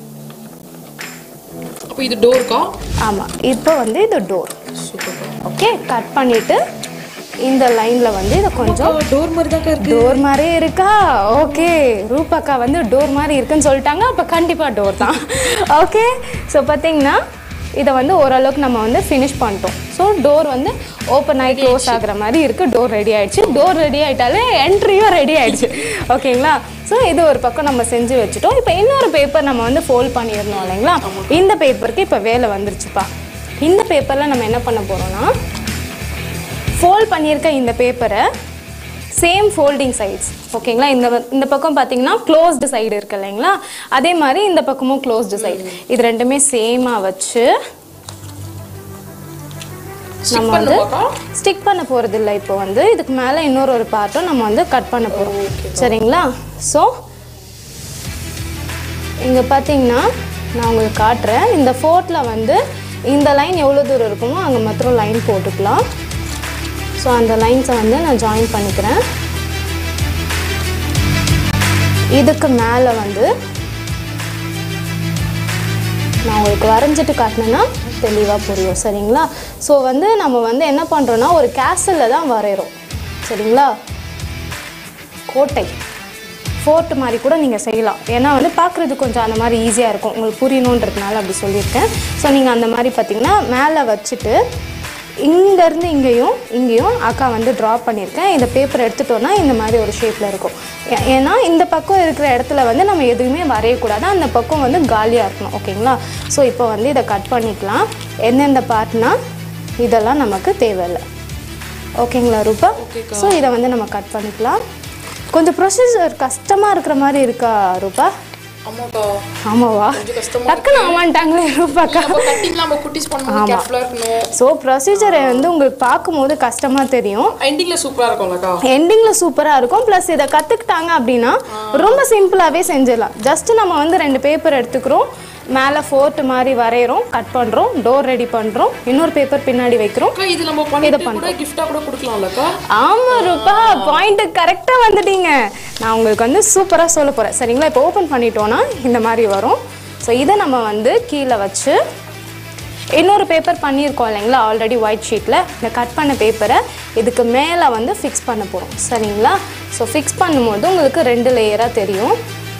அப்போ இது டோர்க்கா ஆமாம் இப்போ வந்து இது டோர் ஓகே கட் பண்ணிட்டு இந்த லைன்ல வந்து இதை கொஞ்சம் டோர் மாதிரி தான்க்கா இருக்கு டோர் மாதிரி இருக்கா ஓகே ரூபாக்கா வந்து டோர் மாதிரி இருக்குன்னு சொல்லிட்டாங்க அப்போ கண்டிப்பாக டோர் தான் ஓகே ஸோ பார்த்தீங்கன்னா இதை வந்து ஓரளவுக்கு நம்ம வந்து ஃபினிஷ் பண்ணிட்டோம் ஸோ டோர் வந்து ஓப்பன் ஆகி க்ளோஸ் ஆகுற மாதிரி இருக்குது டோர் ரெடி ஆயிடுச்சு டோர் ரெடி ஆயிட்டாலே என்ட்ரியும் ரெடி ஆயிடுச்சு ஓகேங்களா ஸோ இது ஒரு பக்கம் நம்ம செஞ்சு வச்சுட்டோம் இப்போ இன்னொரு பேப்பர் நம்ம வந்து ஃபோல்ட் பண்ணியிருந்தோம் இல்லைங்களா இந்த பேப்பருக்கு இப்போ வேலை வந்துருச்சுப்பா இந்த பேப்பரில் நம்ம என்ன பண்ண போகிறோம்னா ஃபோல்ட் பண்ணியிருக்க இந்த பேப்பரை சேம் ஃபோல்டிங் சைட்ஸ் ஓகேங்களா இந்த வ- இந்த பக்கம் பார்த்தீங்கன்னா க்ளோஸ்டு சைடு இருக்கு இல்லைங்களா அதே மாதிரி இந்த பக்கமும் க்ளோஸ்டு சைடு இது ரெண்டுமே சேமாக வச்சு நம்ம வந்து ஸ்டிக் பண்ண போகிறது இல்லை இப்போ வந்து இதுக்கு மேலே இன்னொரு ஒரு பார்ட்டும் நம்ம வந்து கட் பண்ண போகிறோம் சரிங்களா ஸோ இங்கே பார்த்தீங்கன்னா நான் உங்களுக்கு காட்டுறேன் இந்த ஃபோர்ட்டில் வந்து இந்த லைன் எவ்வளோ தூரம் இருக்குமோ அங்கே மாத்திரம் லைன் போட்டுக்கலாம் ஸோ அந்த லைன்ஸை வந்து நான் ஜாயின் பண்ணிக்கிறேன் இதுக்கு மேலே வந்து நான் உங்களுக்கு வரைஞ்சிட்டு காட்டினேன்னா தெளிவாக புரியும் சரிங்களா ஸோ வந்து நம்ம வந்து என்ன பண்ணுறோன்னா ஒரு கேசலில் தான் வரைகிறோம் சரிங்களா கோட்டை ஃபோர்ட் மாதிரி கூட நீங்கள் செய்யலாம் ஏன்னா வந்து பார்க்குறது கொஞ்சம் அந்த மாதிரி ஈஸியாக இருக்கும் உங்களுக்கு புரியணுன்றதுனால அப்படி சொல்லியிருக்கேன் ஸோ நீங்கள் அந்த மாதிரி பார்த்தீங்கன்னா மேலே வச்சுட்டு இங்கேருந்து இங்கேயும் இங்கேயும் அக்கா வந்து ட்ரா பண்ணியிருக்கேன் இந்த பேப்பர் எடுத்துட்டோன்னா இந்த மாதிரி ஒரு ஷேப்பில் இருக்கும் ஏ- ஏன்னா இந்த பக்கம் இருக்கிற இடத்துல வந்து நம்ம எதுவுமே வரையக்கூடாது அந்த பக்கம் வந்து காலியாக இருக்கணும் ஓகேங்களா ஸோ இப்போ வந்து இதை கட் பண்ணிக்கலாம் எந்தெந்த பார்ட்னா இதெல்லாம் நமக்கு தேவையில்லை ஓகேங்களா ரூபா ஸோ இதை வந்து நம்ம கட் பண்ணிக்கலாம் கொஞ்சம் ப்ரொசீஜர் கஷ்டமாக இருக்கிற மாதிரி இருக்கா ரூபா ஆமாக்கா ஆமாவா டக்குன்னு ஆமான்ட்டாங்களே ரூபாக்கா அப்போ கட்டிங்லாம் நம்ம குட்டிஸ் பண்ணும்போது ஆமா. கேர்ஃபுல்லாக இருக்கணும் ஸோ ப்ரொசீஜரை வந்து உங்களுக்கு பார்க்கும்போது கஷ்டமாக தெரியும் எண்டிங்கில் சூப்பராக இருக்கும்லக்கா எண்டிங்கில் சூப்பராக இருக்கும் ப்ளஸ் இதை கற்றுக்கிட்டாங்க அப்படின்னா ரொம்ப சிம்பிளாகவே செஞ்சிடலாம் ஜஸ்ட் நம்ம வந்து ரெண்டு பேப்பர் எடுத்துக்கிறோம் மேலே ஃபோர்ட் மாதிரி வரைகிறோம் கட் பண்ணுறோம் டோர் ரெடி பண்ணுறோம் இன்னொரு பேப்பர் பின்னாடி வைக்கிறோம் அக்கா இது நம்ம பண்ணிட்டு கூட கிஃப்டாக கூட கொடுக்கலாம்லக்கா ஆமாம் ரூபா பாயிண்ட்டு கரெக்டாக வந்துட்டீங்க நான் உங்களுக்கு வந்து சூப்பராக சொல்ல போகிறேன் சரிங்களா இப்போ ஓப்பன் பண்ணிட்டோன்னா இந்த மாதிரி வரும் ஸோ இதை நம்ம வந்து கீழே வச்சு இன்னொரு பேப்பர் பண்ணியிருக்கோம் இல்லைங்களா ஆல்ரெடி ஒயிட் ஷீட்டில் இந்த கட் பண்ண பேப்பரை இதுக்கு மேலே வந்து ஃபிக்ஸ் பண்ண போகிறோம் சரிங்களா ஸோ ஃபிக்ஸ் பண்ணும்போது உங்களுக்கு ரெண்டு லேயராக தெரியும்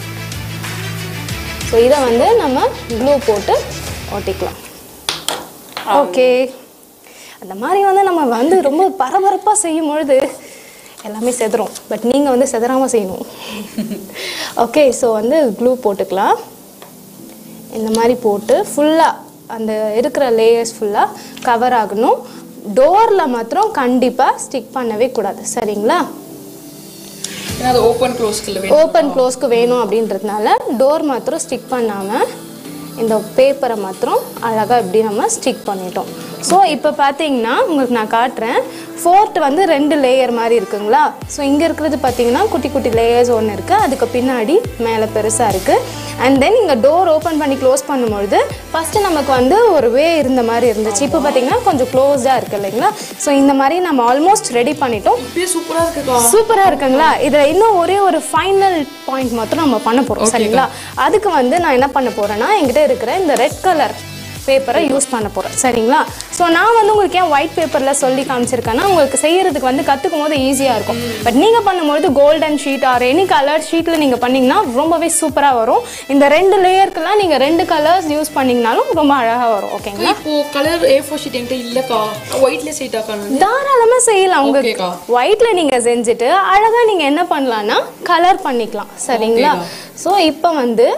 ஸோ இதை வந்து நம்ம க்ளூ போட்டு ஒட்டிக்கலாம் ஓகே அந்த மாதிரி வந்து நம்ம வந்து ரொம்ப பரபரப்பாக செய்யும் பொழுது எல்லாமே செதறும் பட் நீங்கள் வந்து செதறாமல் செய்யணும் ஓகே ஸோ வந்து க்ளூ போட்டுக்கலாம் இந்த மாதிரி போட்டு ஃபுல்லாக அந்த இருக்கிற லேயர்ஸ் ஃபுல்லாக கவர் ஆகணும் டோரில் மாத்திரம் கண்டிப்பாக ஸ்டிக் பண்ணவே கூடாது சரிங்களா ஏன்னா அது ஓப்பன் க்ளோஸ்க்குள்ள வேணும் ஓப்பன் க்ளோஸ்க்கு வேணும் அப்படின்றதுனால டோர் மாத்திரம் ஸ்டிக் பண்ணாமல் இந்த பேப்பரை மாத்திரம் அழகாக இப்படி நம்ம ஸ்டிக் பண்ணிட்டோம் ஸோ இப்போ பார்த்தீங்கன்னா உங்களுக்கு நான் காட்டுறேன் ஃபோர்த் வந்து ரெண்டு லேயர் மாதிரி இருக்குங்களா ஸோ இங்கே இருக்கிறது பார்த்தீங்கன்னா குட்டி குட்டி லேயர்ஸ் ஒன்று இருக்குது அதுக்கு பின்னாடி மேலே பெருசாக இருக்குது அண்ட் தென் இங்கே டோர் ஓப்பன் பண்ணி க்ளோஸ் பண்ணும்பொழுது ஃபஸ்ட்டு நமக்கு வந்து ஒரு வே இருந்த மாதிரி இருந்துச்சு இப்போ பார்த்தீங்கன்னா கொஞ்சம் க்ளோஸ்டாக இருக்கு இல்லைங்களா ஸோ இந்த மாதிரி நம்ம ஆல்மோஸ்ட் ரெடி பண்ணிட்டோம் சூப்பரா இருக்குக்கா சூப்பராக இருக்குங்களா இதில் இன்னும் ஒரே ஒரு ஃபைனல் பாயிண்ட் மட்டும் நம்ம பண்ண போகிறோம் சரிங்களா அதுக்கு வந்து நான் என்ன பண்ண போகிறேன்னா என்கிட்ட இருக்கிற இந்த ரெட் கலர் பேப்பரை யூஸ் பண்ண போகிறேன் சரிங்களா ஸோ நான் வந்து உங்களுக்கு ஏன் ஒயிட் பேப்பரில் சொல்லி காமிச்சிருக்கேன்னா உங்களுக்கு செய்யறதுக்கு வந்து கற்றுக்கும் போது ஈஸியாக இருக்கும் பட் நீங்கள் பண்ணும்போது golden sheet or any colour ஷீட்டில் நீங்கள் பண்ணிங்கன்னா ரொம்பவே சூப்பராக வரும் இந்த ரெண்டு லேயருக்குலாம் நீங்கள் ரெண்டு கலர்ஸ் யூஸ் பண்ணிங்கனாலும் ரொம்ப அழகாக வரும் ஓகேங்களா இப்போ கலர் ஏ ஃபோர் ஷீட் என்கிட்ட இல்லக்கா ஒயிட்ல சீட்டாக்கா தாராளமாக செய்யலாம் உங்களுக்கு ஓகேக்கா. ஒயிட்ல நீங்க செஞ்சுட்டு அழகா நீங்க என்ன பண்ணலாம்னா கலர் பண்ணிக்கலாம் சரிங்களா ஸோ இப்போ வந்து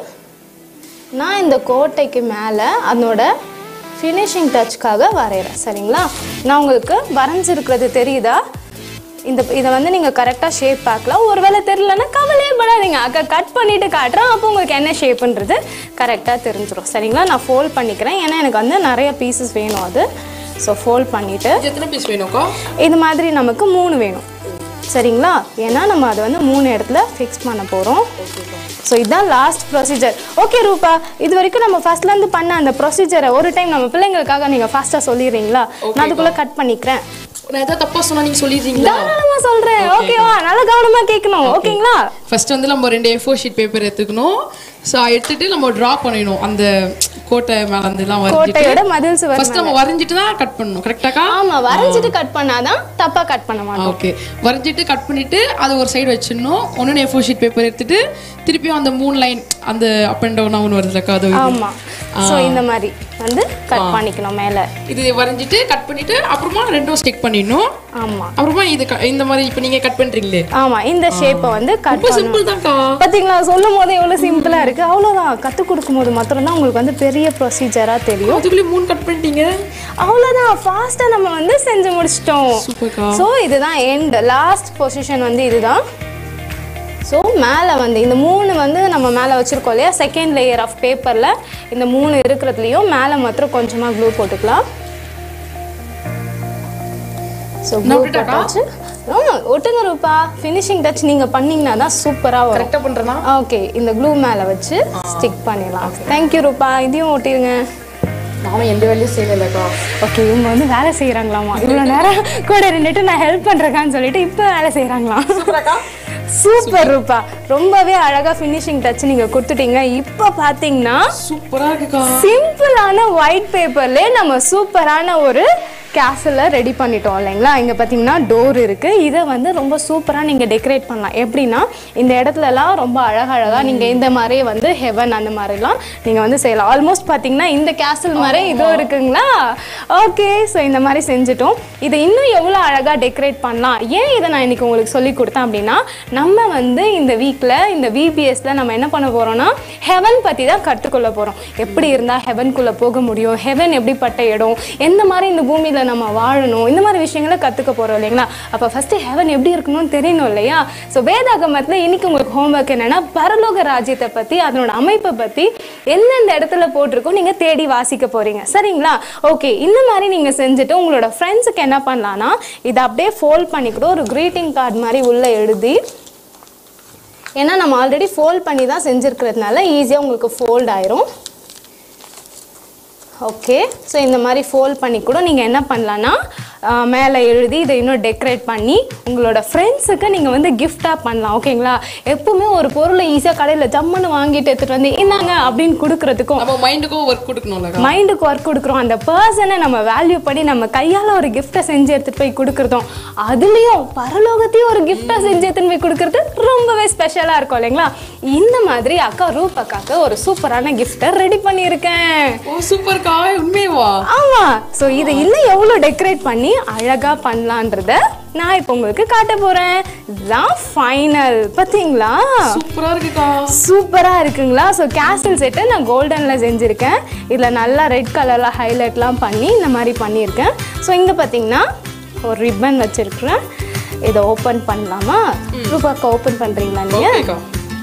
நான் இந்த கோட்டைக்கு மேலே அதனோட ஃபினிஷிங் டச்சுக்காக வரைகிறேன் சரிங்களா நான் உங்களுக்கு வரைஞ்சிருக்கிறது தெரியுதா இந்த இதை வந்து நீங்கள் கரெக்டாக ஷேப் பார்க்கலாம் ஒருவேளை தெரியலன்னா கவலையே படாதீங்க அக்கா கட் பண்ணிட்டு காட்டுறேன் அப்போ உங்களுக்கு என்ன ஷேப்புன்றது கரெக்டாக தெரிஞ்சிடும் சரிங்களா நான் ஃபோல்ட் பண்ணிக்கிறேன் ஏன்னா எனக்கு வந்து நிறைய பீசஸ் வேணும் அது ஸோ ஃபோல்ட் பண்ணிவிட்டு எத்தனை பீஸ் வேணும்க்கா இது மாதிரி நமக்கு மூணு வேணும் சரிங்களா ஏன்னா நம்ம அதை வந்து மூணு இடத்துல ஃபிக்ஸ் பண்ண போகிறோம் ஸோ இதுதான் லாஸ்ட் ப்ரொசீஜர் ஓகே ரூபா இது வரைக்கும் நம்ம ஃபர்ஸ்ட்லேருந்து பண்ண அந்த ப்ரொசீஜரை ஒரு டைம் நம்ம பிள்ளைங்களுக்காக நீங்கள் ஃபாஸ்ட்டாக சொல்லிடுறீங்களா நான் அதுக்குள்ளே கட் பண்ணிக்கிறேன் நான் ஏதாவது தப்பா சொன்னா நீங்க சொல்லிடுறீங்களா தாராளமாக சொல்கிறேன் ஓகேவா நல்லா கவனமாக கேட்கணும் ஓகேங்களா ஃபர்ஸ்ட் வந்து நம்ம ரெண்டு ஏ ஃபோர் ஷீட் பேப்பர் எடுத்துக்கணும் ஸோ எடுத்துட்டு நம்ம ட்ரா பண்ணிடணும் அந்த கோட்டை மேல அந்த எல்லாம் கோட்டையோட மதில் சுவர் ஃபர்ஸ்ட் நம்ம வரைஞ்சிட்டு தான் கட் பண்ணணும் கரெக்டாக்கா ஆமாம் வரைஞ்சிட்டு கட் பண்ணாதான் தப்பாக கட் பண்ண மாட்டோம் ஓகே வரைஞ்சிட்டு கட் பண்ணிட்டு அதை ஒரு சைடு வச்சிடணும் ஒன்று ஏ ஃபோர் ஷீட் பேப்பர் எடுத்துட்டு திருப்பியும் அந்த மூணு லைன் அந்த அப் அண்ட் டவுன் ஒன்று வருதுலக்கா அது ஆமாம் ஸோ இந்த மாதிரி வந்து கட் பண்ணிக்கணும் மேலே இது வரைஞ்சிட்டு கட் பண்ணிட்டு அப்புறமா ரெண்டும் ஸ்டிக் பண்ணிடணும் ஆமாம் அப்புறமா இது க- இந்த மாதிரி இப்போ நீங்க கட் பண்றீங்களே ஆமா இந்த ஷேப்பை வந்து கட் ரொம்ப சிம்பிள் தான்க்கா பாத்தீங்களா சொல்லும் போது எவ்வளவு சிம்பிளா இருக்கு அவ்வளவுதான் கத்து கொடுக்கும் போது மாத்திரம் தான் உங்களுக்கு வந்து பெரிய ப்ரொசீஜரா தெரியும் அதுக்குள்ளே மூணு கட் பண்ணிட்டீங்க அவ்வளவுதான் ஃபாஸ்டா நம்ம வந்து செஞ்சு முடிச்சிட்டோம் சூப்பர்க்கா ஸோ இதுதான் எண்ட் லாஸ்ட் பொசிஷன் வந்து இதுதான் ஸோ மேலே வந்து இந்த மூணு வந்து நம்ம மேலே வச்சுருக்கோம் இல்லையா செகண்ட் லேயர் ஆஃப் பேப்பரில் இந்த மூணு இருக்கிறதுலையும் மேலே மாத்திரம் கொஞ்சமாக க்ளூ போட்டுக்கலாம் ஸோ க்ளூ போட்டாச்சு ஆ ஒட்டுங்க ரூபா ஃபினிஷிங் டச் நீங்கள் பண்ணீங்கன்னா தான் சூப்பராக வரும் கரெக்டாக பண்றேனா ஓகே இந்த க்ளூ மேலே வச்சு ஸ்டிக் பண்ணிடலாம் தேங்க்யூ ரூபா இதையும் ஒட்டிடுங்க நானும் எந்த வேலையும் செய்யலக்கா ஓகே இவங்க வந்து வேலை செய்கிறாங்களாமா இவ்வளோ நேரம் கூட இருந்துட்டு நான் ஹெல்ப் பண்ணுறேக்கான்னு சொல்லிட்டு இப்போ வேலை செய்கிறாங்களாம் சூப்பர் ரூபா ரொம்பவே அழகா ஃபினிஷிங் டச் நீங்க கொடுத்துட்டீங்க இப்போ பார்த்தீங்கன்னா சூப்பரா இருக்குக்கா சிம்பிளான ஒயிட் பேப்பர்ல நம்ம சூப்பரான ஒரு கேசலை ரெடி பண்ணிட்டோம் இல்லைங்களா இங்கே பார்த்தீங்கன்னா டோர் இருக்குது இதை வந்து ரொம்ப சூப்பராக நீங்கள் டெக்கரேட் பண்ணலாம் எப்படின்னா இந்த இடத்துலலாம் ரொம்ப அழகழகாக நீங்கள் இந்த மாதிரி வந்து ஹெவன் அந்த மாதிரிலாம் நீங்கள் வந்து செய்யலாம் ஆல்மோஸ்ட் பார்த்தீங்கன்னா இந்த கேசல் மாதிரி இதுவும் இருக்குங்களா ஓகே ஸோ இந்த மாதிரி செஞ்சுட்டோம் இதை இன்னும் எவ்வளோ அழகாக டெக்கரேட் பண்ணலாம் ஏன் இதை நான் இன்னைக்கு உங்களுக்கு சொல்லி கொடுத்தேன் அப்படின்னா நம்ம வந்து இந்த வீக்கில் இந்த விபிஎஸ்ல நம்ம என்ன பண்ண போகிறோம்னா ஹெவன் பற்றி தான் கற்றுக்கொள்ள போகிறோம் எப்படி இருந்தால் ஹெவன்குள்ளே போக முடியும் ஹெவன் எப்படிப்பட்ட இடம் எந்த மாதிரி இந்த பூமியில் நம்ம வாழணும் இந்த மாதிரி விஷயங்களை கற்றுக்க போகிறோம் இல்லைங்களா அப்போ ஃபஸ்ட்டு ஹெவன் எப்படி இருக்கணும்னு தெரியணும் இல்லையா ஸோ வேதாகமத்தில் இன்னைக்கு உங்களுக்கு ஹோம்ஒர்க் என்னன்னா பரலோக ராஜ்யத்தை பற்றி அதனோட அமைப்பை பற்றி எந்தெந்த இடத்துல போட்டிருக்கோ நீங்கள் தேடி வாசிக்க போகிறீங்க சரிங்களா ஓகே இந்த மாதிரி நீங்கள் செஞ்சுட்டு உங்களோட ஃப்ரெண்ட்ஸுக்கு என்ன பண்ணலான்னா இதை அப்படியே ஃபோல்ட் பண்ணி கூட ஒரு க்ரீட்டிங் கார்டு மாதிரி உள்ளே எழுதி ஏன்னா நம்ம ஆல்ரெடி ஃபோல்ட் பண்ணி தான் செஞ்சுருக்கிறதுனால ஈஸியாக உங்களுக்கு ஃபோல்ட் ஆயிரும் ஓகே ஸோ இந்த மாதிரி ஃபோல்ட் பண்ணி கூட நீங்கள் என்ன பண்ணலான்னா மேலே எழுதி இதை இன்னும் டெக்கரேட் பண்ணி உங்களோட ஃப்ரெண்ட்ஸுக்கு நீங்கள் வந்து கிஃப்டாக பண்ணலாம் ஓகேங்களா எப்பவுமே ஒரு பொருளை ஈஸியாக கடையில் ஜம்முன்னு வாங்கிட்டு எடுத்துகிட்டு வந்து இந்தாங்க அப்படின்னு கொடுக்கறதுக்கும் நம்ம மைண்டுக்கும் ஒர்க் கொடுக்கணும்லக்கா மைண்டுக்கு ஒர்க் கொடுக்குறோம் அந்த பர்சனை நம்ம வேல்யூ பண்ணி நம்ம கையால் ஒரு கிஃப்ட்டை செஞ்சு எடுத்துகிட்டு போய் கொடுக்குறதும் அதுலேயும் பரலோகத்தையும் ஒரு கிஃப்டாக செஞ்சு எடுத்துன்னு போய் கொடுக்குறது ரொம்பவே ஸ்பெஷலாக இருக்கும் இல்லைங்களா இந்த மாதிரி அக்கா ரூப் அக்காக்கு ஒரு சூப்பரான கிஃப்ட்டை ரெடி பண்ணியிருக்கேன் ஓ சூப்பர்க்கா உண்மையவா ஆமா ஸோ இதை இன்னும் எவ்வளோ டெக்கரேட் பண்ணி அழகா பண்ணலான்றத நான் இப்போ உங்களுக்கு காட்ட போறேன் இதுதான் ஃபைனல் பார்த்தீங்களா சூப்பரா இருக்குக்கா சூப்பரா இருக்குங்களா ஸோ கேசல் செட்டை நான் கோல்டன்ல செஞ்சுருக்கேன் இதில் நல்லா ரெட் கலர்ல ஹைலைட்லாம் பண்ணி இந்த மாதிரி பண்ணியிருக்கேன் ஸோ இங்கே பார்த்தீங்கன்னா ஒரு ரிப்பன் வச்சிருக்கிறேன் இதை ஓப்பன் பண்ணலாமா ரூபாக்கா ஓப்பன் பண்றீங்களா நீங்க ஓகேக்கா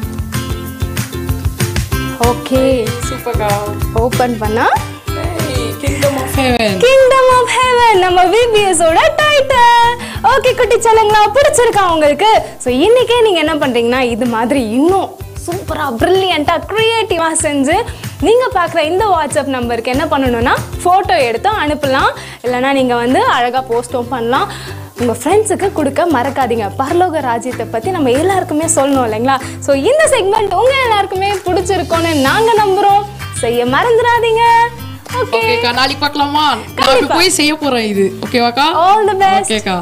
ஓகே சூப்பர்க்கா ஓப்பன் பண்ணா kingdom of heaven kingdom of heaven நம்ம VBS ஓட டைட்டில் ஓகே குட்டி சொல்லுங்களா பிடிச்சிருக்கா உங்களுக்கு ஸோ இன்னைக்கே நீங்க என்ன பண்றீங்கன்னா இது மாதிரி இன்னும் சூப்பராக ப்ரில்லியண்ட்டாக க்ரியேட்டிவாக செஞ்சு நீங்கள் பார்க்குற இந்த வாட்ஸ்அப் நம்பருக்கு என்ன பண்ணணும்னா ஃபோட்டோ எடுத்து அனுப்பலாம் இல்லைனா நீங்கள் வந்து அழகாக போஸ்ட்டும் பண்ணலாம் உங்கள் ஃப்ரெண்ட்ஸுக்கு கொடுக்க மறக்காதீங்க பரலோக ராஜ்யத்தை பற்றி நம்ம எல்லாருக்குமே சொல்லணும் இல்லைங்களா ஸோ இந்த செக்மெண்ட் உங்கள் எல்லாருக்குமே பிடிச்சிருக்கோன்னு நாங்கள் நம்புகிறோம் செய்ய மறந்துடாதீங்க ஓகே ஓகேக்கா நாளைக்கு பார்க்கலாமா நான் போய் செய்ய போறேன் இது ஓகேவாக்கா ஆல் தி பெஸ்ட் ஓகேக்கா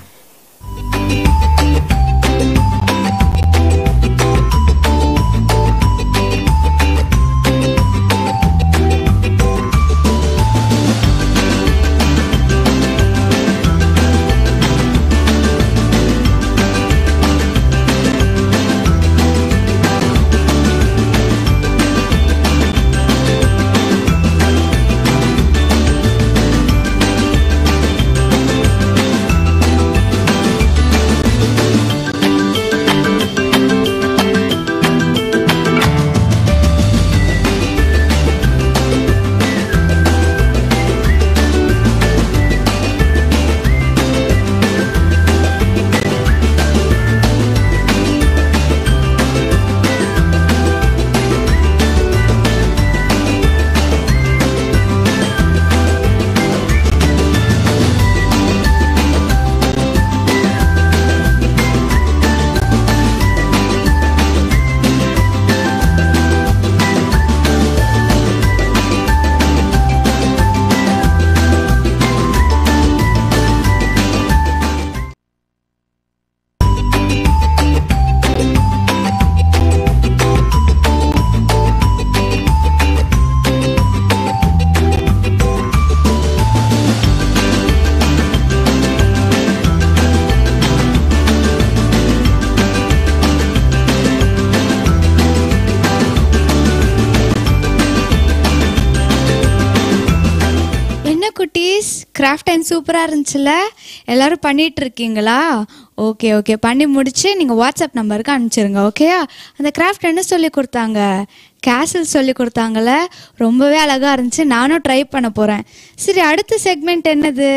என்ன குட்டீஸ் கிராஃப்ட் டைம் சூப்பராக இருந்துச்சுல்ல எல்லாரும் பண்ணிட்டு இருக்கீங்களா ஓகே ஓகே பண்ணி முடிச்சு நீங்கள் வாட்ஸ்அப் நம்பருக்கு அனுப்பிச்சிருங்க ஓகேயா அந்த கிராஃப்ட் என்ன சொல்லி கொடுத்தாங்க கேசல் சொல்லி கொடுத்தாங்கல்ல ரொம்பவே அழகாக இருந்துச்சு நானும் ட்ரை பண்ண போகிறேன் சரி அடுத்த செக்மெண்ட் என்னது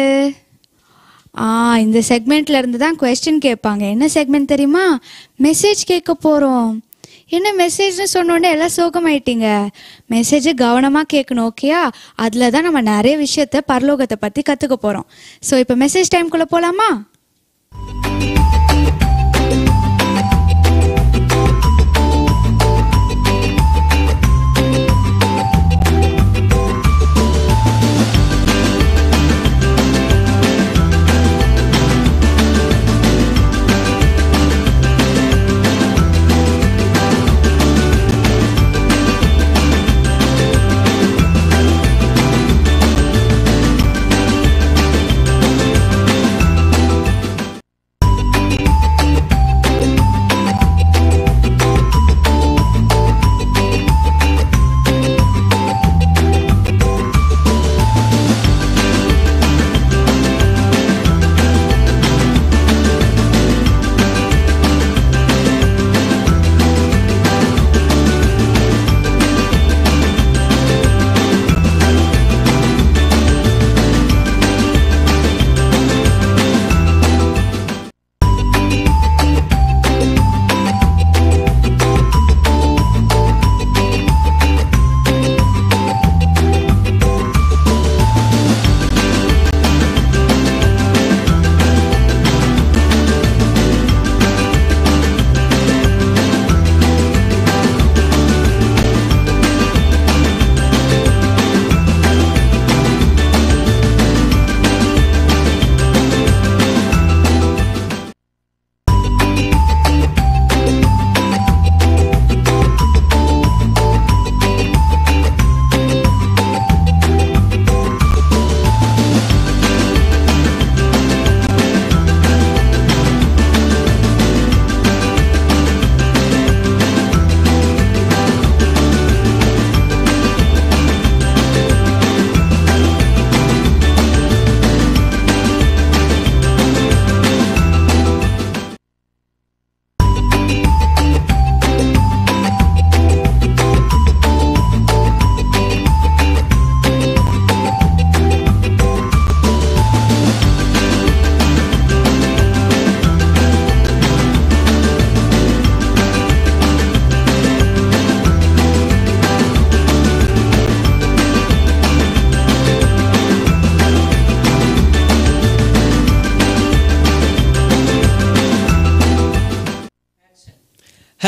ஆ இந்த செக்மெண்ட்ல இருந்து தான் கொஸ்டின் கேட்பாங்க என்ன செக்மெண்ட் தெரியுமா மெசேஜ் கேட்க போகிறோம் என்ன மெசேஜ்னு சொன்னோடனே எல்லாம் சோகமாயிட்டீங்க மெசேஜை கவனமாக கேட்கணும் ஓகேயா அதில் தான் நம்ம நிறைய விஷயத்த பரலோகத்தை பற்றி கற்றுக்க போகிறோம் ஸோ இப்போ மெசேஜ் டைம்குள்ளே போகலாமா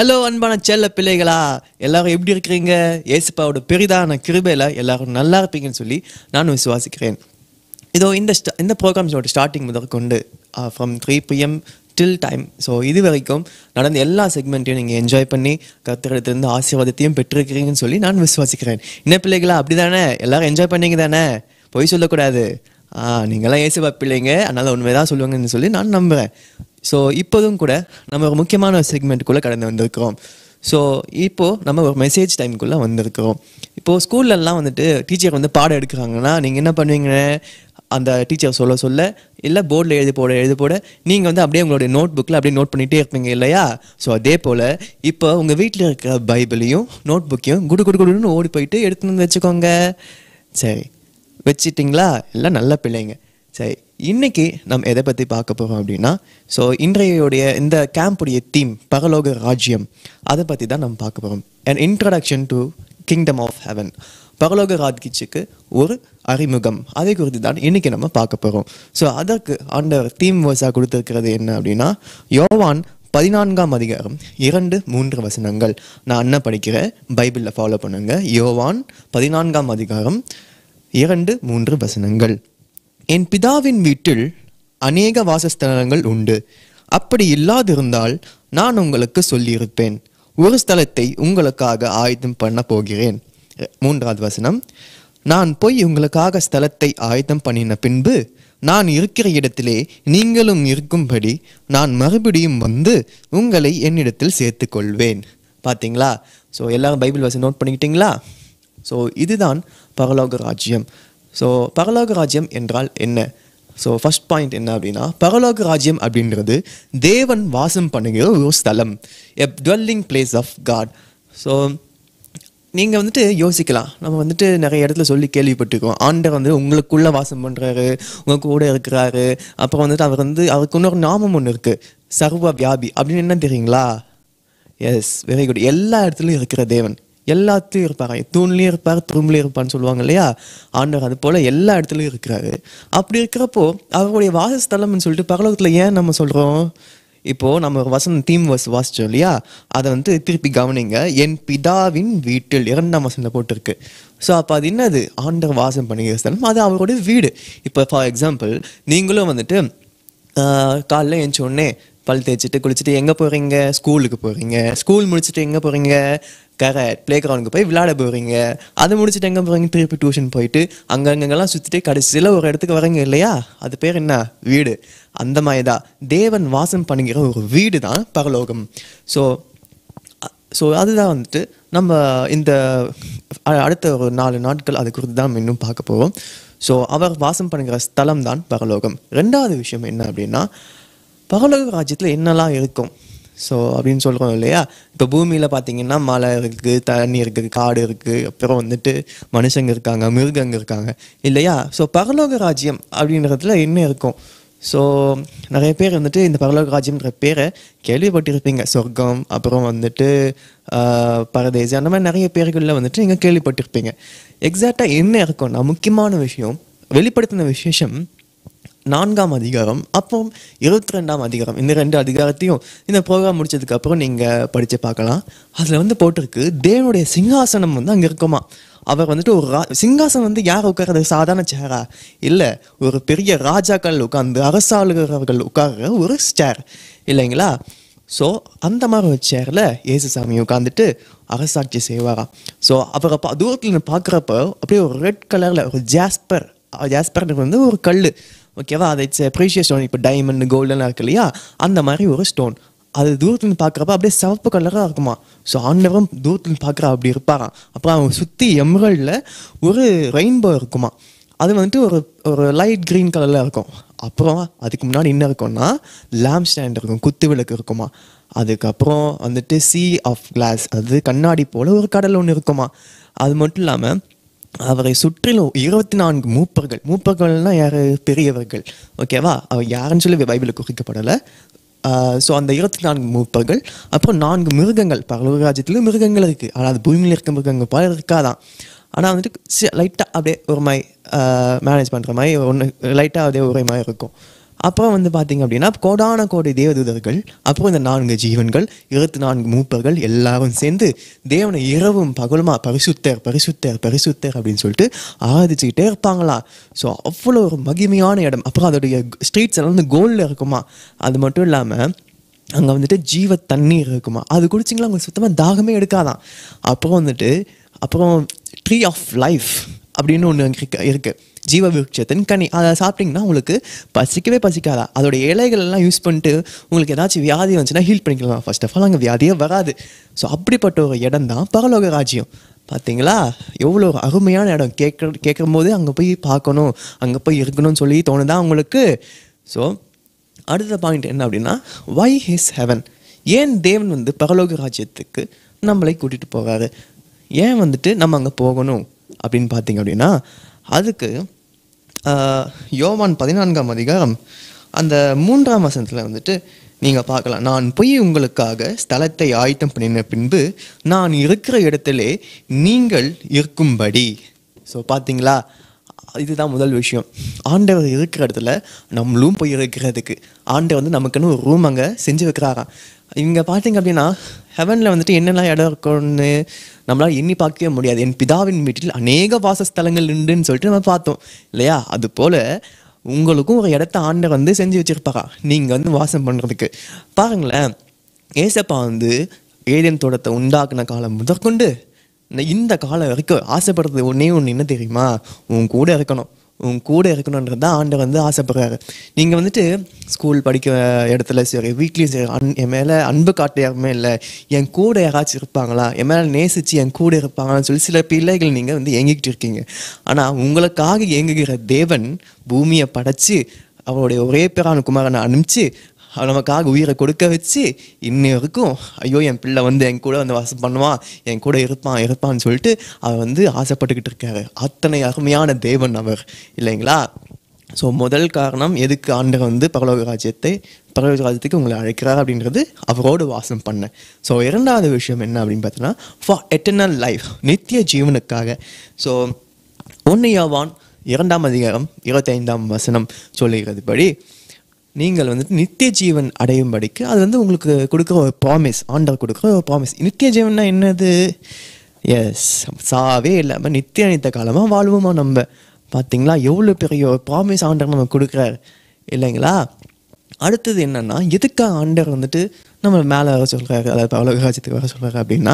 ஹலோ அன்பான செல்ல பிள்ளைகளா எல்லாரும் எப்படி இருக்கிறீங்க ஏசுப்பாவோட பெரிதான கிருபையில் எல்லாரும் நல்லா இருப்பீங்கன்னு சொல்லி நான் விசுவாசிக்கிறேன் இதோ இந்த sta- இந்த ப்ரோக்ராம்ஸோட ஸ்டார்டிங் முதல் கொண்டு from three PM till time so இது வரைக்கும் நடந்த எல்லா செக்மெண்ட்டையும் நீங்கள் என்ஜாய் பண்ணி கத்திரத்திலிருந்து ஆசீர்வாதத்தையும் பெற்றிருக்கிறீங்கன்னு சொல்லி நான் விசுவாசிக்கிறேன் என்ன பிள்ளைகளா அப்படி தானே எல்லாரும் என்ஜாய் பண்ணீங்க தானே பொய் சொல்லக்கூடாது ஆ நீங்களாம் ஏசுபா பிள்ளைங்க அதனால் உண்மைதான் சொல்லுவாங்கன்னு சொல்லி நான் நம்புகிறேன் ஸோ இப்போதும் கூட நம்ம ஒரு முக்கியமான செக்மெண்ட்டுக்குள்ளே கடந்து வந்திருக்கிறோம் ஸோ இப்போது நம்ம ஒரு மெசேஜ் டைமுக்குள்ளே வந்திருக்கிறோம் இப்போது ஸ்கூல்லலாம் வந்துட்டு டீச்சர் வந்து பாடம் எடுக்கிறாங்கன்னா நீங்கள் என்ன பண்ணுவீங்க அந்த டீச்சர் சொல்ல சொல்ல இல்லை போர்டில் எழுதி போட எழுதி போட நீங்கள் வந்து அப்படியே உங்களுடைய நோட் புக்கில் அப்படியே நோட் பண்ணிகிட்டே இருப்பீங்க இல்லையா ஸோ அதே போல் இப்போ உங்கள் வீட்டில் இருக்கிற பைபிளையும் நோட் புக்கையும் குடு குடு குடுன்னு ஓடி போயிட்டு எடுத்துன்னு வந்து வச்சுக்கோங்க சரி வச்சிட்டிங்களா எல்லாம் நல்ல பிள்ளைங்க சரி இன்னைக்கு நம்ம எதை பற்றி பார்க்க போகிறோம் அப்படின்னா ஸோ இன்றையோடைய இந்த கேம்புடைய தீம் பரலோக ராஜ்யம் அதை பற்றி தான் நம்ம பார்க்க போகிறோம் and introduction to kingdom of heaven பரலோக ராஜ்யத்துக்கு ஒரு அறிமுகம் அதை குறித்து தான் இன்னைக்கு நம்ம பார்க்க போகிறோம் ஸோ அதற்கு ஆண்டவர் தீம் வர்ஸாக கொடுத்துருக்கிறது என்ன அப்படின்னா யோவான் பதினான்காம் அதிகாரம் இரண்டு மூன்று வசனங்கள் நான் என்ன படிக்கிறேன் பைபிளில் ஃபாலோ பண்ணுங்க யோவான் பதினான்காம் அதிகாரம் இரண்டு மூன்று வசனங்கள் என் பிதாவின் வீட்டில் அநேக வாசஸ்தலங்கள் உண்டு அப்படி இல்லாதிருந்தால் நான் உங்களுக்கு சொல்லியிருப்பேன் ஒரு ஸ்தலத்தை உங்களுக்காக ஆயுதம் பண்ண போகிறேன் மூன்றாவது வசனம் நான் போய் உங்களுக்காக ஸ்தலத்தை ஆயுதம் பண்ணின பின்பு நான் இருக்கிற இடத்திலே நீங்களும் இருக்கும்படி நான் மறுபடியும் வந்து உங்களை என்னிடத்தில் சேர்த்துக்கொள்வேன் பார்த்தீங்களா ஸோ எல்லாரும் பைபிள் வசனம் நோட் பண்ணிக்கிட்டீங்களா ஸோ இதுதான் பரலோக ராஜ்யம் ஸோ பரலோக ராஜ்யம் என்றால் என்ன ஸோ ஃபர்ஸ்ட் பாயிண்ட் என்ன அப்படின்னா பரலோக ராஜ்யம் அப்படின்றது தேவன் வாசம் பண்ணுகிற ஒரு ஸ்தலம் a dwelling place of God so நீங்கள் வந்துட்டு யோசிக்கலாம் நம்ம வந்துட்டு நிறைய இடத்துல சொல்லி கேள்விப்பட்டிருக்கோம் ஆண்டவர் வந்து உங்களுக்குள்ளே வாசம் பண்ணுறாரு உங்கள் கூட இருக்கிறாரு அப்புறம் வந்துட்டு அவர் வந்து அவருக்கு இன்னொரு நாமம் ஒன்று இருக்குது சர்வ வியாபி அப்படின்னு என்ன தெரியுங்களா எஸ் வெரி குட் எல்லா இடத்துலையும் இருக்கிற தேவன் எல்லாத்தையும் இருப்பாங்க தூண்லேயும் இருப்பார் துரும்புலையும் இருப்பான்னு சொல்லுவாங்க இல்லையா ஆண்டவர் அது போல் எல்லா இடத்துலையும் இருக்கிறாரு அப்படி இருக்கிறப்போ அவருடைய வாசஸ்தலம்னு சொல்லிட்டு பரலோகத்தில் ஏன் நம்ம சொல்கிறோம் இப்போது நம்ம ஒரு வசனம் தீம் வஸ் வாசிச்சோம் இல்லையா அதை வந்து திருப்பி கவனிங்க என் பிதாவின் வீட்டில் இரண்டாம் வசனத்தில் போட்டிருக்கு ஸோ அப்போ அது என்னது ஆண்டவர் வாசம் பண்ணுகிற ஸ்தலம் அது அவருடைய வீடு இப்போ ஃபார் எக்ஸாம்பிள் நீங்களும் வந்துட்டு ஆஹ் காலைல எழுந்த உடனே பல் தேய்ச்சிட்டு குளிச்சுட்டு எங்கே போகிறீங்க ஸ்கூலுக்கு போகிறீங்க ஸ்கூல் முடிச்சுட்டு எங்கே போகிறீங்க கரெக்ட் ப்ளே கிரவுண்டுக்கு போய் விளையாட போகிறீங்க அதை முடிச்சுட்டு எங்கே போகிறீங்க திருப்பி டியூஷன் போயிட்டு அங்கங்கெல்லாம் சுற்றிட்டு கடைசியில் ஒரு இடத்துக்கு வரீங்க இல்லையா அது பேர் என்ன வீடு அந்த மாதிரி தான் தேவன் வாசம் பண்ணுகிற ஒரு வீடு தான் பரலோகம் ஸோ ஸோ அதுதான் வந்துட்டு நம்ம இந்த அ- அடுத்த ஒரு நாலு நாட்கள் அது குறித்து தான் நம்ம இன்னும் பார்க்க போகிறோம் ஸோ அவர் வாசம் பண்ணுகிற ஸ்தலம் தான் பரலோகம் ரெண்டாவது விஷயம் என்ன அப்படின்னா பரலோக ராஜ்யத்தில் என்னெல்லாம் இருக்கும் ஸோ அப்படின்னு சொல்கிறோம் இல்லையா இப்போ பூமியில் பார்த்தீங்கன்னா மலை இருக்குது தண்ணி இருக்குது காடு இருக்குது அப்புறம் வந்துட்டு மனுஷங்க இருக்காங்க மிருகங்க இருக்காங்க இல்லையா ஸோ பரலோக ராஜ்யம் அப்படின்றதுல என்ன இருக்கும் ஸோ நிறைய பேர் வந்துட்டு இந்த பரலோக ராஜ்யம்ன்ற பேரை கேள்விப்பட்டிருப்பீங்க சொர்க்கம் அப்புறம் வந்துட்டு ஆஹ், பரதேசி அந்த மாதிரி நிறைய பேர்களில் வந்துட்டு நீங்கள் கேள்விப்பட்டிருப்பீங்க எக்ஸாக்டாக என்ன இருக்கும்னா முக்கியமான விஷயம் வெளிப்படுத்தின விசேஷம் நான்காம் அதிகாரம் அப்புறம் இருபத்தி ரெண்டாம் அதிகாரம் இந்த ரெண்டு அதிகாரத்தையும் இந்த ப்ரோக்ராம் முடிச்சதுக்கு அப்புறம் நீங்கள் படித்து பார்க்கலாம் அதில் வந்து போட்டிருக்கு தேவனுடைய சிங்காசனம் வந்து அங்கே இருக்குமா அவர் வந்துட்டு ஒரு ரா சிங்காசனம் வந்து யார் உட்கார்றது சாதாரண சேரா இல்லை ஒரு பெரிய ராஜாக்கள் உட்கார்ந்து அரசாளுகிறவர்கள் உட்கார்ற ஒரு சேர் இல்லைங்களா ஸோ அந்த மாதிரி ஒரு சேரில் ஏசுசாமி உட்காந்துட்டு அரசாட்சி செய்வாராம் ஸோ அவரை பா தூரத்தில் பார்க்குறப்ப அப்படியே ஒரு ரெட் கலரில் ஒரு ஜாஸ்பர் ஜாஸ்பர்ன்றது வந்து ஒரு கல் ஓகேவா அது இட்ஸ் ப்ரீஷியஸ் ஸ்டோன் இப்போ டைமண்ட் கோல்டெல்லாம் இருக்கு இல்லையா அந்த மாதிரி ஒரு ஸ்டோன் அது தூரத்துலேருந்து பார்க்குறப்ப அப்படியே சிவப்பு கலராக இருக்குமா ஸோ ஆண்டவரும் தூரத்துலேருந்து பார்க்குற அப்படி இருப்பாராம் அப்புறம் அவங்க சுற்றி எம்ரல்டில் ஒரு ரெயின்போ இருக்குமா அது வந்துட்டு ஒரு ஒரு லைட் க்ரீன் கலரில் இருக்கும் அப்புறம் அதுக்கு முன்னாடி என்ன இருக்கும்னா லேம்ப் ஸ்டாண்ட் இருக்கும் குத்து விளக்கு இருக்குமா அதுக்கப்புறம் வந்துட்டு சி ஆஃப் கிளாஸ் அது கண்ணாடி போல் ஒரு கடல் ஒன்று இருக்குமா அது மட்டும் இல்லாமல் அவரை சுற்றிலும் இருபத்தி நான்கு மூப்பர்கள் மூப்பர்கள்னா யார் பெரியவர்கள் ஓகேவா அவர் யாருன்னு சொல்லி பைபிளில் குறிக்கப்படலை ஸோ அந்த இருபத்தி நான்கு மூப்பர்கள் அப்புறம் நான்கு மிருகங்கள் பரலோக ராஜ்யத்தில் மிருகங்கள் இருக்குது ஆனால் அது பூமியில் இருக்க மிருகங்கள் போல இருக்காதான் ஆனால் வந்துட்டு லைட்டாக அப்படியே ஒரு மாதிரி மேனேஜ் பண்ணுற மாதிரி ஒன்று லைட்டாக அப்படியே ஒரே மாதிரி இருக்கும் அப்புறம் வந்து பார்த்தீங்க அப்படின்னா கோடான கோடி தேவதூதர்கள் அப்புறம் இந்த நான்கு ஜீவன்கள் இருபத்தி நான்கு மூப்பர்கள் எல்லாரும் சேர்ந்து தேவனை இரவும் பகலுமா பரிசுத்தர் பரிசுத்தர் பரிசுத்தர் அப்படின்னு சொல்லிட்டு ஆராதிச்சுக்கிட்டே இருப்பாங்களாம் ஸோ அவ்வளோ ஒரு மகிமையான இடம் அப்புறம் அதோடைய ஸ்ட்ரீட்ஸ் எல்லாம் வந்து கோல்டில் இருக்குமா அது மட்டும் இல்லாமல் அங்கே வந்துட்டு ஜீவ தண்ணீர் இருக்குமா அது குடிச்சிங்களா உங்களுக்கு சுத்தமாக தாகமே எடுக்காதான் அப்புறம் வந்துட்டு அப்புறம் ட்ரீ ஆஃப் லைஃப் அப்படின்னு ஒன்று இருக்கு இருக்கு ஜீவ விருட்சத்தின் கனி அதை சாப்பிட்டீங்கன்னா உங்களுக்கு பசிக்கவே பசிக்காதா அதோட இலைகள் எல்லாம் யூஸ் பண்ணிட்டு உங்களுக்கு ஏதாச்சும் வியாதி வந்துச்சுன்னா ஹீல் பண்ணிக்கலாம் ஃபர்ஸ்ட் ஆஃப் ஆல் அங்கே வியாதியே வராது ஸோ அப்படிப்பட்ட ஒரு இடம் தான் பரலோக ராஜ்யம் பார்த்தீங்களா எவ்வளோ ஒரு அருமையான இடம் கேட்குற கேட்கும் போது அங்கே போய் பார்க்கணும் அங்கே போய் இருக்கணும்னு சொல்லி தோணுதா உங்களுக்கு ஸோ அடுத்த பாயிண்ட் என்ன அப்படின்னா வை ஹிஸ் ஹெவன் ஏன் தேவன் வந்து பரலோக ராஜ்யத்துக்கு நம்மளை கூட்டிகிட்டு போகிறாரு ஏன் வந்துட்டு நம்ம அங்கே போகணும் அப்படின்னு பார்த்தீங்க அப்படின்னா அதுக்கு ஆஹ், யோவான் பதினான்காம் அதிகாரம் அந்த மூன்றாம் வசனத்தில் வந்துட்டு நீங்கள் பார்க்கலாம் நான் போய் உங்களுக்காக ஸ்தலத்தை ஆயத்தம் பண்ணின பின்பு நான் இருக்கிற இடத்திலே நீங்கள் இருக்கும்படி ஸோ பார்த்தீங்களா இதுதான் முதல் விஷயம் ஆண்டவர் இருக்கிற இடத்துல நம்மளும் போய் இருக்கிறதுக்கு ஆண்டவர் வந்து நமக்குன்னு ஒரு ரூம் அங்கே செஞ்சு வைக்கிறாராம் இங்கே பார்த்தீங்க அப்படின்னா ஹெவனில் வந்துட்டு என்னெல்லாம் இடம் இருக்கும்னு நம்மளால் எண்ணி பார்க்கவே முடியாது என் பிதாவின் வீட்டில் அநேக வாசஸ்தலங்கள் உண்டுன்னு சொல்லிட்டு நம்ம பார்த்தோம் இல்லையா அது போல் உங்களுக்கும் ஒரு இடத்த ஆண்டவர் வந்து செஞ்சு வச்சிருப்பாரா நீங்கள் வந்து வாசம் பண்ணுறதுக்கு பாருங்களேன் ஏசப்பா வந்து ஏதேன் தோட்டத்தை உண்டாக்குன காலம் முதற்கொண்டு இந்த- இந்த காலம் வரைக்கும் ஆசைப்படுறது ஒன்றே ஒன்று என்ன தெரியுமா உன் கூட இருக்கணும் உன் கூட இருக்கணுன்றது தான் ஆண்டவர் வந்து ஆசைப்படுறாரு நீங்கள் வந்துட்டு ஸ்கூல் படிக்கிற இடத்துல சரி வீட்லேயும் சரி அன் என் மேலே அன்பு காட்ட யாருமே இல்லை என் கூட யாராச்சும் இருப்பாங்களா என் மேலே நேசித்து என் கூட இருப்பாங்களான்னு சொல்லி சில பிள்ளைகள் நீங்கள் வந்து ஏங்கிக்கிட்டு இருக்கீங்க ஆனால் உங்களுக்காக ஏங்குகிற தேவன் பூமியை படைச்சு அவருடைய ஒரே பேரான குமாரனை அனுப்பிச்சு அவர் நமக்காக உயிரை கொடுக்க வச்சு இன்னி வரைக்கும் ஐயோ என் பிள்ளை வந்து என் கூட வந்து வாசம் பண்ணுவான் என் கூட இருப்பான் இருப்பான்னு சொல்லிட்டு அவர் வந்து ஆசைப்பட்டுக்கிட்டு இருக்காரு அத்தனை அருமையான தேவன் அவர் இல்லைங்களா ஸோ முதல் காரணம் எதுக்கு ஆண்டவர் வந்து பரலோக ராஜ்யத்தை பரலோக ராஜ்யத்துக்கு உங்களை அழைக்கிறார் அப்படின்றது அவரோடு வாசம் பண்ண ஸோ இரண்டாவது விஷயம் என்ன அப்படின்னு பார்த்தீங்கன்னா ஃபார் எட்டர்னல் லைஃப் நித்திய ஜீவனுக்காக ஸோ ஒன்று யோவான் இரண்டாம் அதிகாரம் இருபத்தைந்தாம் வசனம் சொல்லுகிறதுபடி நீங்கள் வந்துட்டு நித்திய ஜீவன் அடையும்படிக்கு அது வந்து உங்களுக்கு கொடுக்குற ஒரு ப்ராமிஸ் ஆண்டவர் கொடுக்குற ஒரு ப்ராமிஸ் நித்திய ஜீவன்னா என்னது எஸ் சாவே இல்லாமல் நித்திய நித்த காலமாக வாழ்வோமா நம்ம பார்த்தீங்களா எவ்வளோ பெரிய ஒரு ப்ராமிஸ் ஆண்டவர் நமக்கு கொடுக்குறாரு இல்லைங்களா அடுத்தது என்னன்னா எதுக்காக ஆண்டவர் வந்துட்டு நம்ம மேலே வர சொல்கிறாரு அதாவது பரலோக ராஜ்யத்துக்கு வர சொல்கிறாரு அப்படின்னா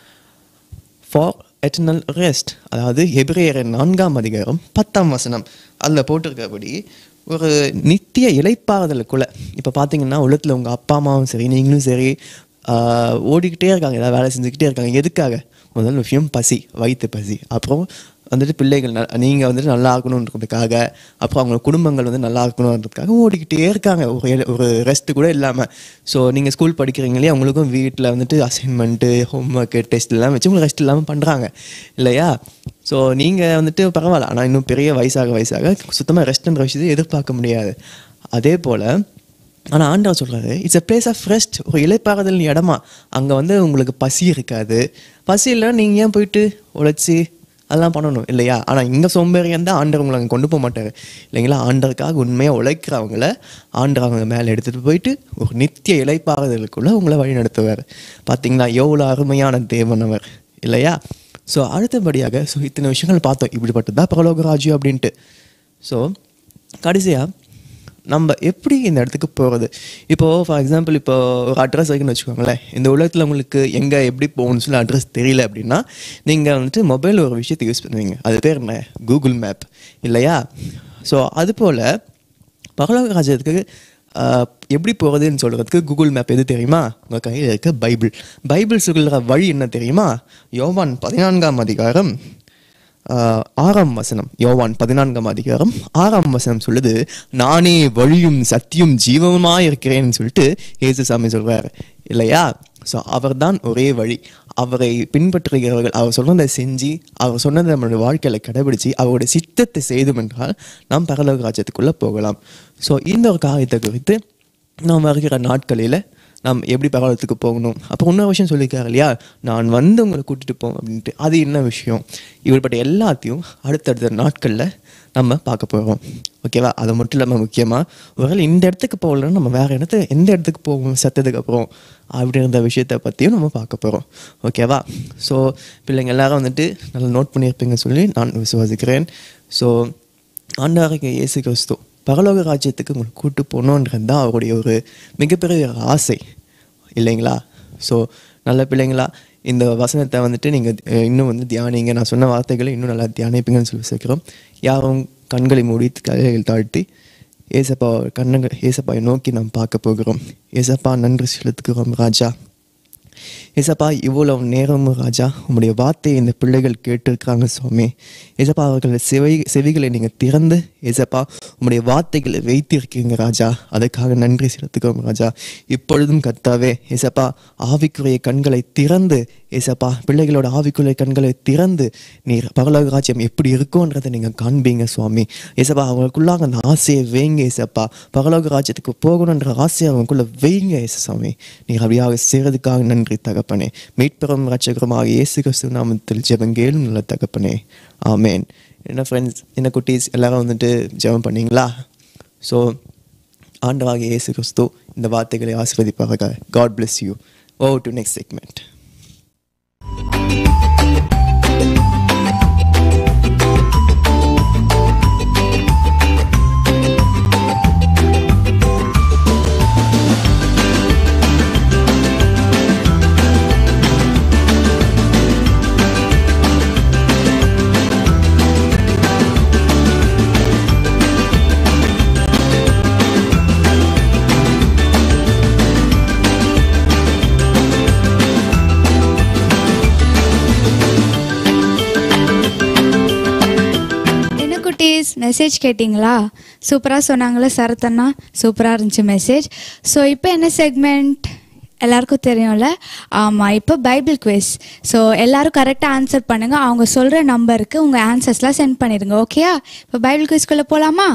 ஃபார் எட்டர்னல் ரெஸ்ட் அதாவது எபிரேயர் நான்காம் அதிகாரம் பத்தாம் வசனம் அதில் போட்டிருக்கபடி ஒரு நித்திய இலைப்பாறுதலுக்குள்ள இப்போ பார்த்தீங்கன்னா உலகத்தில் உங்கள் அப்பா அம்மாவும் சரி நீங்களும் சரி ஆஹ், ஓடிக்கிட்டே இருக்காங்க ஏதாவது வேலை செஞ்சுக்கிட்டே இருக்காங்க எதுக்காக முதல் விஷயம் பசி வயிற்று பசி அப்புறம் வந்துட்டு பிள்ளைகள் ந நீங்கள் வந்துட்டு நல்லா இருக்கணுன்றதுக்காக அப்புறம் அவங்க குடும்பங்கள் வந்து நல்லா இருக்கணுன்றதுக்காக ஓடிக்கிட்டே இருக்காங்க ஒரு இட- ஒரு ரெஸ்ட்டு கூட இல்லாமல் ஸோ நீங்கள் ஸ்கூல் படிக்கிறீங்களே அவங்களுக்கும் வீட்டில் வந்துட்டு அசைன்மெண்ட்டு ஹோம்ஒர்க்கு டெஸ்ட் எல்லாம் வச்சு உங்களுக்கு ரெஸ்ட் இல்லாமல் பண்ணுறாங்க இல்லையா ஸோ நீங்கள் வந்துட்டு பரவாயில்ல ஆனால் இன்னும் பெரிய வயசாக வயசாக சுத்தமாக ரெஸ்ட்ன்ற விஷயத்தை எதிர்பார்க்க முடியாது அதே போல் ஆனால் ஆண்டவர் சொல்கிறாரு it's a place of rest ஒரு இலைப்பாறுதல் இடமா அங்கே வந்து உங்களுக்கு பசி இருக்காது பசி இல்லைன்னா நீங்கள் ஏன் போயிட்டு உழைச்சி அதெல்லாம் பண்ணணும் இல்லையா ஆனால் இங்கே சோம்பேறியம் தான் ஆண்டவர் உங்களை அங்கே கொண்டு போக மாட்டார் இல்லைங்களா ஆண்டருக்காக உண்மையாக உழைக்கிறவங்கள ஆண்டவர் அவங்க மேலே எடுத்துகிட்டு போயிட்டு ஒரு நித்திய இலைப்பாறுதலுக்குள்ளே உங்களை வழி நடத்துவார் பார்த்தீங்களா எவ்வளோ அருமையான தேவன் அவர் இல்லையா ஸோ அடுத்தபடியாக ஸோ இத்தனை விஷயங்கள் பார்த்தோம் இப்படிப்பட்டது தான் பரலோக ராஜ்யம் அப்படின்ட்டு ஸோ கடைசியாக நம்ம எப்படி இந்த இடத்துக்கு போகிறது இப்போது ஃபார் எக்ஸாம்பிள் இப்போ ஒரு அட்ரஸ் இருக்குன்னு வச்சுக்கோங்களேன் இந்த உலகத்தில் உங்களுக்கு எங்கே எப்படி போகணும்னு சொல்லி அட்ரஸ் தெரியல அப்படின்னா நீங்கள் வந்துட்டு மொபைல் ஒரு விஷயத்தை யூஸ் பண்ணுவீங்க அது பேர் என்ன கூகுள் மேப் இல்லையா ஸோ அது போல் பரலோக ராஜ்யத்துக்கு ஆஹ், எப்படி போகிறதுன்னு சொல்கிறதுக்கு கூகுள் மேப் எது தெரியுமா உங்கள் கையில் இருக்க பைபிள் பைபிள் சொல்கிற வழி என்ன தெரியுமா யோவான் பதினான்காம் அதிகாரம் ஆஹ், ஆறாம் வசனம் யோவான் பதினான்காம் அதிகாரம் ஆறாம் வசனம் சொல்லுது நானே வழியும் சத்தியும் ஜீவனுமாய் இருக்கிறேன்னு சொல்லிட்டு இயேசுசாமி சொல்றாரு இல்லையா ஸோ அவர்தான் ஒரே வழி அவரை பின்பற்றுகிறவர்கள் அவர் சொன்னதை செஞ்சு அவர் சொன்னதை நம்மளுடைய வாழ்க்கையில் கடைபிடிச்சு அவருடைய சித்தத்தை செய்தோம் என்றால் நாம் பரலோக ராஜ்யத்துக்குள்ளே போகலாம் ஸோ இந்த ஒரு காரியத்தை குறித்து நாம் வருகிற நாட்களில் நாம் எப்படி பரவாயில்லத்துக்கு போகணும் அப்போ இன்னொரு விஷயம் சொல்லியிருக்காரு இல்லையா நான் வந்து உங்களை கூட்டிகிட்டு போவேன் அப்படின்ட்டு அது என்ன விஷயம் இப்படிப்பட்ட எல்லாத்தையும் அடுத்தடுத்த நாட்களில் நம்ம பார்க்க போகிறோம் ஓகேவா அது மட்டும் இல்லாமல் முக்கியமாக ஒருவேளை இந்த இடத்துக்கு போகலன்னா நம்ம வேறு இடத்து எந்த இடத்துக்கு போவோம் சத்தத்துக்கு அப்புறம் அப்படின்ற விஷயத்தை பற்றியும் நம்ம பார்க்க போகிறோம் ஓகேவா ஸோ பிள்ளைங்க எல்லாரும் வந்துட்டு நல்லா நோட் பண்ணியிருப்பீங்கன்னு சொல்லி நான் விசுவாசிக்கிறேன் ஸோ ஆண்டாருக்கு இயேசு கிறிஸ்து பரலோக ராஜ்யத்துக்கு உங்களை கூட்டு போகணுன்றது தான் அவருடைய ஒரு மிகப்பெரிய ஒரு ஆசை இல்லைங்களா ஸோ நல்ல பிள்ளைங்களா இந்த வசனத்தை வந்துட்டு நீங்கள் இன்னும் வந்து தியானிங்க நான் சொன்ன வார்த்தைகளை இன்னும் நல்லா தியானிப்பீங்கன்னு சொல்லி சேர்க்கிறோம் யாரும் கண்களை மூடி கைகள் தாழ்த்தி ஏசப்பா கண்ணங்கள் ஏசப்பாவை நோக்கி நாம் பார்க்க போகிறோம் ஏசப்பா நன்றி செலுத்துகிறோம் ராஜா ஏசப்பா இவ்வளவு நேரமும் ராஜா உம்முடைய வார்த்தையை இந்த பிள்ளைகள் கேட்டிருக்கிறாங்க சுவாமி ஏசப்பா அவர்கள் செவி செவிகளை நீங்கள் திறந்து ஏசப்பா உம்முடைய வார்த்தைகளை வைத்திருக்கீங்க ராஜா அதுக்காக நன்றி செலுத்துக்கிறோம் ராஜா இப்பொழுதும் கத்தாவே ஏசப்பா ஆவிக்குரிய கண்களை திறந்து ஏசப்பா பிள்ளைகளோட ஆவிக்குரிய கண்களை திறந்து நீர் பரலோக ராஜ்யம் எப்படி இருக்கும்ன்றதை நீங்கள் காண்பீங்க சுவாமி ஏசப்பா அவங்களுக்குள்ளாக அந்த ஆசையை வைங்க ஏசப்பா பரலோக ராஜ்யத்துக்கு போகணுன்ற ஆசையை அவங்களுக்குள்ள வைங்க ஏச சுவாமி நீர் அப்படியாக செய்கிறதுக்காக நன்றி தகப்பனே மீட்பெறும் ரட்சகரமாக இயேசு கிறிஸ்து நாமத்தில் ஜெபங்கேலும் நல்ல தகப்பனே ஆமேன் என்ன ஃப்ரெண்ட்ஸ் என்ன குட்டீஸ் எல்லாரும் வந்துட்டு ஜெபம் பண்ணீங்களா ஸோ ஆண்டவாக இயேசு கிறிஸ்து இந்த வார்த்தைகளை ஆசிர்வதிப்பாக காட் bless யூ ஓ டு நெக்ஸ்ட் செக்மெண்ட் என்ன குட்டீஸ் மெசேஜ் கேட்டிங்களா சூப்பராக சொன்னாங்களே சரத்தண்ணா சூப்பராக இருந்துச்சு மெசேஜ் ஸோ இப்போ என்ன செக்மெண்ட் எல்லாருக்கும் தெரியும்ல ஆமாம் இப்போ பைபிள் குவிஸ் ஸோ எல்லாரும் கரெக்டாக ஆன்சர் பண்ணுங்கள் அவங்க சொல்கிற நம்பருக்கு உங்கள் ஆன்சர்ஸ்லாம் சென்ட் பண்ணிடுங்க ஓகேயா இப்போ பைபிள் குவிஸ்குள்ளே போகலாமா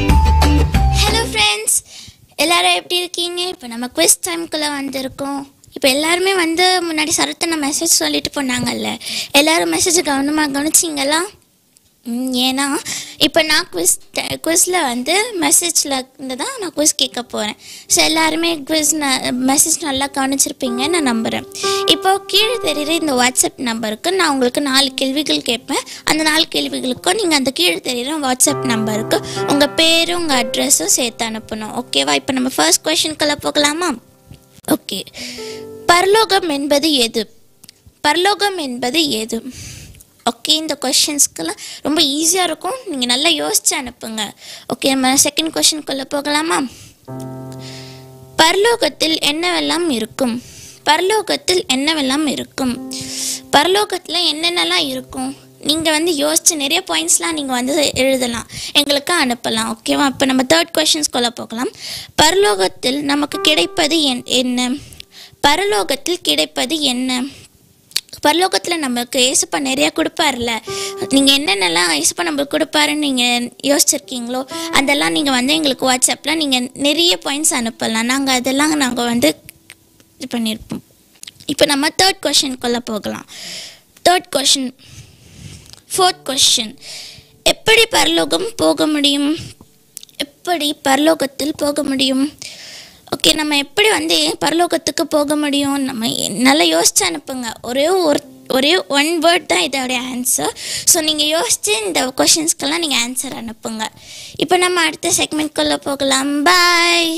ஹலோ ஃப்ரெண்ட்ஸ் எல்லாரும் எப்படி இருக்கீங்க இப்போ நம்ம குவிஸ் டைம்குள்ளே வந்திருக்கோம் இப்போ எல்லாருமே வந்து முன்னாடி சரத்தனை மெசேஜ் சொல்லிட்டு போனாங்கல்ல எல்லாரும் மெசேஜ் கவனமாக கவனிச்சிங்களா ம், ஏன்னா இப்போ நான் குவிஸ் குவிஸில் வந்து மெசேஜில் இருந்து தான் நான் குவிஸ் கேட்க போகிறேன் ஸோ எல்லாருமே குவிஸ் மெசேஜ் நல்லா கவனிச்சிருப்பீங்கன்னு நான் நம்புகிறேன் இப்போ கீழே தெரியுற இந்த வாட்ஸ்அப் நம்பருக்கு நான் உங்களுக்கு நாலு கேள்விகள் கேட்பேன் அந்த நாலு கேள்விகளுக்கும் நீங்கள் அந்த கீழே தெரியுற வாட்ஸ்அப் நம்பருக்கு உங்கள் பேரும் உங்கள் அட்ரஸும் சேர்த்து அனுப்பணும் ஓகேவா இப்போ நம்ம ஃபர்ஸ்ட் கொஷின்குள்ளே போகலாமா ஓகே பரலோகம் என்பது எது பரலோகம் என்பது எது ஓகே இந்த கொஷின்ஸ்க்கெல்லாம் ரொம்ப ஈஸியாக இருக்கும் நீங்கள் நல்லா யோசிச்சு அனுப்புங்க ஓகே நம்ம செகண்ட் கொஷின்குள்ளே போகலாமா பரலோகத்தில் என்னவெல்லாம் இருக்கும் பரலோகத்தில் என்னவெல்லாம் இருக்கும் பரலோகத்தில் என்னென்னலாம் இருக்கும் நீங்கள் வந்து யோசிச்சு நிறைய பாயிண்ட்ஸ்லாம் நீங்கள் வந்து எழுதலாம் எங்களுக்கு அனுப்பலாம் ஓகேவா இப்போ நம்ம தேர்ட் கொஷின்ஸ்குள்ளே போகலாம் பரலோகத்தில் நமக்கு கிடைப்பது என் என்ன பரலோகத்தில் கிடைப்பது என்ன பரலோகத்தில் நமக்கு ஏசப்பா நிறைய கொடுப்பாருல நீங்கள் என்னென்னலாம் ஏசப்பா நம்மளுக்கு கொடுப்பாருன்னு நீங்கள் யோசிச்சிருக்கீங்களோ அதெல்லாம் நீங்கள் வந்து எங்களுக்கு வாட்ஸ்அப்பில் நீங்கள் நிறைய பாயிண்ட்ஸ் அனுப்பலாம் நாங்கள் அதெல்லாம் நாங்கள் வந்து இது பண்ணியிருப்போம் இப்போ நம்ம தேர்ட் கொஷின்குள்ளே போகலாம் தேர்ட் கொஷின் ஃபோர்த் கொஷின் எப்படி பரலோகம் போக முடியும் எப்படி பரலோகத்தில் போக முடியும் ஓகே நம்ம எப்படி வந்து பரலோகத்துக்கு போக முடியும் நம்ம நல்லா யோசிச்சு அனுப்புங்க ஒரே ஒரு ஒரே ஒன் வேர்ட் தான் இதோடைய ஆன்சர் ஸோ நீங்கள் யோசித்து இந்த கொஷின்ஸ்க்கெல்லாம் நீங்கள் ஆன்சர் அனுப்புங்க இப்போ நம்ம அடுத்த செக்மெண்ட்குள்ளே போகலாம் பாய்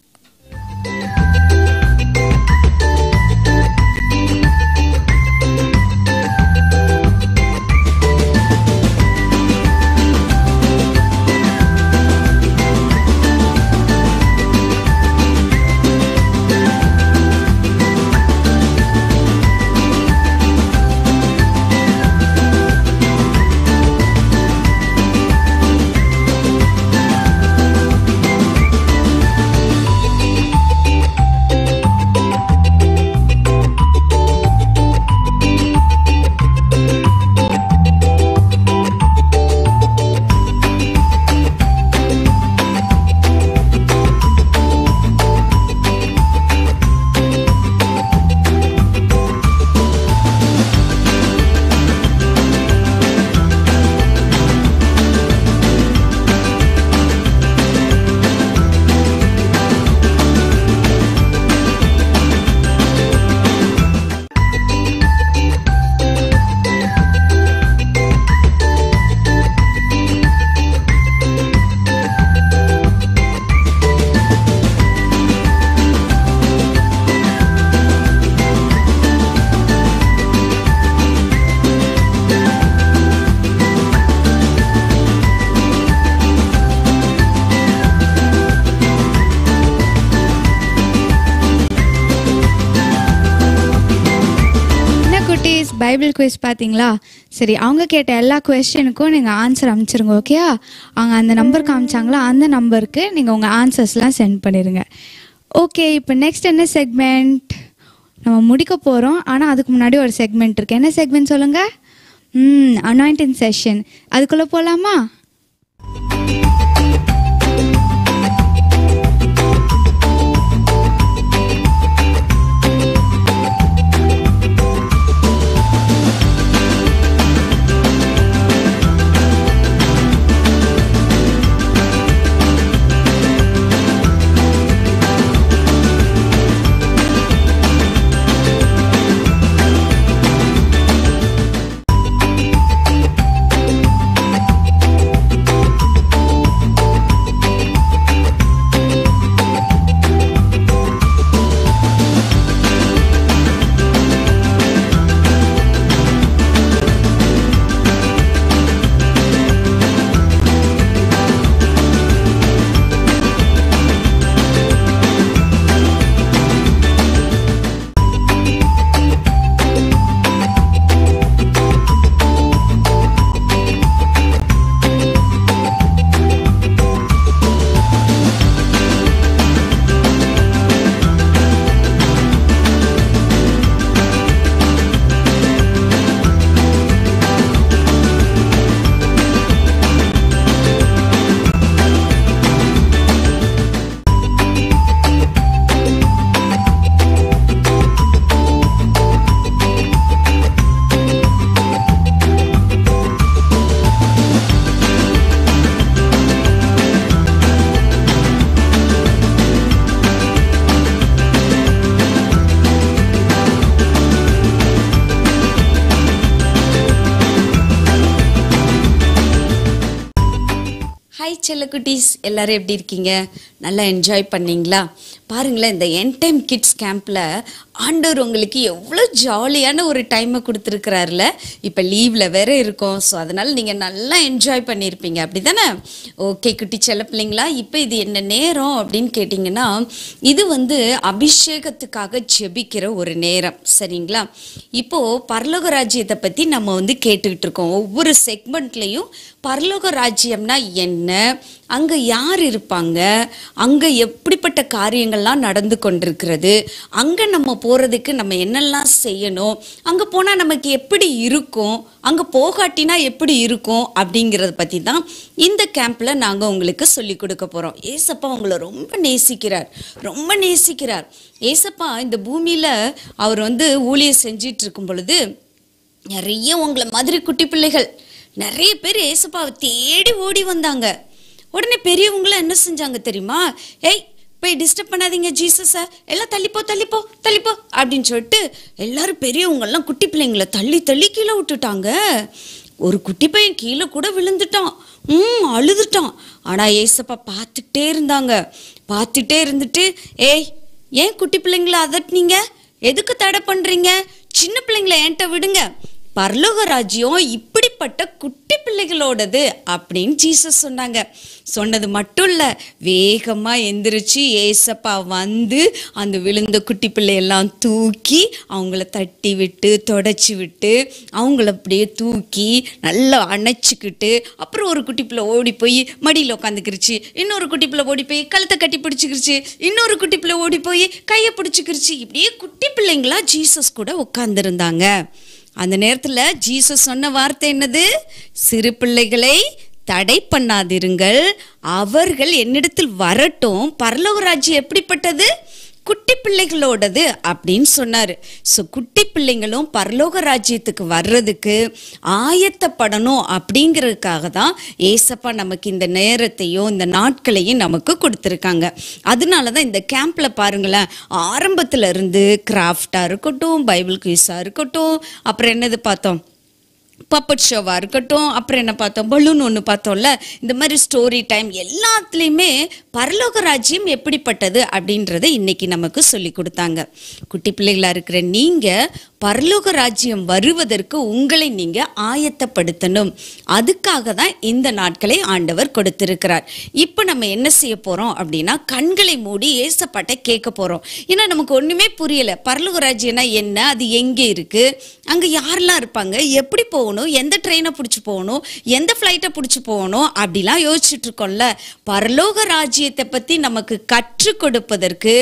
என்ன குட்டீஸ் பைபிள் குவிஸ் பார்த்தீங்களா சரி அவங்க கேட்ட எல்லா கொஸ்டினுக்கும் நீங்கள் ஆன்சர் அனுப்பிச்சிருங்க ஓகேயா அவங்க அந்த நம்பர் காமிச்சாங்களா அந்த நம்பருக்கு நீங்கள் உங்கள் ஆன்சர்ஸ்லாம் சென்ட் பண்ணிடுங்க ஓகே இப்போ நெக்ஸ்ட் என்ன செக்மெண்ட் நம்ம முடிக்க போகிறோம் ஆனால் அதுக்கு முன்னாடி ஒரு செக்மெண்ட் இருக்கு என்ன செக்மெண்ட் சொல்லுங்கள் ம் அனாயிண்டிங் செஷன் அதுக்குள்ளே போகலாமா ஹாய் செல்லக்குட்டீஸ் எல்லாரும் எப்படி இருக்கீங்க நல்லா என்ஜாய் பண்ணீங்களா பாருங்களேன் இந்த என் டைம் கிட்ஸ் கேம்பில் ஆண்டவர் உங்களுக்கு எவ்வளோ ஜாலியான ஒரு டைமை கொடுத்துருக்கிறாருல இப்போ லீவில் வேற இருக்கோம் ஸோ அதனால் நீங்கள் நல்லா என்ஜாய் பண்ணியிருப்பீங்க அப்படி தானே ஓகே குட்டி செல்ல பிள்ளைங்களா இப்போ இது என்ன நேரம் அப்படின்னு கேட்டிங்கன்னா இது வந்து அபிஷேகத்துக்காக ஜெபிக்கிற ஒரு நேரம் சரிங்களா இப்போது பரலோக ராஜ்யத்தை பற்றி நம்ம வந்து கேட்டுக்கிட்டு இருக்கோம் ஒவ்வொரு செக்மெண்ட்லேயும் பரலோக ராஜ்யம்னா என்ன அங்கே யார் இருப்பாங்க அங்கே எப்படிப்பட்ட காரியங்கள்லாம் நடந்து கொண்டிருக்கிறது அங்கே நம்ம போகிறதுக்கு நம்ம என்னெல்லாம் செய்யணும் அங்கே போனால் நமக்கு எப்படி இருக்கும் அங்கே போகாட்டினா எப்படி இருக்கும் அப்படிங்கிறத பற்றி தான் இந்த கேம்பில் நாங்கள் உங்களுக்கு சொல்லி கொடுக்க போகிறோம் ஏசப்பா உங்களை ரொம்ப நேசிக்கிறார் ரொம்ப நேசிக்கிறார் ஏசப்பா இந்த பூமியில் அவர் வந்து ஊழியம் செஞ்சிட்டு இருக்கும் பொழுது நிறைய உங்களை மாதிரி குட்டி பிள்ளைகள் நிறைய பேர் ஏசப்பாவை தேடி ஓடி வந்தாங்க உடனே பெரியவங்களாம் என்ன செஞ்சாங்க தெரியுமா ஏய் போய் டிஸ்டர்ப் பண்ணாதீங்க ஜீசஸை எல்லாம் தள்ளிப்போ தள்ளிப்போ தள்ளிப்போ அப்படின்னு சொல்லிட்டு எல்லாரும் பெரியவங்கெல்லாம் குட்டி பிள்ளைங்கள தள்ளி தள்ளி கீழே விட்டுட்டாங்க ஒரு குட்டி பையன் கீழே கூட விழுந்துட்டான் ம் அழுதுட்டான் ஆனால் ஏசப்பா பார்த்துக்கிட்டே இருந்தாங்க பார்த்துட்டே இருந்துட்டு ஏய் ஏன் குட்டி பிள்ளைங்கள அதட்டினீங்க எதுக்கு தடை பண்ணுறீங்க சின்ன பிள்ளைங்கள என்கிட்ட விடுங்க பரலோக ராஜ்யம் இப்படிப்பட்ட குட்டி பிள்ளைகளோடது அப்படின்னு ஜீசஸ் சொன்னாங்க சொன்னது மட்டும் இல்லை வேகமாக எந்திரிச்சு ஏசப்பா வந்து அந்த விழுந்த குட்டி பிள்ளையெல்லாம் தூக்கி அவங்கள தட்டி விட்டு தொடச்சி விட்டு அவங்கள அப்படியே தூக்கி நல்லா அணைச்சிக்கிட்டு அப்புறம் ஒரு குட்டி பிள்ளை ஓடி போய் மடியில் உட்காந்துக்கிருச்சு இன்னொரு குட்டி பிள்ளை ஓடி போய் கழுத்தை கட்டி பிடிச்சிக்கிருச்சு இன்னொரு குட்டி பிள்ளை ஓடி போய் கையை பிடிச்சிக்கிருச்சு இப்படியே குட்டி பிள்ளைங்களா ஜீசஸ் கூட உட்காந்துருந்தாங்க அந்த நேரத்தில் ஜீசஸ் சொன்ன வார்த்தை என்னது சிறு பிள்ளைகளை தடை பண்ணாதிருங்கள் அவர்கள் என்னிடத்தில் வரட்டும் பரலோக ராஜ்யம் எப்படிப்பட்டது குட்டி பிள்ளைகளோடது அப்படின்னு சொன்னார் ஸோ குட்டி பிள்ளைங்களும் பரலோக ராஜ்யத்துக்கு வர்றதுக்கு ஆயத்தப்படணும் அப்படிங்கிறதுக்காக தான் ஏசப்பா நமக்கு இந்த நேரத்தையும் இந்த நாட்களையும் நமக்கு கொடுத்துருக்காங்க அதனால தான் இந்த கேம்பில் பாருங்களேன் ஆரம்பத்துல இருந்து கிராஃப்டாக இருக்கட்டும் பைபிள் குயிஸாக இருக்கட்டும் அப்புறம் என்னது பார்த்தோம் பப்பட் ஷோவாக இருக்கட்டும் அப்புறம் என்ன பார்த்தோம் பலூன் ஒன்று பார்த்தோம்ல இந்த மாதிரி ஸ்டோரி டைம் எல்லாத்துலேயுமே பரலோக ராஜ்யம் எப்படிப்பட்டது அப்படின்றத இன்னைக்கு நமக்கு சொல்லி கொடுத்தாங்க குட்டி பிள்ளைகளாக இருக்கிற நீங்கள் பரலோக ராஜ்யம் வருவதற்கு உங்களை நீங்கள் ஆயத்தப்படுத்தணும் அதுக்காக தான் இந்த நாட்களை ஆண்டவர் கொடுத்திருக்கிறார் இப்போ நம்ம என்ன செய்ய போகிறோம் அப்படின்னா கண்களை மூடி ஏசப்பாட்டை கேட்க போகிறோம் ஏன்னா நமக்கு ஒன்றுமே புரியலை பரலோக ராஜ்யம்னா என்ன அது எங்கே இருக்குது அங்கே யாரெல்லாம் இருப்பாங்க எப்படி போகணும் எந்த ட்ரெயினை பிடிச்சி போகணும் எந்த ஃப்ளைட்டை பிடிச்சி போகணும் அப்படிலாம் யோசிச்சுட்டு இருக்கோம்ல பரலோக ராஜ்யத்தை பற்றி நமக்கு கற்றுக் கொடுப்பதற்கு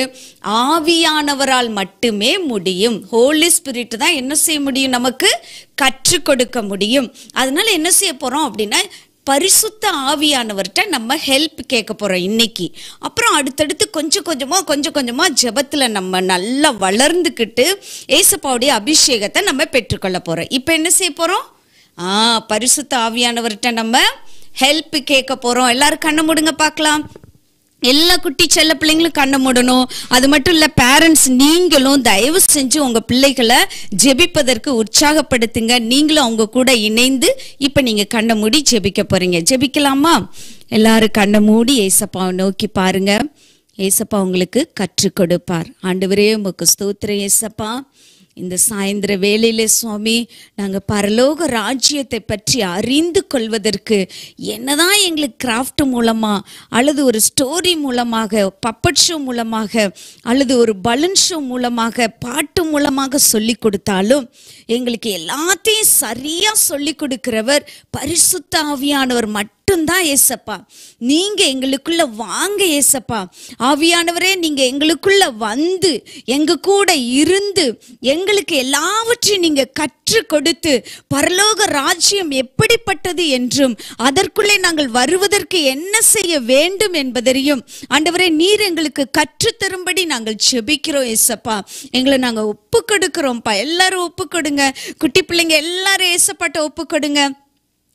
ஆவியானவரால் மட்டுமே முடியும் ஹோலி ஸ்பிரிட் தான் என்ன செய்ய முடியும் நமக்கு கற்றுக் கொடுக்க முடியும் அதனால என்ன செய்ய போகிறோம் அப்படின்னா பரிசுத்த ஆவியானவர்கிட்ட நம்ம ஹெல்ப் கேட்க போகிறோம் இன்னைக்கு அப்புறம் அடுத்தடுத்து கொஞ்சம் கொஞ்சமாக கொஞ்சம் கொஞ்சமாக ஜெபத்தில் நம்ம நல்லா வளர்ந்துக்கிட்டு ஏசப்பாவுடைய அபிஷேகத்தை நம்ம பெற்றுக்கொள்ள போகிறோம் இப்போ என்ன செய்ய போகிறோம் ஆ பரிசுத்த ஆவியானவர்கிட்ட நம்ம ஹெல்ப் கேட்க போகிறோம் எல்லாரும் கண்ணை மூடுங்க பார்க்கலாம் எல்லா குட்டி செல்ல பிள்ளைங்களும் கண்ணை மூடணும் அது மட்டும் இல்லை பேரண்ட்ஸ் நீங்களும் தயவு செஞ்சு உங்கள் பிள்ளைகளை ஜெபிப்பதற்கு உற்சாகப்படுத்துங்க நீங்களும் அவங்க கூட இணைந்து இப்போ நீங்கள் கண்ணை மூடி ஜெபிக்க போகிறீங்க ஜெபிக்கலாமா எல்லாரும் கண்ணை மூடி ஏசப்பாவை நோக்கி பாருங்க ஏசப்பா உங்களுக்கு கற்றுக் கொடுப்பார் ஆண்டவரே உமக்கு ஸ்தோத்திரம் ஏசப்பா இந்த சாயந்தர வேளையிலே சுவாமி நாங்கள் பரலோக ராஜ்யத்தை பற்றி அறிந்து கொள்வதற்கு என்னதான் எங்களுக்கு கிராஃப்ட் மூலமாக அல்லது ஒரு ஸ்டோரி மூலமாக பப்பட் ஷோ மூலமாக அல்லது ஒரு பலூன் ஷோ மூலமாக பாட்டு மூலமாக சொல்லி கொடுத்தாலும் எங்களுக்கு எல்லாத்தையும் சரியாக சொல்லி கொடுக்கிறவர் பரிசுத்த ஆவியானவர் மட்டும் மட்டும்தான் ஏசப்பா நீங்க எங்களுக்குள்ள வாங்க ஏசப்பா ஆவியானவரே நீங்க எங்களுக்குள்ள வந்து எங்க கூட இருந்து எங்களுக்கு எல்லாவற்றையும் நீங்க கற்றுக் கொடுத்து பரலோக ராஜ்யம் எப்படிப்பட்டது என்றும் அதற்குள்ளே நாங்கள் வருவதற்கு என்ன செய்ய வேண்டும் என்பதையும் ஆண்டவரே நீர் எங்களுக்கு கற்றுத்தரும்படி நாங்கள் செபிக்கிறோம் ஏசப்பா எங்களை நாங்க ஒப்பு கொடுக்கிறோம்ப்பா எல்லாரும் ஒப்பு கொடுங்க குட்டி பிள்ளைங்க எல்லாரும் ஏசப்பாட்ட ஒப்பு கொடுங்க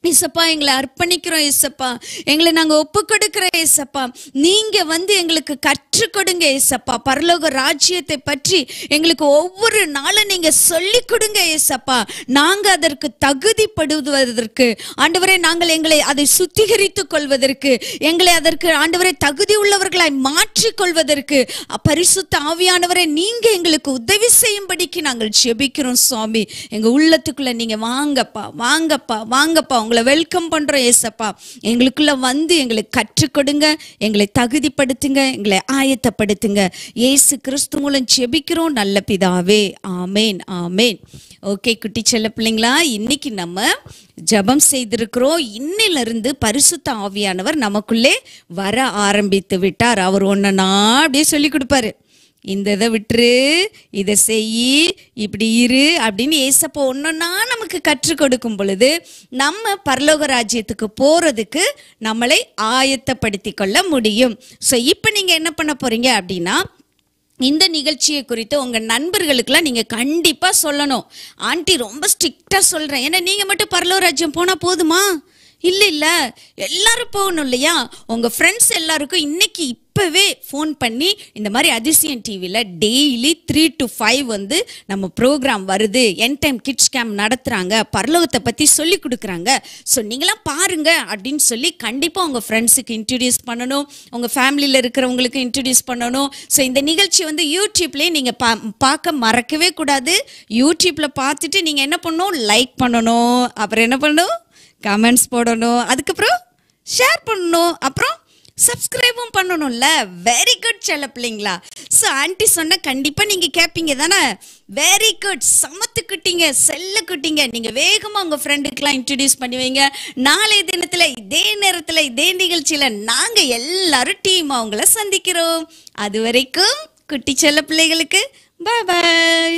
ஏசப்பா எங்களை அர்ப்பணிக்கிறோம் ஏசப்பா எங்களை நாங்கள் ஒப்பு கொடுக்கிறோம் ஏசப்பா நீங்க வந்து எங்களுக்கு கற்றுக் கொடுங்க ஏசப்பா பரலோக ராஜ்யத்தை பற்றி எங்களுக்கு ஒவ்வொரு நாளும் நீங்க சொல்லி கொடுங்க ஏசப்பா நாங்க அதற்கு தகுதிப்படுவதற்கு ஆண்டவரே நாங்கள் எங்களை அதை சுத்திகரித்துக் கொள்வதற்கு எங்களை அதற்கு ஆண்டவரை தகுதி உள்ளவர்களாய் மாற்றிக் கொள்வதற்கு பரிசுத்த ஆவியானவரை நீங்க எங்களுக்கு உதவி செய்யும்படிக்கு நாங்கள் ஜெபிக்கிறோம் சுவாமி எங்க உள்ளத்துக்குள்ள நீங்க வாங்கப்பா வாங்கப்பா வாங்கப்பா உங்களை வெல்கம் பண்றோம் ஏசப்பா எங்களுக்குள்ள வந்து எங்களுக்கு கற்றுக் கொடுங்க எங்களை தகுதிப்படுத்துங்க எங்களை ஆயத்தப்படுத்துங்க இயேசு கிறிஸ்து மூலம் ஜெபிக்கிறோம் நல்ல பிதாவே ஆமேன் ஆமேன் ஓகே குட்டி செல்ல பிள்ளைங்களா இன்னைக்கு நம்ம ஜெபம் செய்திருக்கிறோம் இன்னிலிருந்து பரிசுத்த ஆவியானவர் நமக்குள்ளே வர ஆரம்பித்து விட்டார் அவர் ஒன்னா அப்படியே சொல்லி கொடுப்பாரு இந்த இதை விட்டுரு இதை செய் இப்படி இரு அப்படின்னு ஏசப்பா ஒன்றொன்னா நமக்கு கற்றுக் கொடுக்கும் பொழுது நம்ம பரலோக ராஜ்யத்துக்கு போகிறதுக்கு நம்மளை ஆயத்தப்படுத்தி கொள்ள முடியும் ஸோ இப்போ நீங்கள் என்ன பண்ண போகிறீங்க அப்படின்னா இந்த நிகழ்ச்சியை குறித்து உங்கள் நண்பர்களுக்கெல்லாம் நீங்கள் கண்டிப்பாக சொல்லணும் ஆண்டி ரொம்ப ஸ்ட்ரிக்டாக சொல்கிறேன் ஏன்னா நீங்கள் மட்டும் பரலோக ராஜ்யம் போனால் போதுமா இல்லை இல்லை எல்லாரும் போகணும் இல்லையா உங்கள் ஃப்ரெண்ட்ஸ் எல்லாருக்கும் இன்னைக்கு இப்போவே ஃபோன் பண்ணி இந்த மாதிரி அதிசயம் டிவியில் டெய்லி த்ரீ டு ஃபைவ் வந்து நம்ம ப்ரோக்ராம் வருது என் டைம் கிட்ஸ் கேம்ப் நடத்துகிறாங்க பரலோகத்தை பற்றி சொல்லி கொடுக்குறாங்க ஸோ நீங்களாம் பாருங்க அப்படின்னு சொல்லி கண்டிப்பாக உங்கள் ஃப்ரெண்ட்ஸுக்கு இன்ட்ரடியூஸ் பண்ணணும் உங்கள் ஃபேமிலியில் இருக்கிறவங்களுக்கு இன்ட்ரடியூஸ் பண்ணணும் ஸோ இந்த நிகழ்ச்சி வந்து யூடியூப்லேயே நீங்கள் பா பார்க்க மறக்கவே கூடாது யூடியூப்பில் பார்த்துட்டு நீங்கள் என்ன பண்ணணும் லைக் பண்ணணும் அப்புறம் என்ன பண்ணணும் கமெண்ட்ஸ் போடணும் அதுக்கப்புறம் ஷேர் பண்ணணும் அப்புறம் சப்ஸ்கிரைபும் பண்ணணும்ல வெரி குட் செல்ல பிள்ளைங்களா ஸோ ஆன்ட்டி சொன்ன கண்டிப்பாக நீங்கள் கேட்பீங்க தானே வெரி குட் சமத்து குட்டிங்க செல்ல குட்டிங்க நீங்கள் வேகமாக உங்கள் ஃப்ரெண்டுக்கெலாம் இன்ட்ரடியூஸ் பண்ணி வைங்க நாளைய தினத்தில் இதே நேரத்தில் இதே நிகழ்ச்சியில் நாங்கள் எல்லாரும் டீம் அவங்கள சந்திக்கிறோம் அது வரைக்கும் குட்டி செல்ல பிள்ளைகளுக்கு பாய் பாய்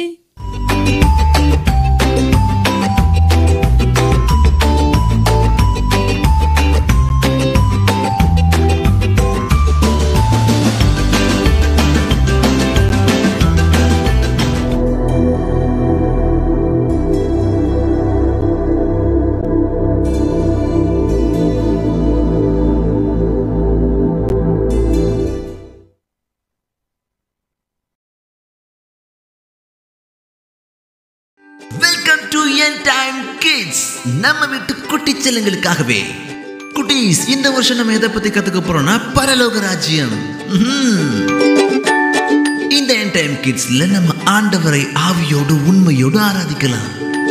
வெல்கம் டு என் டைம் கிட்ஸ் நம்ம வீட்டு குட்டி செல்லுங்களுக்காகவே குட்டீஸ் இந்த வருஷம் நம்ம எதை பத்தி கத்துக்க போறோம்னா பரலோக ராஜ்யம் ம்ஹும். இந்த என் டைம் கிட்ஸ்ல நம்ம ஆண்டவரை ஆவியோடு உண்மையோடு ஆராதிக்கலாம்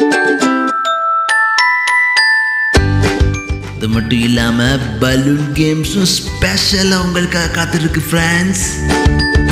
அது மட்டும் இல்லாம பலூன் கேம்ஸும் ஸ்பெஷலா உங்களுக்காக காத்திருக்கு ஃப்ரெண்ட்ஸ்